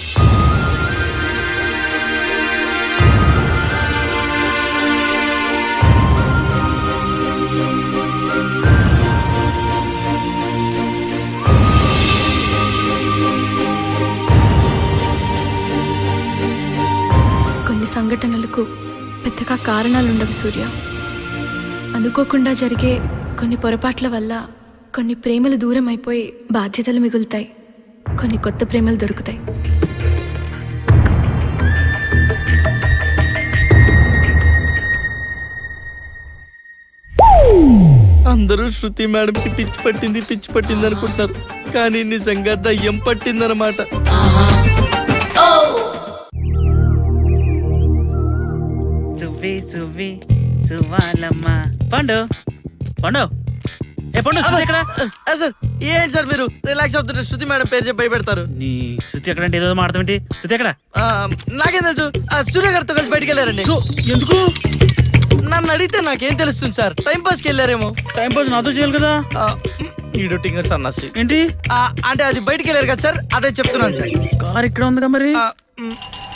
కొన్ని సంఘటనలకు పెద్దగా కారణాలుండవు సూర్య అనుకోకుండా జరిగే కొన్ని పొరపాట్ల వల్ల కొన్ని ప్రేమలు దూరం అయిపోయి బాధ్యతలు మిగులుతాయి కొన్ని కొత్త ప్రేమలు దొరుకుతాయి అందరూ శృతి మేడంకి పిచ్చి పట్టింది పిచ్చి పట్టింది అనుకుంటారు కానీ నిజంగా దయ్యం పట్టిందనమాట సువ్వి సువ్వి సువ్వాలమ్మ పండు పండు ఏ పండు శృతి ఎక్కడ ఆ, సార్ ఏంటి సార్ మీరు రిలాక్స్ అవుతుంటే శృతి మేడం పేరు చెప్పి భయపెడతారు నీ శృతి ఎక్కడంటే ఏదో మాడతామేంటి శృతి ఎక్కడ ఆ, నాకేం తెలుసు ఆ, సూర్య గారితో కలిసి బయటికి వెళ్ళారండి ఎందుకు నన్ను అడిగితే నాకేం తెలుస్తుంది సార్ టైం పాస్కి వెళ్ళారేమో టైం పాస్ నాతో చేయాలి కదా ఈడు టింగర్ సన్నాసి ఏంటి ఆ, అంటే అది బయటికి వెళ్ళారు కదా సార్ అదే చెప్తున్నాను సార్ కార్ ఇక్కడ ఉందిగా మరి ఆ, మ్,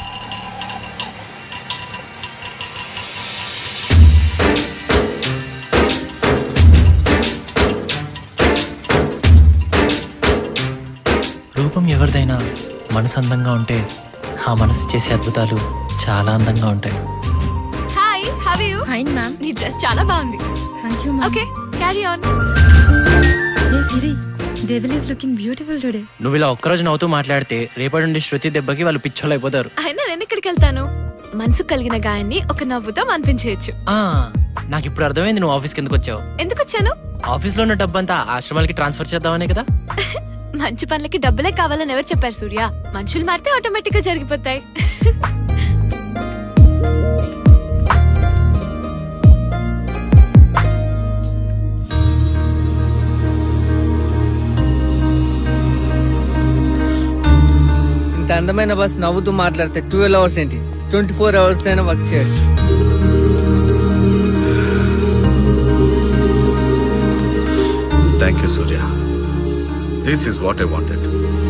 రూపం ఎవరిదైనా మనసు అందంగా ఉంటే ఆ మనసు చేసే అద్భుతాలు చాలా అందంగా ఉంటాయి hi how you fine ma'am నీ డ్రెస్ చాలా బాగుంది thank you okay carry on Hey Siri, Devil is looking beautiful today. నువ్వు ఇలా ఒక్కరోజు నవ్వుతూ మాట్లాడితే రేపటి నుండి శృతి దెబ్బకి వాళ్ళు పిచ్చోళ్ళు అయిపోతారు అయినా నేను ఎక్కడికి వెళ్తాను మనసు కలిగిన గాయాన్ని ఒక నవ్వుతో అనిపించేయచ్చు ఆ, నాకు ఇప్పుడు అర్థమైంది నువ్వు ఆఫీస్కి ఎందుకు వచ్చావు ఎందుకు వచ్చాను ఆఫీస్లో ఉన్న డబ్బంతా ఆశ్రమాలకి ట్రాన్స్ఫర్ చేద్దామనే కదా మంచి పనులకి డబ్బులే కావాలని ఎవరు చెప్పారు సూర్య మనుషులు మారితే ఆటోమేటిక్ గా జరిగిపోతాయి ఇంత అందమైన బస్ నవ్వుతూ మాట్లాడితే ట్వెల్వ్ అవర్స్ ఏంటి ట్వంటీ ఫోర్ అవర్స్ అయినా వర్క్ చేయొచ్చు thank you Surya this is what I wanted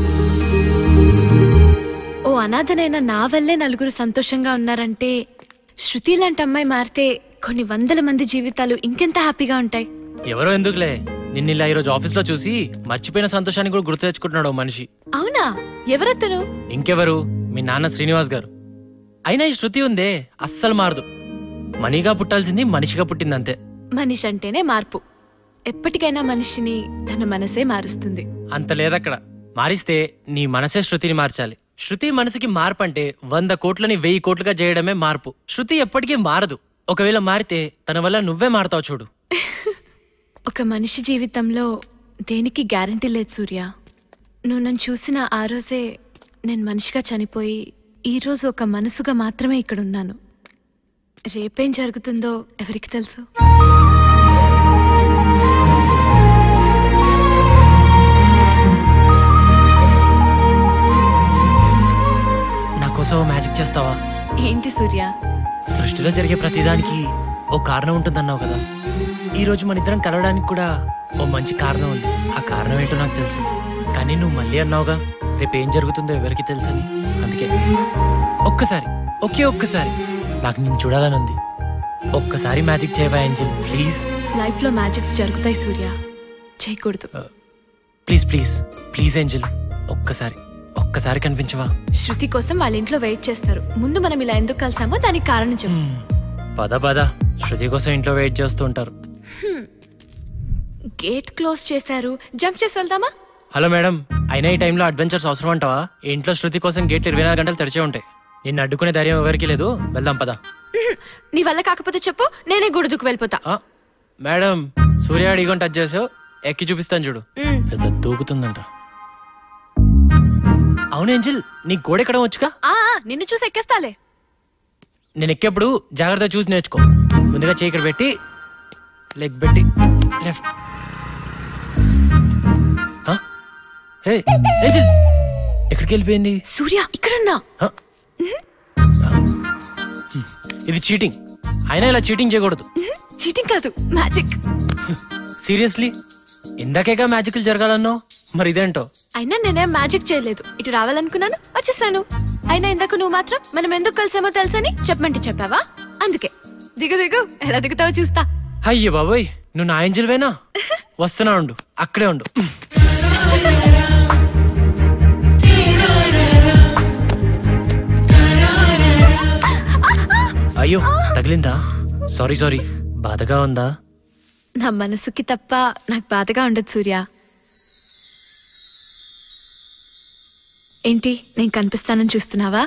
ఓ అనాథనైన నా వల్లే నలుగురు సంతోషంగా ఉన్నారంటే శృతి లాంటి అమ్మాయి మారితే కొన్ని వందల మంది జీవితాలు ఇంకెంత హ్యాపీగా ఉంటాయి ఎవరో ఎందుకులే నిన్న ఇలా ఈరోజు ఆఫీస్లో చూసి మర్చిపోయిన సంతోషాన్ని కూడా గుర్తు తెచ్చుకుంటున్నాడు ఓ మనిషి అవునా ఎవరతను ఇంకెవరు మీ నాన్న శ్రీనివాస్ గారు అయినా ఈ శృతి ఉందే అస్సలు మారదు మనీగా పుట్టాల్సింది మనిషిగా పుట్టిందంతే మనిషి అంటేనే మార్పు ఎప్పటికైనా మనిషిని తన మనసే మారుస్తుంది అంత లేదక్కడ మారిస్తే నీ మనసే శృతిని మార్చాలి శృతి మనసుకి మార్పు అంటే వంద కోట్లని వెయ్యి కోట్లుగా చేయడమే మార్పు శృతి ఎప్పటికీ మారదు ఒకవేళ మారితే తన వల్ల నువ్వే మారతావు చూడు ఒక మనిషి జీవితంలో దేనికి గ్యారంటీ లేదు సూర్య నువ్వు నన్ను చూసిన ఆ రోజే నేను మనిషిగా చనిపోయి ఈ రోజు ఒక మనసుగా మాత్రమే ఇక్కడ ఉన్నాను రేపేం జరుగుతుందో ఎవరికి తెలుసు నా కోసం ఓ మ్యాజిక్ చేస్తావా ఏంటి సూర్య సృష్టిలో జరిగే ప్రతిదానికి ఓ కారణం ఉంటుందన్నావు కదా ఈ రోజు మన ఇద్దరం కలవడానికి కూడా ఓ మంచి కారణం ఉంది ఆ కారణం ఏంటో నాకు తెలుసు కానీ నువ్వు మళ్ళీ అన్నావుగా రేపు ఏం జరుగుతుందో ఎవరికి తెలుసని అందుకే ఒక్కసారి ఒకే ఒక్కసారి నాకు నేను చూడాలని ఉంది ఒక్కసారి మ్యాజిక్ చేయవా ఏంజిల్ ప్లీజ్ లైఫ్ లో మ్యాజిక్స్ జరుగుతాయి సూర్య చేయకూడదు ప్లీజ్ ప్లీజ్ ప్లీజ్ ఏంజిల్ ఒక్కసారి ఒక్కసారి కనిపించవా శృతి కోసం వాళ్ళ ఇంట్లో వెయిట్ చేస్తారు ముందు మనం ఇలా ఎందుకు కలిసామో దానికి కారణం చెప్పు పద పద శృతి కోసం ఇంట్లో వెయిట్ చేస్తూ ఉంటారు హ్మ్. గేట్ క్లోజ్ చేశారు జంప్ చేసి వెళ్దామా హలో మేడం అయినా ఈ టైంలో అడ్వెంచర్స్ అవసరం అంటావా ఈ ఇంట్లో శృతి కోసం గేట్లు ఇరవై నాలుగు గంటలు తెరిచే ఉంటాయి నిన్ను అడ్డుకునే ధైర్యం ఎవరికి లేదు వెళ్దాం పదా నీ వల్ల కాకపోతే చెప్పు నేనే గుడుదుకు వెళ్ళిపోతా మేడం సూర్య అడిగొని టచ్ చేసావు ఎక్కి చూపిస్తాను చూడు మ్. పెద్ద దూకుతుందంట అవును ఏంజిల్ నీ గోడ ఎక్కడం వచ్చుగా ఆ ఆ, నిన్ను చూసి ఎక్కేస్తాలే నేను ఎక్కేప్పుడు జాగ్రత్త చూసి నేర్చుకో ముందుగా చేయి ఇక్కడ పెట్టి లెగ్ పెట్టి లెఫ్ట్ హే ఏంజిల్ ఎక్కడికి వెళ్ళిపోయింది సూర్య ఇక్కడున్నా ఇది చీటింగ్ అయినా ఇలా చీటింగ్ చేయకూడదు చీటింగ్ కాదు మ్యాజిక్ సీరియస్లీ ఇందాకేగా మ్యాజిక్లు జరగాలన్నావు మరి ఇదేంటో అయినా నేనేం మ్యాజిక్ చేయలేదు ఇటు రావాలనుకున్నాను వచ్చేసాను అయినా ఇందాక నువ్వు మాత్రం మనం ఎందుకు కలిసామో తెలుసని చెప్పమంటే చెప్పావా అందుకే దిగు దిగు ఎలా దిగుతావో చూస్తా అయ్యో బాబోయ్ నువ్వు నా ఏంజిల్ వేనా వస్తున్నా ఉండు అక్కడే ఉండు అయ్యో తగిలిందా సారీ సారీ బాధగా ఉందా నా మనసుకి తప్ప నాకు బాధగా ఉండదు సూర్య ఏంటి నేను కనిపిస్తానని చూస్తున్నావా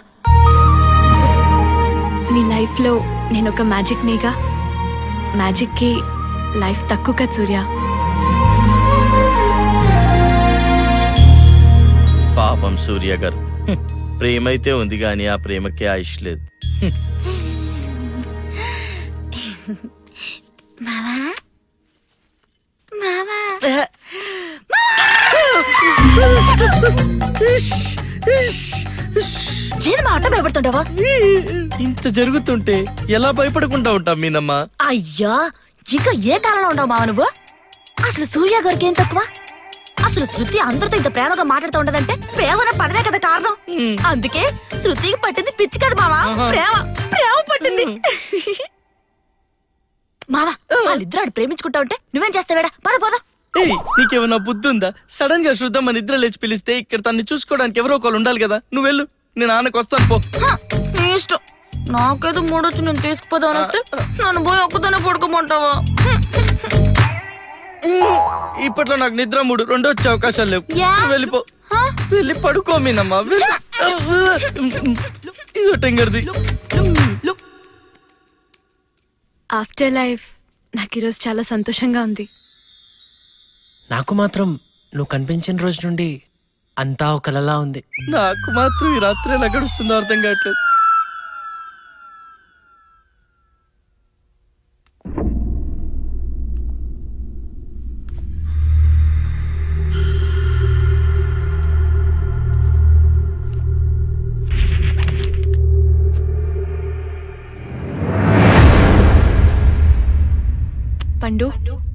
నీ లైఫ్లో నేను ఒక మ్యాజిక్ నీగా మ్యాజిక్కి లైఫ్ తక్కువ కదా సూర్య పాపం సూర్య గారు హ్మ్. ప్రేమైతే ఉంది కానీ ఆ ప్రేమకి ఆయుష్ లేదు మావా మావా ఏంది మా అట్ట భయపడుతుంటావా ఇంత జరుగుతుంటే ఎలా భయపడకుండా ఉంటాం మీనమ్మ అయ్యా ఇంకా ఏ కాలంలో ఉండవు మావ నువ్వు అసలు సూర్య గారికి ఏం తక్కువ అసలు శృతి అందరితో ఇంత ప్రేమగా మాట్లాడుతూ ఉండదంటే ప్రేమ అనే పదవే కదా కారణం అందుకే శృతికి పట్టింది పిచ్చి కదా మావా ఆహా. ప్రేమ ప్రేమ పట్టింది మావా వాళ్ళిద్దరు ఆడు ప్రేమించుకుంటా ఉంటే నువ్వేం చేస్తావేడా పద పోదా ఏయ్ నీకేమన్నా బుద్ధి ఉందా సడన్ గా శుద్ధం మన నిద్ర లేచి పిలిస్తే ఇక్కడ తన్ని చూసుకోవడానికి ఎవరో ఒకరు ఉండాలి కదా నువ్వు వెళ్ళు నేను ఆనకు వస్తాను పో నీ ఇష్టం నాకేదో మూడొచ్చి నేను తీసుకుపోదామని వస్తే నన్ను పోయి ఒక్కదానే పడుకోమంటావా ఇప్పట్లో నాకు నిద్ర మూడు రెండో వచ్చే అవకాశాలు లేవు యా. నువ్వు వెళ్ళిపో వెళ్ళి పడుకో మీనమ్మా వెళ్ళి ఇదో టెంగర్ది ఆఫ్టర్ లైఫ్ నాకు ఈరోజు చాలా సంతోషంగా ఉంది నాకు మాత్రం నువ్వు కనిపించిన రోజు నుండి అంతా ఒక కలలా ఉంది నాకు మాత్రం ఈ రాత్రి ఎలా గడుస్తుందో అర్థం కావట్లేదు Pandu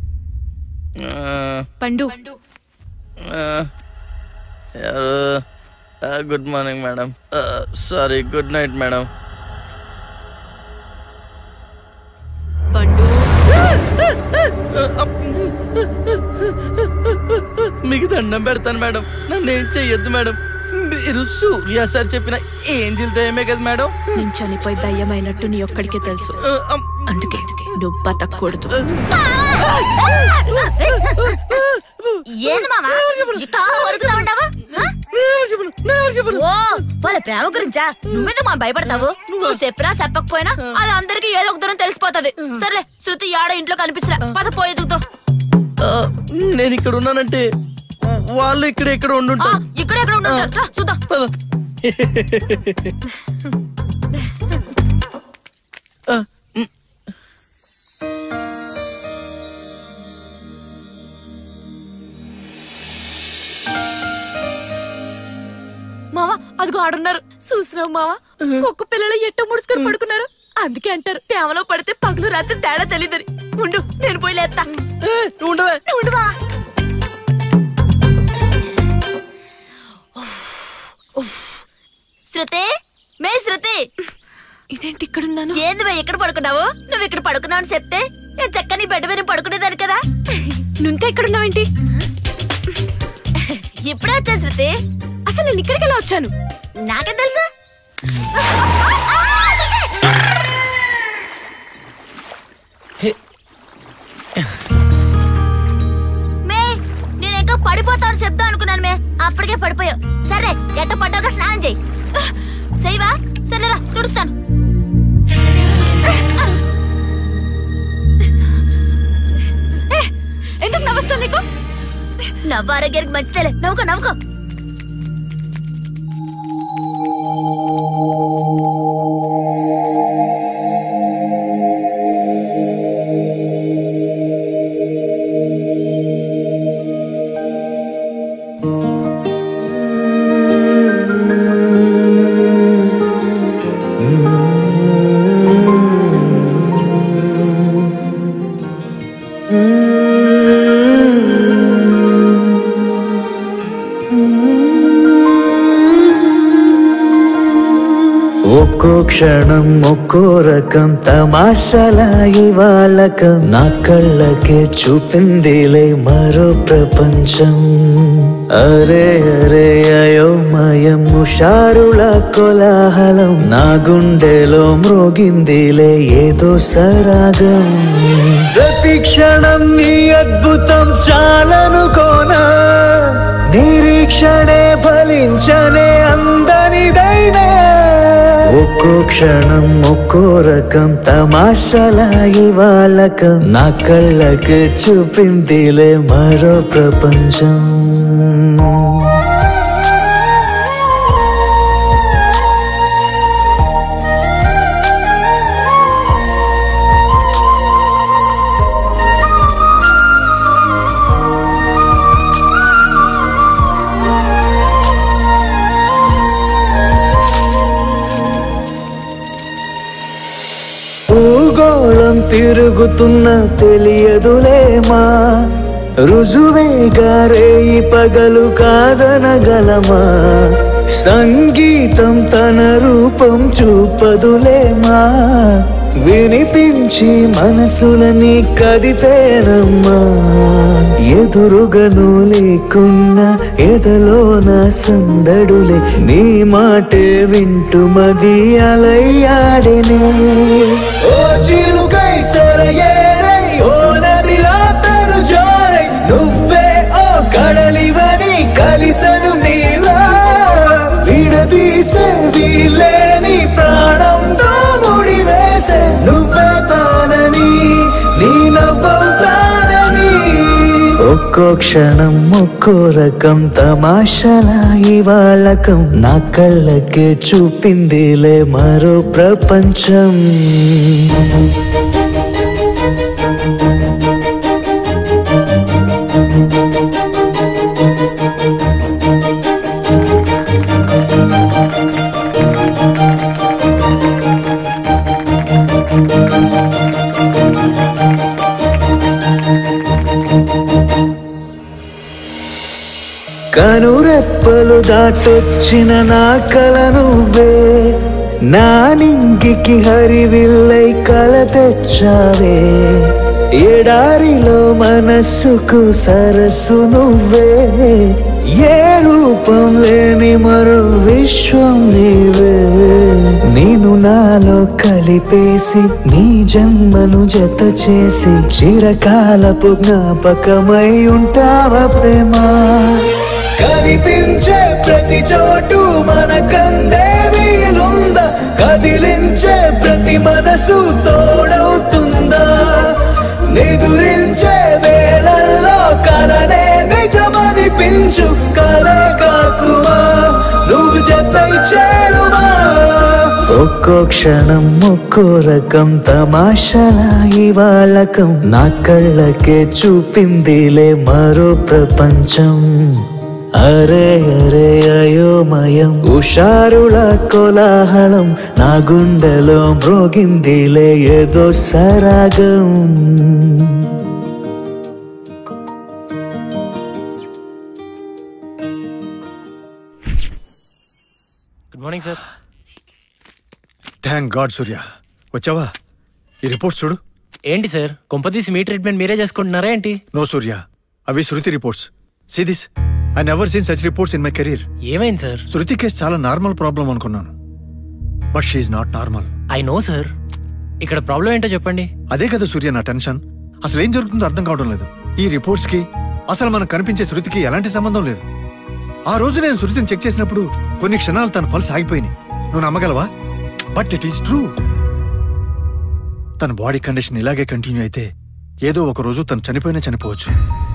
Pandu good morning madam sorry good night madam మీకు దండం పెడతాను మేడం నన్ను ఏం చెయ్యొద్దు మేడం మీరు సూర్య సార్ చెప్పిన ఏంజిల్ దయమే కదా మేడం నేను చనిపోయి దయ్యమైనట్టు నీ ఒక్కడికే తెలుసు అందుకే నువ్వు బతకూడదు ఏంది మావా ఇట్టా వరుకుతా ఉంటావా హ? ఓ వాళ్ళ ప్రేమ గురించా నువ్వెందుకు మా భయపడతావు నువ్వు చెప్పినా చెప్పకపోయినా అది అందరికి ఏదో ఒక దూరం తెలిసిపోతది సర్లే శృతి యాడ ఇంట్లో కనిపించలే పద పోయేదుతో ఆ, నేను ఇక్కడ ఉన్నానంటే వాళ్ళు ఇక్కడ ఎక్కడ ఉండుంటారు ఇక్కడ ఎక్కడ ఉంటుంది రా, చూద్దాం మావా అదిగో ఆడున్నారు చూసినావు మావా కుక్క పిల్లలు ఎట్ట ముడుచుకొని పడుకున్నారు అందుకే అంటారు ప్రేమలో పడితే పగలు రాత్రి తేడా తెలియదని ఉండు నేను పోయి లేస్తా ఉండవే ఉండవా శృతి మే శృతి ఇదేంటి ఇక్కడ ఉన్నాను ఏంది మే ఇక్కడ పడుకున్నావు నువ్వు ఇక్కడ పడుకున్నావు అని చెప్తే నేను చక్కని బెడ్ మీద పడుకునేదాన్ని కదా నువ్వు ఇంకా ఇక్కడ ఉన్నావేంటి ఇప్పుడే వచ్చా శృతి అసలు నేను ఇక్కడికి ఎలా వచ్చాను నాకేం తెలుసా మే నేను ఎక్కడ పడిపోతాను చెప్తా అనుకున్నాను మే అప్పటికే పడిపోయావు సరే ఎట్ట పడ్డాక స్నానం చెయ్యి చెయ్యవా సరేరా తుడుస్తాను ఏ, ఎందుకు నవ్వుస్తుంది నీకు నవ్వు ఆరోగ్యానికి మంచిదేలే నవ్వుకో నవ్వుకో ఒక్కో క్షణం ఒక్కో రకం తమాషాల ఇవాళకం నా కళ్ళకే చూపిందిలే మరో ప్రపంచం అరే అరే అయోమయం హుషారుల కోలాహలం నా గుండెలో మ్రోగిందిలే ఏదో సరాగం ప్రతి క్షణం నీ అద్భుతం చాలనుకోనా నిరీక్షణే ఫలించనే అందనిదైనా ఒక్కో క్షణం ఒక్కో రకం తమాషాల ఇవాళకం నా కళ్ళకి చూపిందిలే మరో ప్రపంచం భూగోళం తిరుగుతున్న తెలియదులేమా రుజువేగా రేయి పగలు కాదనగలమా సంగీతం తన రూపం చూపదులేమా వినిపించి మనసులని కదిపేనమ్మా ఎదురుగను లేకున్నా ఎదలో నా సందడులే నీ మాటే వింటుమది అలయ్యాడనే ఓ చిలుకై సరయేరై ఓ నదిలా తను జారై నువ్వే ఓ కడలివని కలిసను నీలా విడదీసే వీలేని ప్రాణంతో ముడివేసే నువ్వే తానని నీ నవ్వవుతానని ఒక్కో క్షణం ఒక్కో రకం తమాషాల ఇవాళకం నా కళ్ళకే చూపిందిలే మరో ప్రపంచం కనురెప్పలు దాటొచ్చిన నా కల నువ్వే నా నింగికి హరివిల్లై కల తెచ్చావే ఎడారిలో మనస్సుకు సరస్సు నువ్వే ఏ రూపం లేని మరో విశ్వం నీవే నేను నాలో కలిపేసి నీ జన్మను జత చేసి చిరకాలపు జ్ఞాపకమై ఉంటావా ప్రేమ కనిపించే ప్రతి చోటు మనకందే వీలుందా కదిలించే ప్రతి మనసు తోడవుతుందా నిదురించే వేళల్లో కలనే నిజమనిపించు కలే కాకుమా నువ్వు జతై చేరుమా ఒక్కో క్షణం ఒక్కో రకం తమాషాల ఇవాళకం నా కళ్ళకే చూపిందిలే మరో ప్రపంచం అరే అరే అయోమయం ఉషారుల కోలాహలం నా గుండెలో మ్రోగిందిలే ఏదో సరాగం good morning sir thank god Surya వచ్చావా ఈ రిపోర్ట్స్ చూడు ఏంటి సార్ కొంపదీసి మీ ట్రీట్మెంట్ మీరే చేసుకుంటున్నారా ఏంటి నో సూర్య అవి Shruti reports see this I never seen such reports in my career ఏమైంది సార్ శృతి కేసు చాలా నార్మల్ ప్రాబ్లం అనుకున్నాను but she's not normal I know sir ఇక్కడ ప్రాబ్లం ఏంటో చెప్పండి అదే కదా సూర్య నా టెన్షన్ అసలు ఏం జరుగుతుందో అర్థం కావడం లేదు ఈ రిపోర్ట్స్ కి అసలు మనకు కనిపించే శృతికి ఎలాంటి సంబంధం లేదు ఆ రోజు నేను శృతిని చెక్ చేసినప్పుడు కొన్ని క్షణాలు తన పల్స్ ఆగిపోయినాయి నువ్వు నమ్మగలవా బట్ ఇట్ ఈస్ ట్రూ తన బాడీ కండిషన్ ఇలాగే కంటిన్యూ అయితే ఏదో ఒక రోజు తను చనిపోయినా చనిపోవచ్చు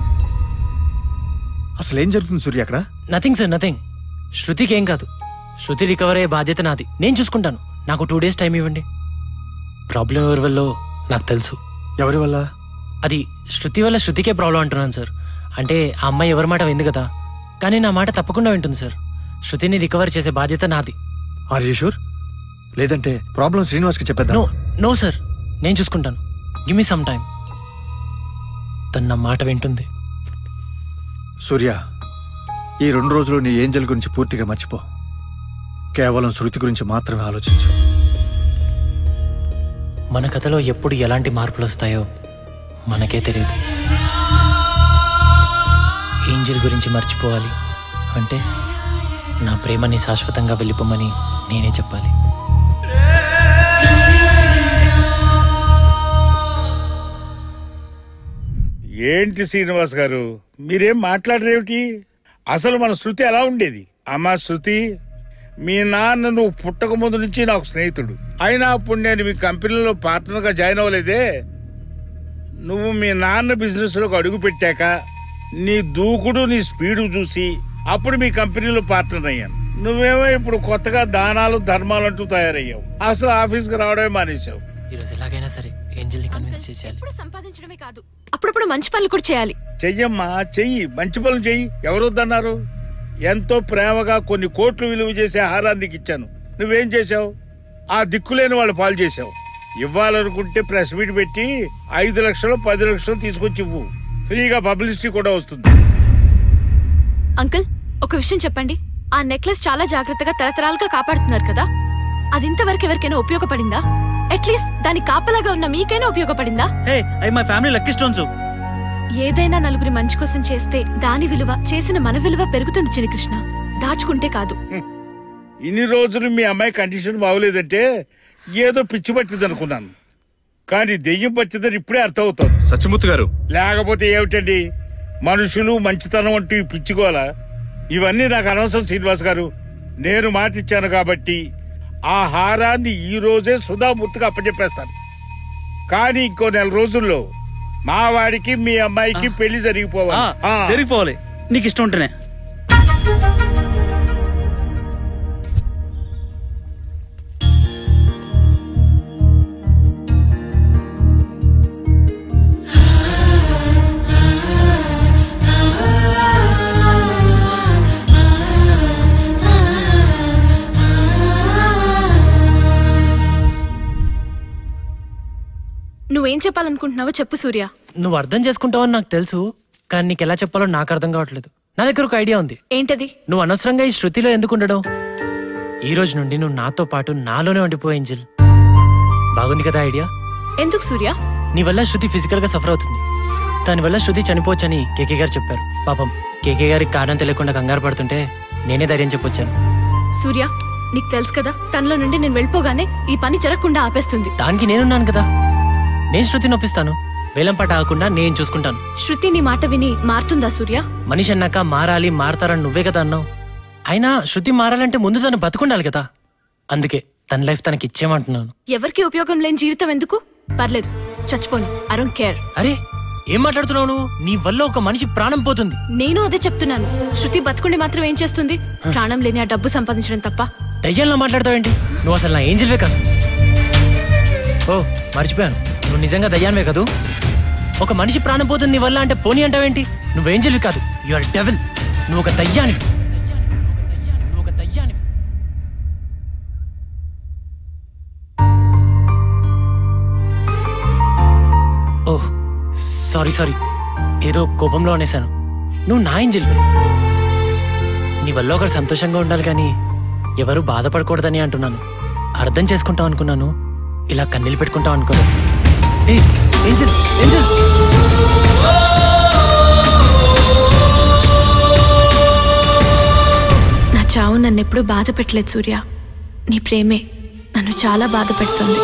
అసలు ఏం జరుగుతుంది సూర్య అక్కడ నథింగ్ సార్ నథింగ్ శృతికి ఏం కాదు శృతి రికవర్ అయ్యే బాధ్యత నాది నేను చూసుకుంటాను నాకు టూ డేస్ టైం ఇవ్వండి ప్రాబ్లం ఎవరి వల్ల నాకు తెలుసు ఎవరి వల్ల అది శృతి వల్ల శృతికే ప్రాబ్లం అంటున్నాను సార్ అంటే ఆ అమ్మాయి ఎవరి మాట వింది కదా కానీ నా మాట తప్పకుండా వింటుంది సార్ శృతిని రికవర్ చేసే బాధ్యత నాది ఆర్ యూ షూర్ లేదంటే ప్రాబ్లం శ్రీనివాస్కి చెప్పేద్దాం నో నో సార్ నేను చూసుకుంటాను గివ్ మీ సమ్ టైం తను నా మాట వింటుంది సూర్య ఈ రెండు రోజులు నీ ఏంజల్ గురించి పూర్తిగా మర్చిపో కేవలం శృతి గురించి మాత్రమే ఆలోచించు మన కథలో ఎప్పుడు ఎలాంటి మార్పులు వస్తాయో మనకే తెలియదు ఏంజిల్ గురించి మర్చిపోవాలి అంటే నా ప్రేమని శాశ్వతంగా వెళ్ళిపోమని నేనే చెప్పాలి ఏంటి శ్రీనివాస్ గారు మీరేం మాట్లాడరేమిటి అసలు మన శృతి ఎలా ఉండేది అమ్మా శృతి మీ నాన్న నువ్వు పుట్టక ముందు నుంచి నాకు స్నేహితుడు అయినా అప్పుడు నేను మీ కంపెనీలో పార్ట్నర్గా జాయిన్ అవ్వలేదే నువ్వు మీ నాన్న బిజినెస్లోకి అడుగు పెట్టాక నీ దూకుడు నీ స్పీడు చూసి అప్పుడు మీ కంపెనీలో పార్ట్నర్ అయ్యాను నువ్వేమో ఇప్పుడు కొత్తగా దానాలు ధర్మాలు అంటూ తయారయ్యావు అసలు ఆఫీస్కి రావడమే మానేశావు ఈరోజు ఎలాగైనా సరే ఏంజిల్ని కన్విన్స్ చేసేయాలి సంపాదించడమే కాదు అప్పుడప్పుడు మంచి పనులు కూడా చేయాలి చెయ్యమ్మా చెయ్యి మంచి పనులు చెయ్యి ఎవరొద్దన్నారు ఎంతో ప్రేమగా కొన్ని కోట్లు విలువ చేసే ఆహారాన్ని నీకు ఇచ్చాను నువ్వేం చేశావు ఆ దిక్కులేని వాళ్ళు పాలు చేశావు ఇవ్వాలనుకుంటే ప్రెస్ మీట్ పెట్టి ఐదు లక్షలు పది లక్షలు తీసుకొచ్చి ఇవ్వు ఫ్రీగా పబ్లిసిటీ కూడా వస్తుంది అంకుల్ ఒక విషయం చెప్పండి ఆ నెక్లెస్ చాలా జాగ్రత్తగా తరతరాలుగా కాపాడుతున్నారు కదా అది ఇంతవరకు ఎవరికైనా ఉపయోగపడిందా అట్లీస్ట్ దాని కాపలాగా ఉన్న మీకైనా ఉపయోగపడిందా హే అవి మా ఫ్యామిలీ లక్కీ స్టోన్స్ ఏదైనా నలుగురి మంచి కోసం చేస్తే దాని విలువ చేసిన మన విలువ పెరుగుతుంది చిన్నకృష్ణ దాచుకుంటే కాదు ఇన్ని రోజులు మీ అమ్మాయి కండిషన్ బాగోలేదంటే ఏదో పిచ్చి పట్టింది అనుకున్నాను కానీ దెయ్యం పట్టిందని ఇప్పుడే అర్థమవుతోంది సత్యమూర్తి గారు లేకపోతే ఏమిటండి మనుషులు మంచితనం అంటూ ఈ పిచ్చుకోవాలా ఇవన్నీ నాకు అనవసరం శ్రీనివాస్ గారు నేను మాటిచ్చాను కాబట్టి ఆ హారాన్ని ఈ రోజే సుధామూర్తిగా అప్పచెప్పేస్తాను కానీ ఇంకో నెల రోజుల్లో మా వాడికి మీ అమ్మాయికి పెళ్లి జరిగిపోవాలి ఆ. జరిగిపోవాలి నీకు ఇష్టం ఉంటేనే నువ్వేం చెప్పాలనుకుంటున్నావో చెప్పు సూర్య నువ్వు అర్థం చేసుకుంటావని నాకు తెలుసు కానీ నీకు ఎలా చెప్పాలో నాకు అర్థం కావట్లేదు నా దగ్గర ఒక ఐడియా ఉంది ఏంటది నువ్వు అనవసరంగా ఈ శృతిలో ఎందుకు ఉండడం ఈ రోజు నుండి నువ్వు నాతో పాటు నాలోనే ఉండిపో ఏంజిల్ బాగుంది కదా ఐడియా ఎందుకు సూర్య నీ వల్ల శృతి ఫిజికల్ గా సఫర్ అవుతుంది దానివల్ల శృతి చనిపోవచ్చని కేకే గారు చెప్పారు పాపం కేకే గారికి కారణం తెలియకుండా కంగారు పడుతుంటే నేనే ధైర్యం చెప్పొచ్చాను సూర్య నీకు తెలుసు కదా తనలో నుండి నేను వెళ్ళిపోగానే ఈ పని జరగకుండా ఆపేస్తుంది దానికి నేనున్నాను కదా నేను శృతి నొప్పిస్తాను వేలం పాట ఆగకుండా నేను చూసుకుంటాను శృతి నీ మాట విని మారుతుందా సూర్య మనిషి అన్నాక మారాలి మారతారని నువ్వే కదా అన్నావు అయినా శృతి మారాలంటే ముందు తను బతుకుండాలి కదా అందుకే తన లైఫ్ తనకి ఇచ్చేయమంటున్నాను ఎవరికి ఉపయోగం లేని జీవితం ఎందుకు పర్లేదు చచ్చిపోను ఐ డోంట్ కేర్ అరే ఏం మాట్లాడుతున్నావు నువ్వు నీ వల్ల ఒక మనిషి ప్రాణం పోతుంది నేను అదే చెప్తున్నాను శృతి బతుకుండి మాత్రం ఏం చేస్తుంది ప్రాణం లేని ఆ డబ్బు సంపాదించడం తప్ప దయ్యంలా మాట్లాడతావేంటి నువ్వు అసలు నా ఏంజల్వే కాదు ఓ మర్చిపోయాను నువ్వు నిజంగా దయ్యాన్వే కదూ ఒక మనిషి ప్రాణం పోతుంది నీ వల్ల అంటే పోనీ అంటావేంటి నువ్వు ఏంజల్వి కాదు యు ఆర్ డెవిల్ నువ్వు ఒక దయ్యానివి నువ్వు ఒక దయ్యానివి ఓహ్ సారీ సారీ ఏదో కోపంలో అనేశాను నువ్వు నా ఏంజల్వి నీ వల్ల ఒకరు సంతోషంగా ఉండాలి కానీ ఎవరు బాధపడకూడదని అంటున్నాను అర్థం చేసుకుంటాం అనుకున్నాను ఇలా కన్నీళ్ళు పెట్టుకుంటాం అనుకోను ఏయ్, ఏంజెల్ ఏంజెల్ నా చావు నన్ను ఎప్పుడూ బాధ పెట్టలేదు సూర్య నీ ప్రేమే నన్ను చాలా బాధ పెడుతుంది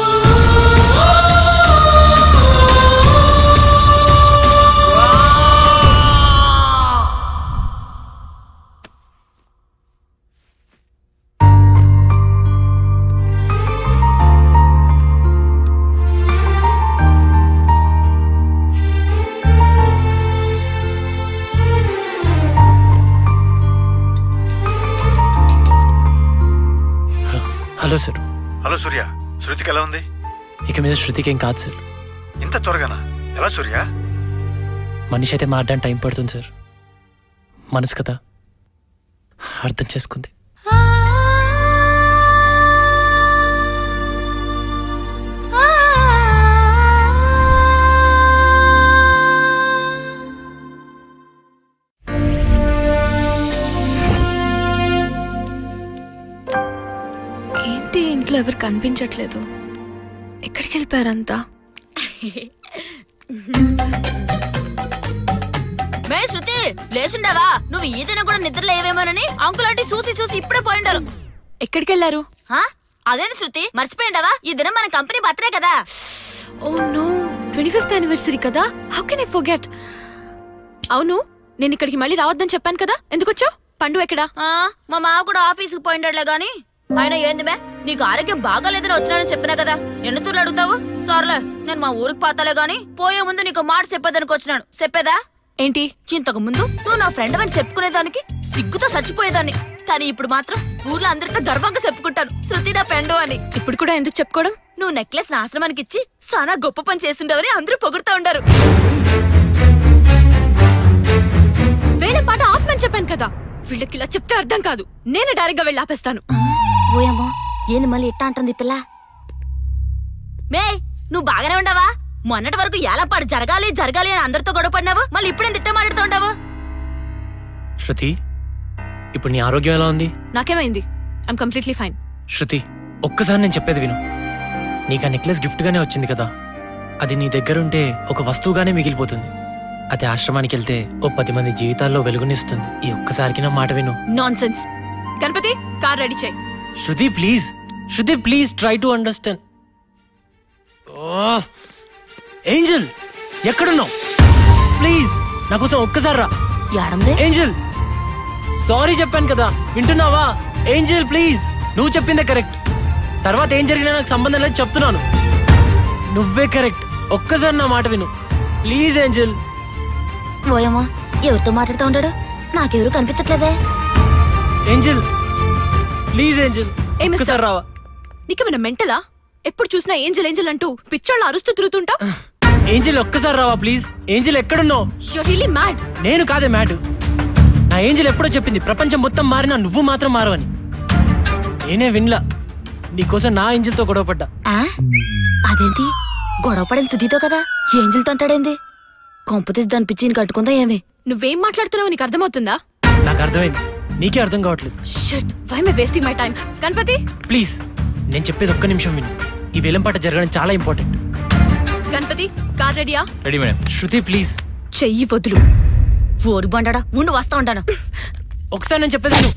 హలో సార్ హలో సూర్య శృతికి ఎలా ఉంది ఇక మీద శృతికి ఏం కాదు సార్ ఇంత త్వరగానా ఎలా సూర్య మనిషి అయితే మారడానికి టైం పడుతుంది సార్ మనసు కదా అర్థం చేసుకుంది ఏంటి ఇంట్లో ఎవరు కనిపించట్లేదు ఎక్కడికి వెళ్ళిపోయారంతా మే శృతి లేచుండావా నువ్వు ఈ దినం కూడా నిద్ర లేవేమోనని అంకుల్ ఆంటీ చూసి చూసి ఇప్పుడే పోయిండారు ఎక్కడికి వెళ్ళారు అదేంటి శృతి మర్చిపోయిండావా ఈ దినం మన కంపెనీ బర్త్డే కదా oh no twenty fifth anniversary కదా హౌ కెన్ ఐ ఫర్గెట్ అవును నేను ఇక్కడికి మళ్ళీ రావద్దని చెప్పాను కదా ఎందుకు వచ్చావు పండు ఎక్కడా ఆ, మా మావ కూడా ఆఫీస్కి పోయిండట్లే గాని ఆయన ఏంది మే నీకు ఆరోగ్యం బాగాలేదని వచ్చినానని చెప్పినా కదా ఎన్ని తూర్లు అడుగుతావు సర్లే నేను మా ఊరికి పోతాలే గాని పోయే ముందు నీకు మాట చెప్పేదానికి వచ్చినాను చెప్పేదా ఏంటి ఇంతకు ముందు నువ్వు నా ఫ్రెండ్ అని చెప్పుకునేదానికి సిగ్గుతో చచ్చిపోయేదాన్ని కానీ ఇప్పుడు మాత్రం ఊర్లో అందరితో గర్వంగా చెప్పుకుంటాను శృతి నా ఫ్రెండ్ అని ఇప్పుడు కూడా ఎందుకు చెప్పుకోవడం నువ్వు నెక్లెస్ నా ఆశ్రమానికి ఇచ్చి చాలా గొప్ప పని చేస్తుండవని అందరూ పొగుడుతా ఉండారు వేరే పాట ఆపమని చెప్పాను కదా వీళ్ళకి ఇలా చెప్తే అర్థం కాదు నేను డైరెక్ట్ గా వెళ్ళి ఆపేస్తాను ఓయమ్మో ఏంది మళ్ళీ ఇట్టా అంటుంది పిల్ల మే నువ్వు బాగానే ఉండవా మొన్నటి వరకు ఏలపాడు జరగాలి జరగాలి అని అందరితో గొడవపడినావు మళ్ళీ ఇప్పుడే తిట్ట మాట్లాడుతూ ఉండవు శృతి ఇప్పుడు నీ ఆరోగ్యం ఎలా ఉంది నాకేమైంది ఐమ్ కంప్లీట్లీ ఫైన్ శృతి ఒక్కసారి నేను చెప్పేది విను నీకు ఆ నెక్లెస్ గిఫ్ట్ గానే వచ్చింది కదా అది నీ దగ్గరుంటే ఒక వస్తువుగానే మిగిలిపోతుంది అది ఆశ్రమానికి వెళ్తే ఓ పది మంది జీవితాల్లో వెలుగునిస్తుంది ఈ ఒక్కసారికి నా మాట విను nonsense Ganapati car ready చేయి Shruti please Shruti please try to understand angel ఎక్కడున్నావు ప్లీజ్ నా కోసం ఒక్కసారి రా ఏంజల్ సారీ చెప్పాను కదా వింటున్నావా ఏంజల్ ప్లీజ్ నువ్వు చెప్పిందే కరెక్ట్ తర్వాత ఏం జరిగినా నాకు సంబంధం లేదు చెప్తున్నాను నువ్వే కరెక్ట్ ఒక్కసారి నా మాట విను ప్లీజ్ ఏంజల్ ఓయమ్మా ఎవరితో మాట్లాడుతూ ఉంటాడు నాకెవరు కనిపించట్లేదే ఏంజల్ ప్లీజ్ ఏంజల్ ఏ మిస్టర్? ఒక్కసారి రావా నీకేమైనా మెంటలా ఎప్పుడు చూసినా ఏంజల్ ఏంజల్ అంటూ పిచ్చోళ్ళు అరుస్తూ తిరుగుతుంటావు ఏంజల్ ఒక్కసారి రావా ప్లీజ్ ఏంజల్ ఎక్కడున్నావు యూర్ రియలీ మ్యాడ్ నేను కాదే మ్యాడ్ నా ఏంజల్ ఎప్పుడో చెప్పింది ప్రపంచం మొత్తం మారినా నువ్వు మాత్రం మారవని నేనే విన్లా నీకోసం నా ఏంజల్తో గొడవపడ్డా ఆ? అదేంటి గొడవ పడేది సుధీతో కదా ఏంజిల్తో అంటాడేంది కొంపతీసి దాని పిచ్చిని కట్టుకుందా ఏమి నువ్వేం మాట్లాడుతున్నావు నీకు అర్థమవుతుందా నాకు అర్థమైంది నీకే అర్థం కావట్లేదు shut why me wasting my time Ganapati please నేను చెప్పేది ఒక్క నిమిషం విను ఈ వేలంపాట జరగడం చాలా ఇంపార్టెంట్ గణపతి కార్ రెడీయా రెడీ మేడం శృతి ప్లీజ్ చెయ్యి వదులు ఓరి బండడా ఉండు వస్తా ఉంటాను ఒకసారి నేను చెప్పేది విను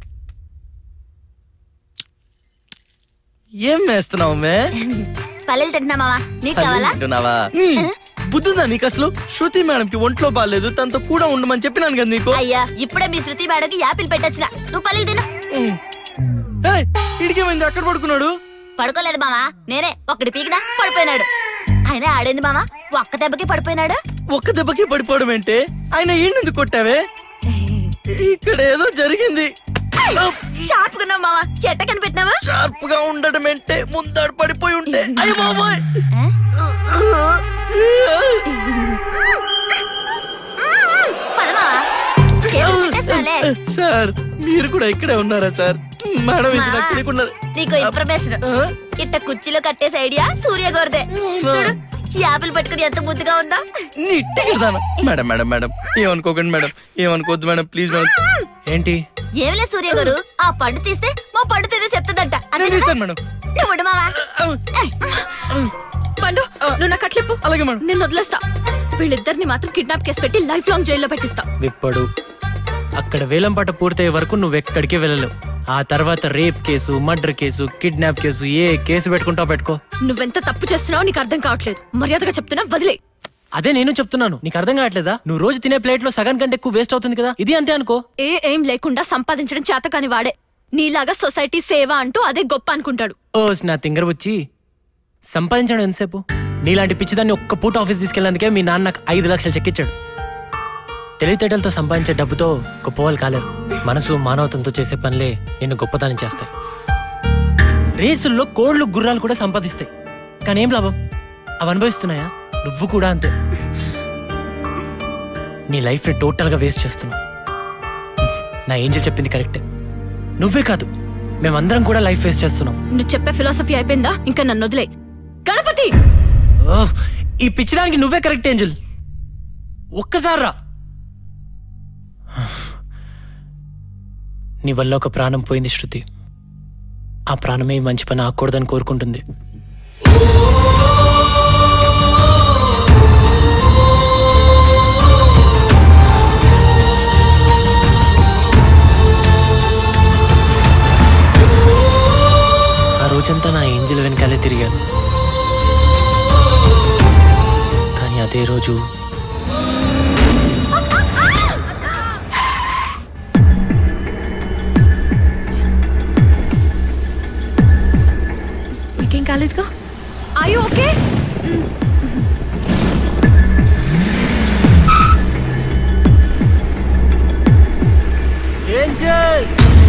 ఏం వేస్తున్నావు మే పల్లెలు తింటున్నా మావా నీకు కావాలా తింటున్నావా బుద్ధుందా నీకు అసలు శృతి మేడం కి ఒంట్లో బాగాలేదు తనతో కూడా ఉండమని చెప్పినాను కదా నీకు అయ్యా ఇప్పుడే మీ శృతి మేడకి యాపిల్ పెట్టొచ్చిన నువ్వు పల్లెలు తిను ఏయ్, ఈడికేమైంది అక్కడ పడుకున్నాడు పడుకోలేదు మావా నేనే ఒక్కడి పీకినా పడిపోయినాడు ఆయన ఆడేంది మావా ఒక్క దెబ్బకి పడిపోయినాడు ఒక్క దెబ్బకి పడిపోవడం ఏంటి ఆయన ఏంటెందుకు కొట్టావే ఇక్కడ ఏదో జరిగింది షార్ప్ గా మావా ఎట్ట కనిపెట్టినావా షార్ప్ గా ఉండడం ఏంటే ముందడు పడిపోయి ఉంటే అయ్య బాబోయ్ సార్ మీరు కూడా ఇక్కడే ఉన్నారా సార్ మేడం ఇది నాకు తెలియకుండా నీకు ఇన్ఫర్మేషన్ ఇట్ట కుర్చీలో కట్టేసి ఐడియా సూర్య గోర్దే చూడు ఈ యాపిల్ పట్టుకుని ఎంత ముద్దుగా ఉందా నీట్టిగిడతాను మేడం మేడం మేడం ఏమనుకోకండి మేడం ఏమనుకోవద్దు మేడం ప్లీజ్ మేడం ఏంటి ఏమిలే సూర్య గారు ఆ పండు తీస్తే మా పండు తీస్తే చెప్తుందంట నేను తీస్తాను మేడం నువ్వు ఉండు మావా పండు నువ్వు నాకు అట్లిప్పు అలాగే మేడం నేను వదిలేస్తా వీళ్ళిద్దరిని మాత్రం కిడ్నాప్ కేసు పెట్టి లైఫ్ లాంగ్ జైల్లో పెట్టిస్తా విప్పడు అక్కడ వేలంపాట పూర్తయ్యే వరకు నువ్వు ఎక్కడికి వెళ్ళలేవు ఆ తర్వాత rape case murder case kidnap case ఏ కేసు పెట్టుకుంటావు పెట్టుకో నువ్వెంత తప్పు చేస్తున్నావో నీకు అర్థం కావట్లేదు మర్యాదగా చెప్తున్నా వదిలే అదే నేను చెప్తున్నాను నీకు అర్థం కావట్లేదా నువ్వు రోజు తినే ప్లేట్ లో సగం కంటే ఎక్కువ వేస్ట్ అవుతుంది కదా ఇది అంతే అనుకో ఏ ఏం లేకుండా సంపాదించడం చేత కాని వాడే నీలాగా సొసైటీ సేవ అంటూ అదే గొప్ప అనుకుంటాడు ఓ నా తింగర వచ్చి సంపాదించడం ఎంతసేపు నీలాంటి పిచ్చిదాన్ని ఒక్క పూట ఆఫీస్ తీసుకెళ్ళినందుకే మీ నాన్న నాకు ఐదు లక్షలు చెక్కిచ్చాడు తెలివితేటలతో సంపాదించే డబ్బుతో గొప్పవాళ్ళు కాలేరు మనసు మానవతంతో చేసే పనులే నిన్ను గొప్పదానం చేస్తాయి రేసుల్లో కోళ్లు గుర్రాలు కూడా సంపాదిస్తాయి కానీ ఏం లాభం అవి అనుభవిస్తున్నాయా నువ్వు కూడా అంతే నీ లైఫ్ని టోటల్గా వేస్ట్ చేస్తున్నావు నా ఏంజల్ చెప్పింది కరెక్టే నువ్వే కాదు మేమందరం కూడా లైఫ్ వేస్ట్ చేస్తున్నాం నువ్వు చెప్పే ఫిలాసఫీ అయిపోయిందా ఇంకా నన్ను వదిలే గణపతి ఓ, ఈ పిచ్చిదానికి నువ్వే కరెక్ట్ ఏంజల్ ఒక్కసారి రా నీ వల్ల ఒక ప్రాణం పోయింది శృతి ఆ ప్రాణమే ఈ మంచి పని ఆకూడదని కోరుకుంటుంది ఆ రోజంతా నా ఏంజల్ వెనకాలే తిరిగాను కానీ అదే రోజు నీకేం కాలేదుగా అయ్యో ఓకే ఏంజల్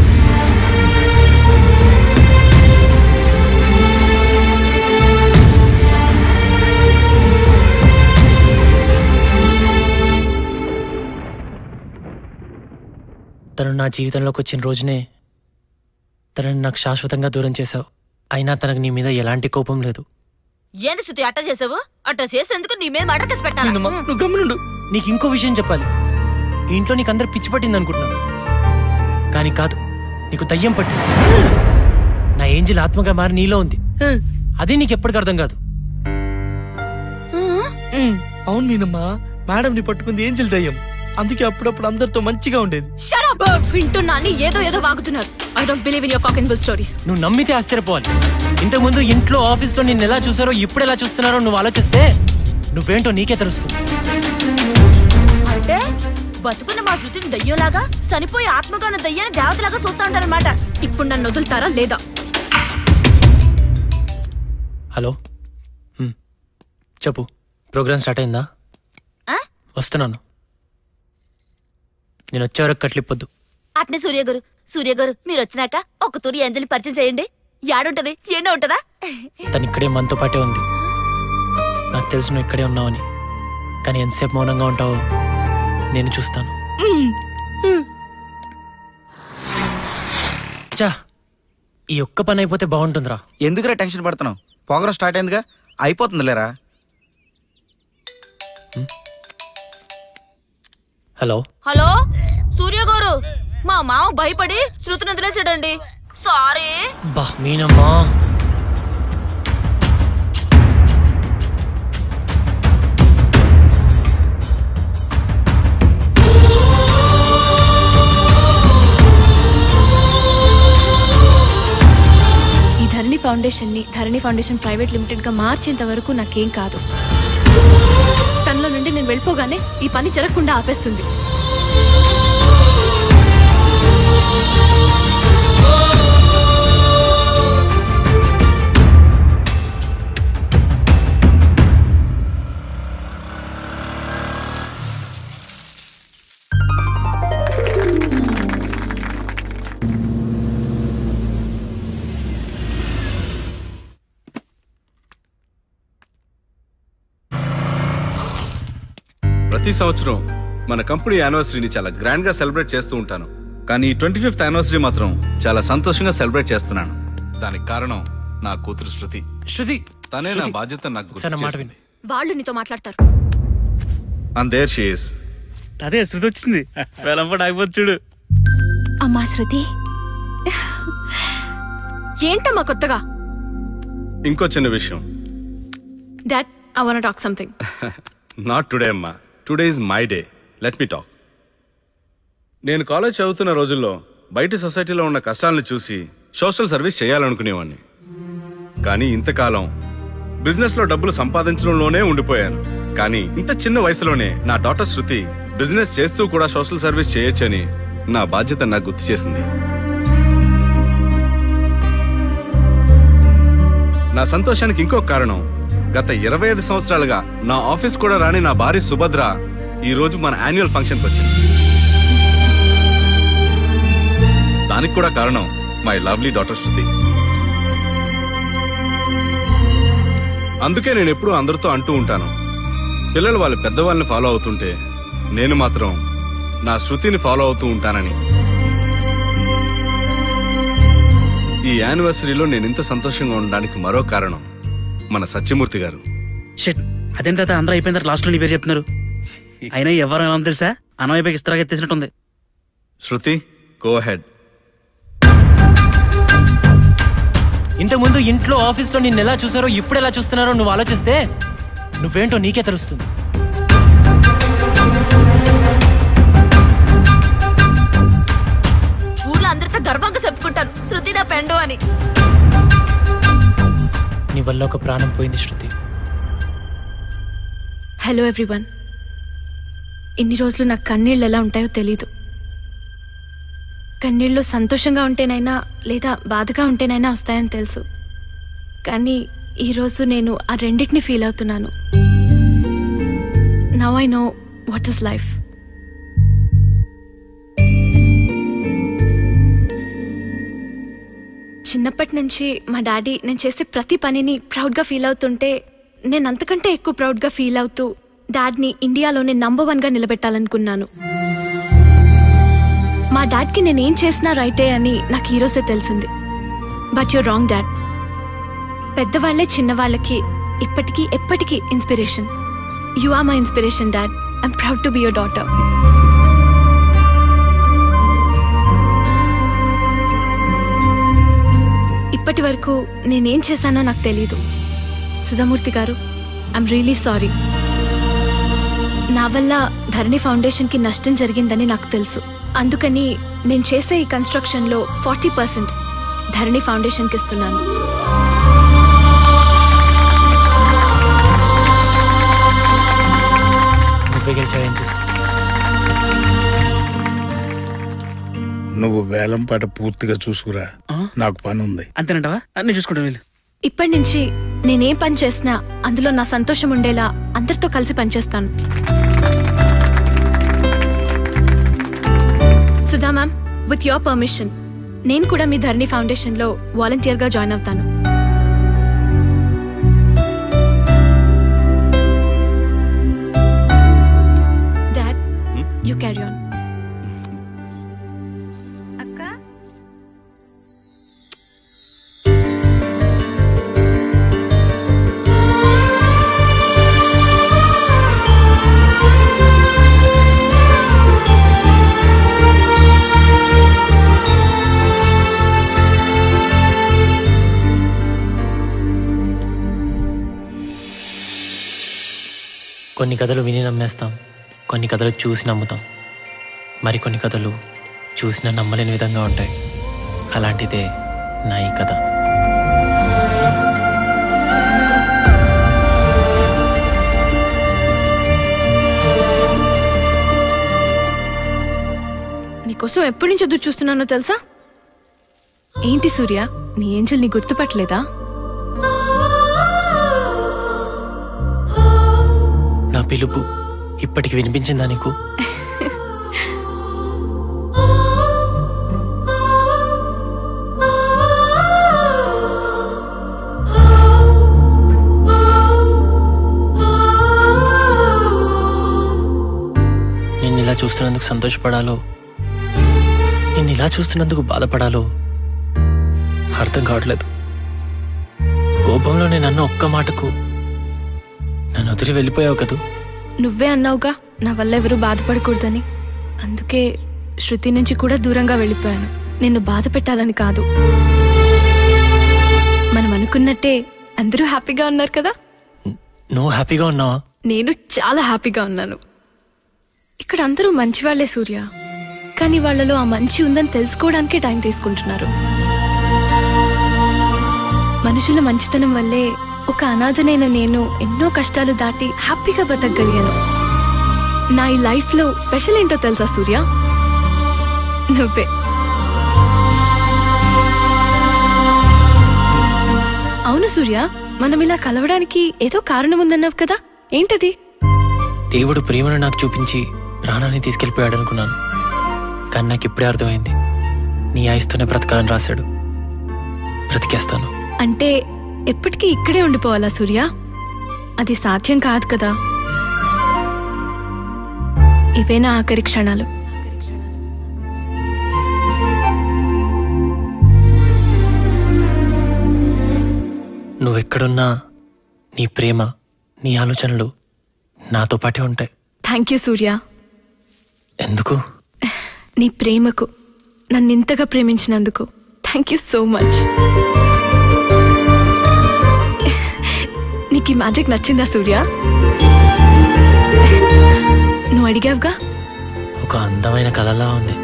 తను నా జీవితంలోకి వచ్చిన రోజునే తనని నాకు శాశ్వతంగా దూరం చేశావు అయినా తనకు నీ మీద ఎలాంటి కోపం లేదు ఏంది శృతి అట్ట చేసావు అట్ట చేసేందుకు నీ మీద మాట కేసు పెట్టాలి నువ్వు గమనుండు నీకు ఇంకో విషయం చెప్పాలి ఈ ఇంట్లో నీకు అందరు పిచ్చి పట్టింది అనుకుంటున్నాను కానీ కాదు నీకు దయ్యం పట్టింది నా ఏంజిల్ ఆత్మగా మారి నీలో ఉంది అదే నీకు ఎప్పటికీ అర్థం కాదు అవును మీనమ్మా మేడం ని పట్టుకుంది ఏంజిల్ దయ్యం అందుకే అప్పుడప్పుడు అందరితో మంచిగా ఉండేది Shut up! వింటున్నా అని ఏదో ఏదో వాగుతున్నారు I don't believe in your cock and bull stories నువ్వు నమ్మితే ఆశ్చర్యపోవాలి ఇంతకుముందు ఇంట్లో ఆఫీస్లో నిన్ను ఎలా చూసారో ఇప్పుడు ఎలా చూస్తున్నారో నువ్వు ఆలోచిస్తే నువ్వేంటో నీకే తెలుస్తుంది అంటే బతుకున్న మా శృతిని దయ్యంలాగా చనిపోయి ఆత్మగా ఉన్న దయ్యాన్ని దేవతలాగా చూస్తా ఉంటారనమాట ఇప్పుడు నన్ను వదులుతారా లేదా హలో హ్మ్. చెప్పు ప్రోగ్రామ్ స్టార్ట్ అయిందా ఆ? వస్తున్నాను నేను వచ్చే వరకు కట్లిప్పొద్దు అట్నే సూర్య గారు సూర్య గారు మీరు వచ్చినాక ఒక తూరి అంజలి పరిచయం చేయండి యాడుంటది ఏండో ఉంటదా తను ఇక్కడే మనతో పాటే ఉంది నాకు తెలుసు నువ్వు ఇక్కడే ఉన్నావని కానీ ఎంతసేపు మౌనంగా ఉంటావో నేను చూస్తాను చా ఈ ఒక్క పని అయిపోతే బాగుంటుందిరా ఎందుకురా టెన్షన్ పడుతున్నావు ప్రోగ్రామ్ స్టార్ట్ అయిందిగా అయిపోతుంది లేరా హలో హలో సూర్య గారు మా మామ భయపడి శృతిని వదిలేసాడండి సారీ బా మీనమ్మా ఈ ధరణి ఫౌండేషన్ ని ధరణి ఫౌండేషన్ ప్రైవేట్ లిమిటెడ్ గా మార్చేంత వరకు నాకేం కాదు తనలో నుండి నేను వెళ్ళిపోగానే ఈ పని జరగకుండా ఆపేస్తుంది ప్రతి సంవత్సరం మన కంపెనీ యానివర్సరీని చాలా గ్రాండ్ గా సెలబ్రేట్ చేస్తూ ఉంటాను కానీ ట్వంటీ ఫిఫ్త్ యానివర్సరీ మాత్రం చాలా సంతోషంగా సెలబ్రేట్ చేస్తున్నాను దానికి కారణం నా కూతురు శృతి శృతి తనే నా శృతి. బాధ్యత నాకు ఒకసారి నా మాట గుర్తు విను వాళ్ళు నీతో మాట్లాడతారు అండ్ దేర్ షీ ఇస్ అదే శృతి వచ్చింది వేలంపాటు ఆగిపోతుంది చూడు అమ్మా శృతి ఏంటమ్మా కొత్తగా ఇంకో చిన్న విషయం dad I want talk something not today అమ్మా today is my day let me talk నేను కాలేజ్ చదువుతున్న రోజుల్లో బయట సొసైటీలో ఉన్న కష్టాలను చూసి సోషల్ సర్వీస్ చేయాలనుకునేవాడిని కానీ ఇంతకాలం బిజినెస్ లో డబ్బులు సంపాదించడంలోనే ఉండిపోయాను కానీ ఇంత చిన్న వయసులోనే నా డాటర్ శృతి బిజినెస్ చేస్తూ కూడా సోషల్ సర్వీస్ చేయొచ్చని నా బాధ్యత నాకు గుర్తు చేసింది నా సంతోషానికి ఇంకో కారణం గత ఇరవై ఐదు సంవత్సరాలుగా నా ఆఫీస్ కూడా రాని నా భార్య సుభద్ర ఈ రోజు మన యాన్యువల్ ఫంక్షన్కి వచ్చింది దానికి కూడా కారణం మై లవ్లీ డాటర్ శృతి అందుకే నేను ఎప్పుడూ అందరితో అంటూ ఉంటాను పిల్లలు వాళ్ళ పెద్దవాళ్ళని ఫాలో అవుతుంటే నేను మాత్రం నా శృతిని ఫాలో అవుతూ ఉంటానని ఈ యానివర్సరీలో నేను ఇంత సంతోషంగా ఉండడానికి మరో కారణం మన సత్యమూర్తి గారు షిట్ అదేం తాత అందరూ అయిపోయిన తర్వాత లాస్ట్ లో నీ పేరు చెప్తున్నారు అయినా ఎవరు ఎలా ఉందో తెలుసా అన్నవైపుకి ఇస్తారా ఎత్తేసినట్టుంది శృతి గో హెడ్ ఇంతకుముందు ఇంట్లో ఆఫీస్లో నిన్ను ఎలా చూసారో ఇప్పుడు ఎలా చూస్తున్నారో నువ్వు ఆలోచిస్తే నువ్వేంటో నీకే తెలుస్తుంది ఊర్లో అందరితో గర్వంగా చెప్పుకుంటాను శృతి నా పెండు అని నీ వల్ల ఒక ప్రాణం పోయింది శృతి హలో ఎవ్రీవన్ ఇన్ని రోజులు నాకు కన్నీళ్ళు ఎలా ఉంటాయో తెలీదు కన్నీళ్ళు సంతోషంగా ఉంటేనైనా లేదా బాధగా ఉంటేనైనా వస్తాయని తెలుసు కానీ ఈరోజు నేను ఆ రెండింటిని ఫీల్ అవుతున్నాను now I know what is life చిన్నప్పటి నుంచి మా డాడీ నేను చేసే ప్రతి పనిని ప్రౌడ్గా ఫీల్ అవుతుంటే నేను అంతకంటే ఎక్కువ ప్రౌడ్గా ఫీల్ అవుతూ డాడ్ని ఇండియాలోనే నంబర్ వన్గా నిలబెట్టాలనుకున్నాను మా డాడ్కి నేనేం చేసినా రైటే అని నాకు ఈరోజే తెలిసింది బట్ యూర్ రాంగ్ డాడ్ పెద్దవాళ్లే చిన్నవాళ్ళకి ఇప్పటికీ ఎప్పటికీ inspiration you are my inspiration dad I'm proud to be your daughter ఇప్పటి వరకు నేనేం చేశానో నాకు తెలీదు సుధామూర్తి గారు ఐఎమ్ రియలీ సారీ నా వల్ల ధరణి ఫౌండేషన్కి నష్టం జరిగిందని నాకు తెలుసు అందుకని నేను చేసే ఈ కన్స్ట్రక్షన్లో ఫార్టీ పర్సెంట్ ధరణి ఫౌండేషన్కి ఇస్తున్నాను నువ్వే గెలిచావేంటి నువ్వు వేలం పాట పూర్తిగా చూసుకురా నాకు పని ఉంది అంతేనంటావా నేను చూసుకుంటాను వీళ్ళు ఇప్పటి నుంచి నేనేం పని చేసినా అందులో నా సంతోషం ఉండేలా అందరితో కలిసి పనిచేస్తాను Sudha ma'am with your permission నేను కూడా మీ ధరణి ఫౌండేషన్లో వాలంటీర్గా జాయిన్ అవుతాను డాడ్ యూ క్యారీ ఆన్ కొన్ని కథలు విని నమ్మేస్తాం కొన్ని కథలు చూసి నమ్ముతాం మరికొన్ని కథలు చూసిన నమ్మలేని విధంగా ఉంటాయి అలాంటిదే నా ఈ కథ నీకోసం ఎప్పటి నుంచి ఎదురు చూస్తున్నానో తెలుసా ఏంటి సూర్య నీ ఏంజల్ నీ గుర్తుపట్టలేదా నా పిలుపు ఇప్పటికి వినిపించిందా నీకు నిన్ను ఇలా చూస్తున్నందుకు సంతోషపడాలో నిన్ను ఇలా చూస్తున్నందుకు బాధపడాలో అర్థం కావట్లేదు కోపంలో నేను అన్న ఒక్క మాటకు నన్ను వదిలి వెళ్ళిపోయావు కదూ నువ్వే అన్నావుగా నా వల్ల ఎవరు బాధపడకూడదని అందుకే శృతి నుంచి కూడా దూరంగా వెళ్ళిపోయాను నిన్ను బాధ పెట్టాలని కాదు మనం అనుకున్నట్టే అందరూ హ్యాపీగా ఉన్నారు కదా నువ్వు హ్యాపీగా ఉన్నావా నేను చాలా హ్యాపీగా ఉన్నాను ఇక్కడ అందరూ మంచివాళ్లే సూర్య కానీ వాళ్ళలో ఆ మంచి ఉందని తెలుసుకోవడానికే టైం తీసుకుంటున్నారు మనుషుల మంచితనం వల్లే ఒక అనాథనైన నేను ఎన్నో కష్టాలు దాటి హ్యాపీగా బతకగలిగాను నా ఈ లైఫ్ లో స్పెషల్ ఏంటో తెలుసా సూర్య నువ్వే అవును సూర్య మనం ఇలా కలవడానికి ఏదో కారణం ఉందన్నావు కదా ఏంటది దేవుడు ప్రేమను నాకు చూపించి ప్రాణాన్ని తీసుకెళ్ళిపోయాడు అనుకున్నాను కానీ నాకు ఇప్పుడే అర్థమైంది నీ ఆయుస్తోనే బ్రతకాలని రాశాడు బ్రతికేస్తాను అంటే ఎప్పటికీ ఇక్కడే ఉండిపోవాలా సూర్య అది సాధ్యం కాదు కదా ఇవేనా ఆఖరి క్షణాలు నువ్వెక్కడున్నా నీ ప్రేమ నీ ఆలోచనలు నాతో పాటే ఉంటాయి థ్యాంక్ యూ సూర్య ఎందుకు నీ ప్రేమకు నన్ను ఇంతగా ప్రేమించినందుకు థ్యాంక్ యూ సో మచ్ నీకు ఈ మ్యాజిక్ నచ్చిందా సూర్య నువ్వు అడిగావుగా ఒక అందమైన కలలా ఉంది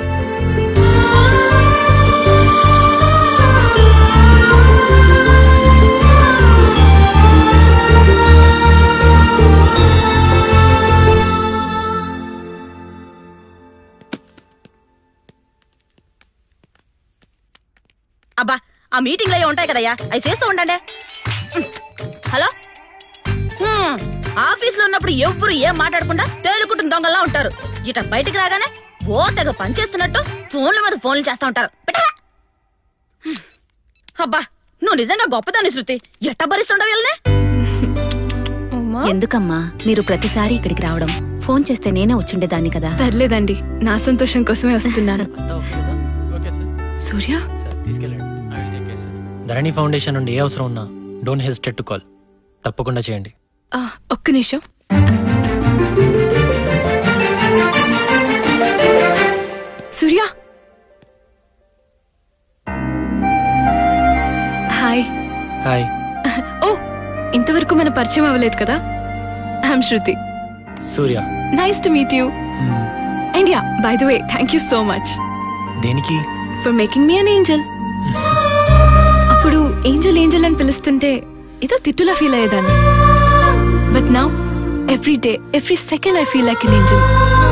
అబ్బా ఆ మీటింగ్లు అవి ఉంటాయి కదయ్యా అవి చేస్తూ ఉండండి ఉమ్. హలో హ్మ్. ఆఫీసులో ఉన్నప్పుడు ఎవ్వరు ఏం మాట్లాడకుండా తేలుకుంటున్న దొంగల్లా ఉంటారు ఇట బయటికి రాగానే ఓ తెగ పనిచేస్తున్నట్టు ఫోన్ల మీద ఫోన్లు చేస్తా ఉంటారు పెట్టరా. హ్మ్. అబ్బా నువ్వు నిజంగా గొప్పదాన్ని శృతి ఎట్ట భరిస్తుండవు వీళ్ళని ఎందుకమ్మా మీరు ప్రతిసారి ఇక్కడికి రావడం ఫోన్ చేస్తే నేనే వచ్చిండేదాన్ని కదా పర్లేదండి నా సంతోషం కోసమే వస్తున్నాను సూర్య ధరణి ఫౌండేషన్ నుండి ఏ అవసరం ఉన్నా డోంట్ హెసిటేట్ టు కాల్ తప్పకుండా చేయండి ఆ, ఒక్క నిమిషం సూర్య హాయ్ హాయ్ ఓ ఇంతవరకు మన పరిచయం అవ్వలేదు కదా I'm Shruti Surya nice to meet you and yeah by the way thank you so much దేనికి for making me an angel అప్పుడు ఏంజల్ ఏంజల్ అని పిలుస్తుంటే ఏదో తిట్టులా ఫీల్ అయ్యేదాన్ని but now every day every second I feel like an angel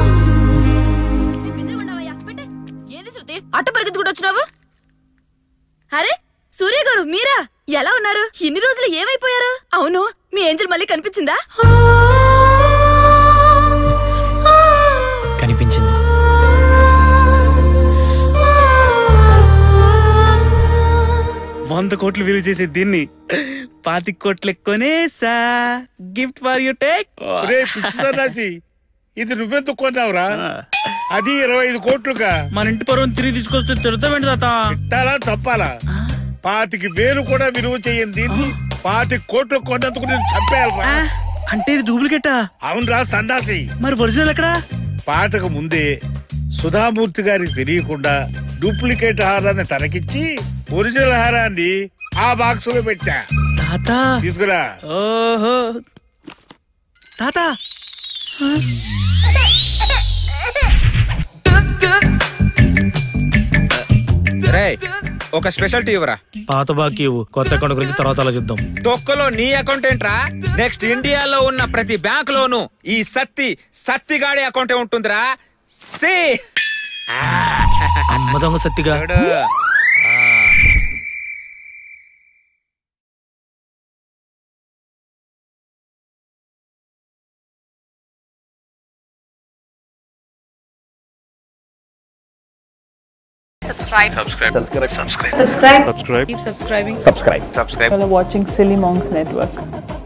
ఏంది శృతి అట్ట పరిగెత్తుకుంటూ వచ్చినావు అరే సూర్య గారు మీరా ఎలా ఉన్నారు ఇన్ని రోజులు ఏమైపోయారు అవును మీ ఏంజల్ మళ్ళీ కనిపించిందా కనిపించింది వంద కోట్లు విలువ చేసే దీన్ని పాతి కోట్లు ఎక్కువనేసా గిఫ్ట్ ఫర్ యూ టేక్ రే పిచ్చి సన్నాసి ఇది నువ్వెందుకు కొన్నావురా అది ఇరవై ఐదు కోట్లుగా మన ఇంటి పరువుని తిరిగి తీసుకొస్తే తిడతామేంటి తాత తిట్టాలా చంపాలా పాతికి వేలు కూడా విలువ చేయని దీన్ని పాతి కోట్లు కొన్నందుకు నేను చంపేయాలరా అంటే ఇది డూప్లికేటా అవునరా సన్నాసి మరి ఒరిజినల్ ఎక్కడా పాటకు ముందే సుధామూర్తి గారికి తెలియకుండా డూప్లికేట్ హారాన్ని తనకిచ్చి ఒరిజినల్ హారాన్ని ఆ బాక్స్ లో పెట్టా తాత తీసుకురా ఓహో తాత రే ఒక స్పెషాలిటీ ఇవ్వరా పాత బాకీ ఇవ్వు కొత్త అకౌంట్ గురించి తర్వాత ఆలోచిద్దాం తొక్కలో నీ అకౌంట్ ఏంట్రా నెక్స్ట్ ఇండియాలో ఉన్న ప్రతి బ్యాంక్ లోను ఈ సత్తి సత్తిగాడి అకౌంటే ఉంటుందిరా సి అమ్మ దొంగ సత్తిగా Subscribe. Subscribe. Subscribe. Subscribe. Subscribe. Keep subscribing. Subscribe. Subscribe. While watching Silly Monks Network.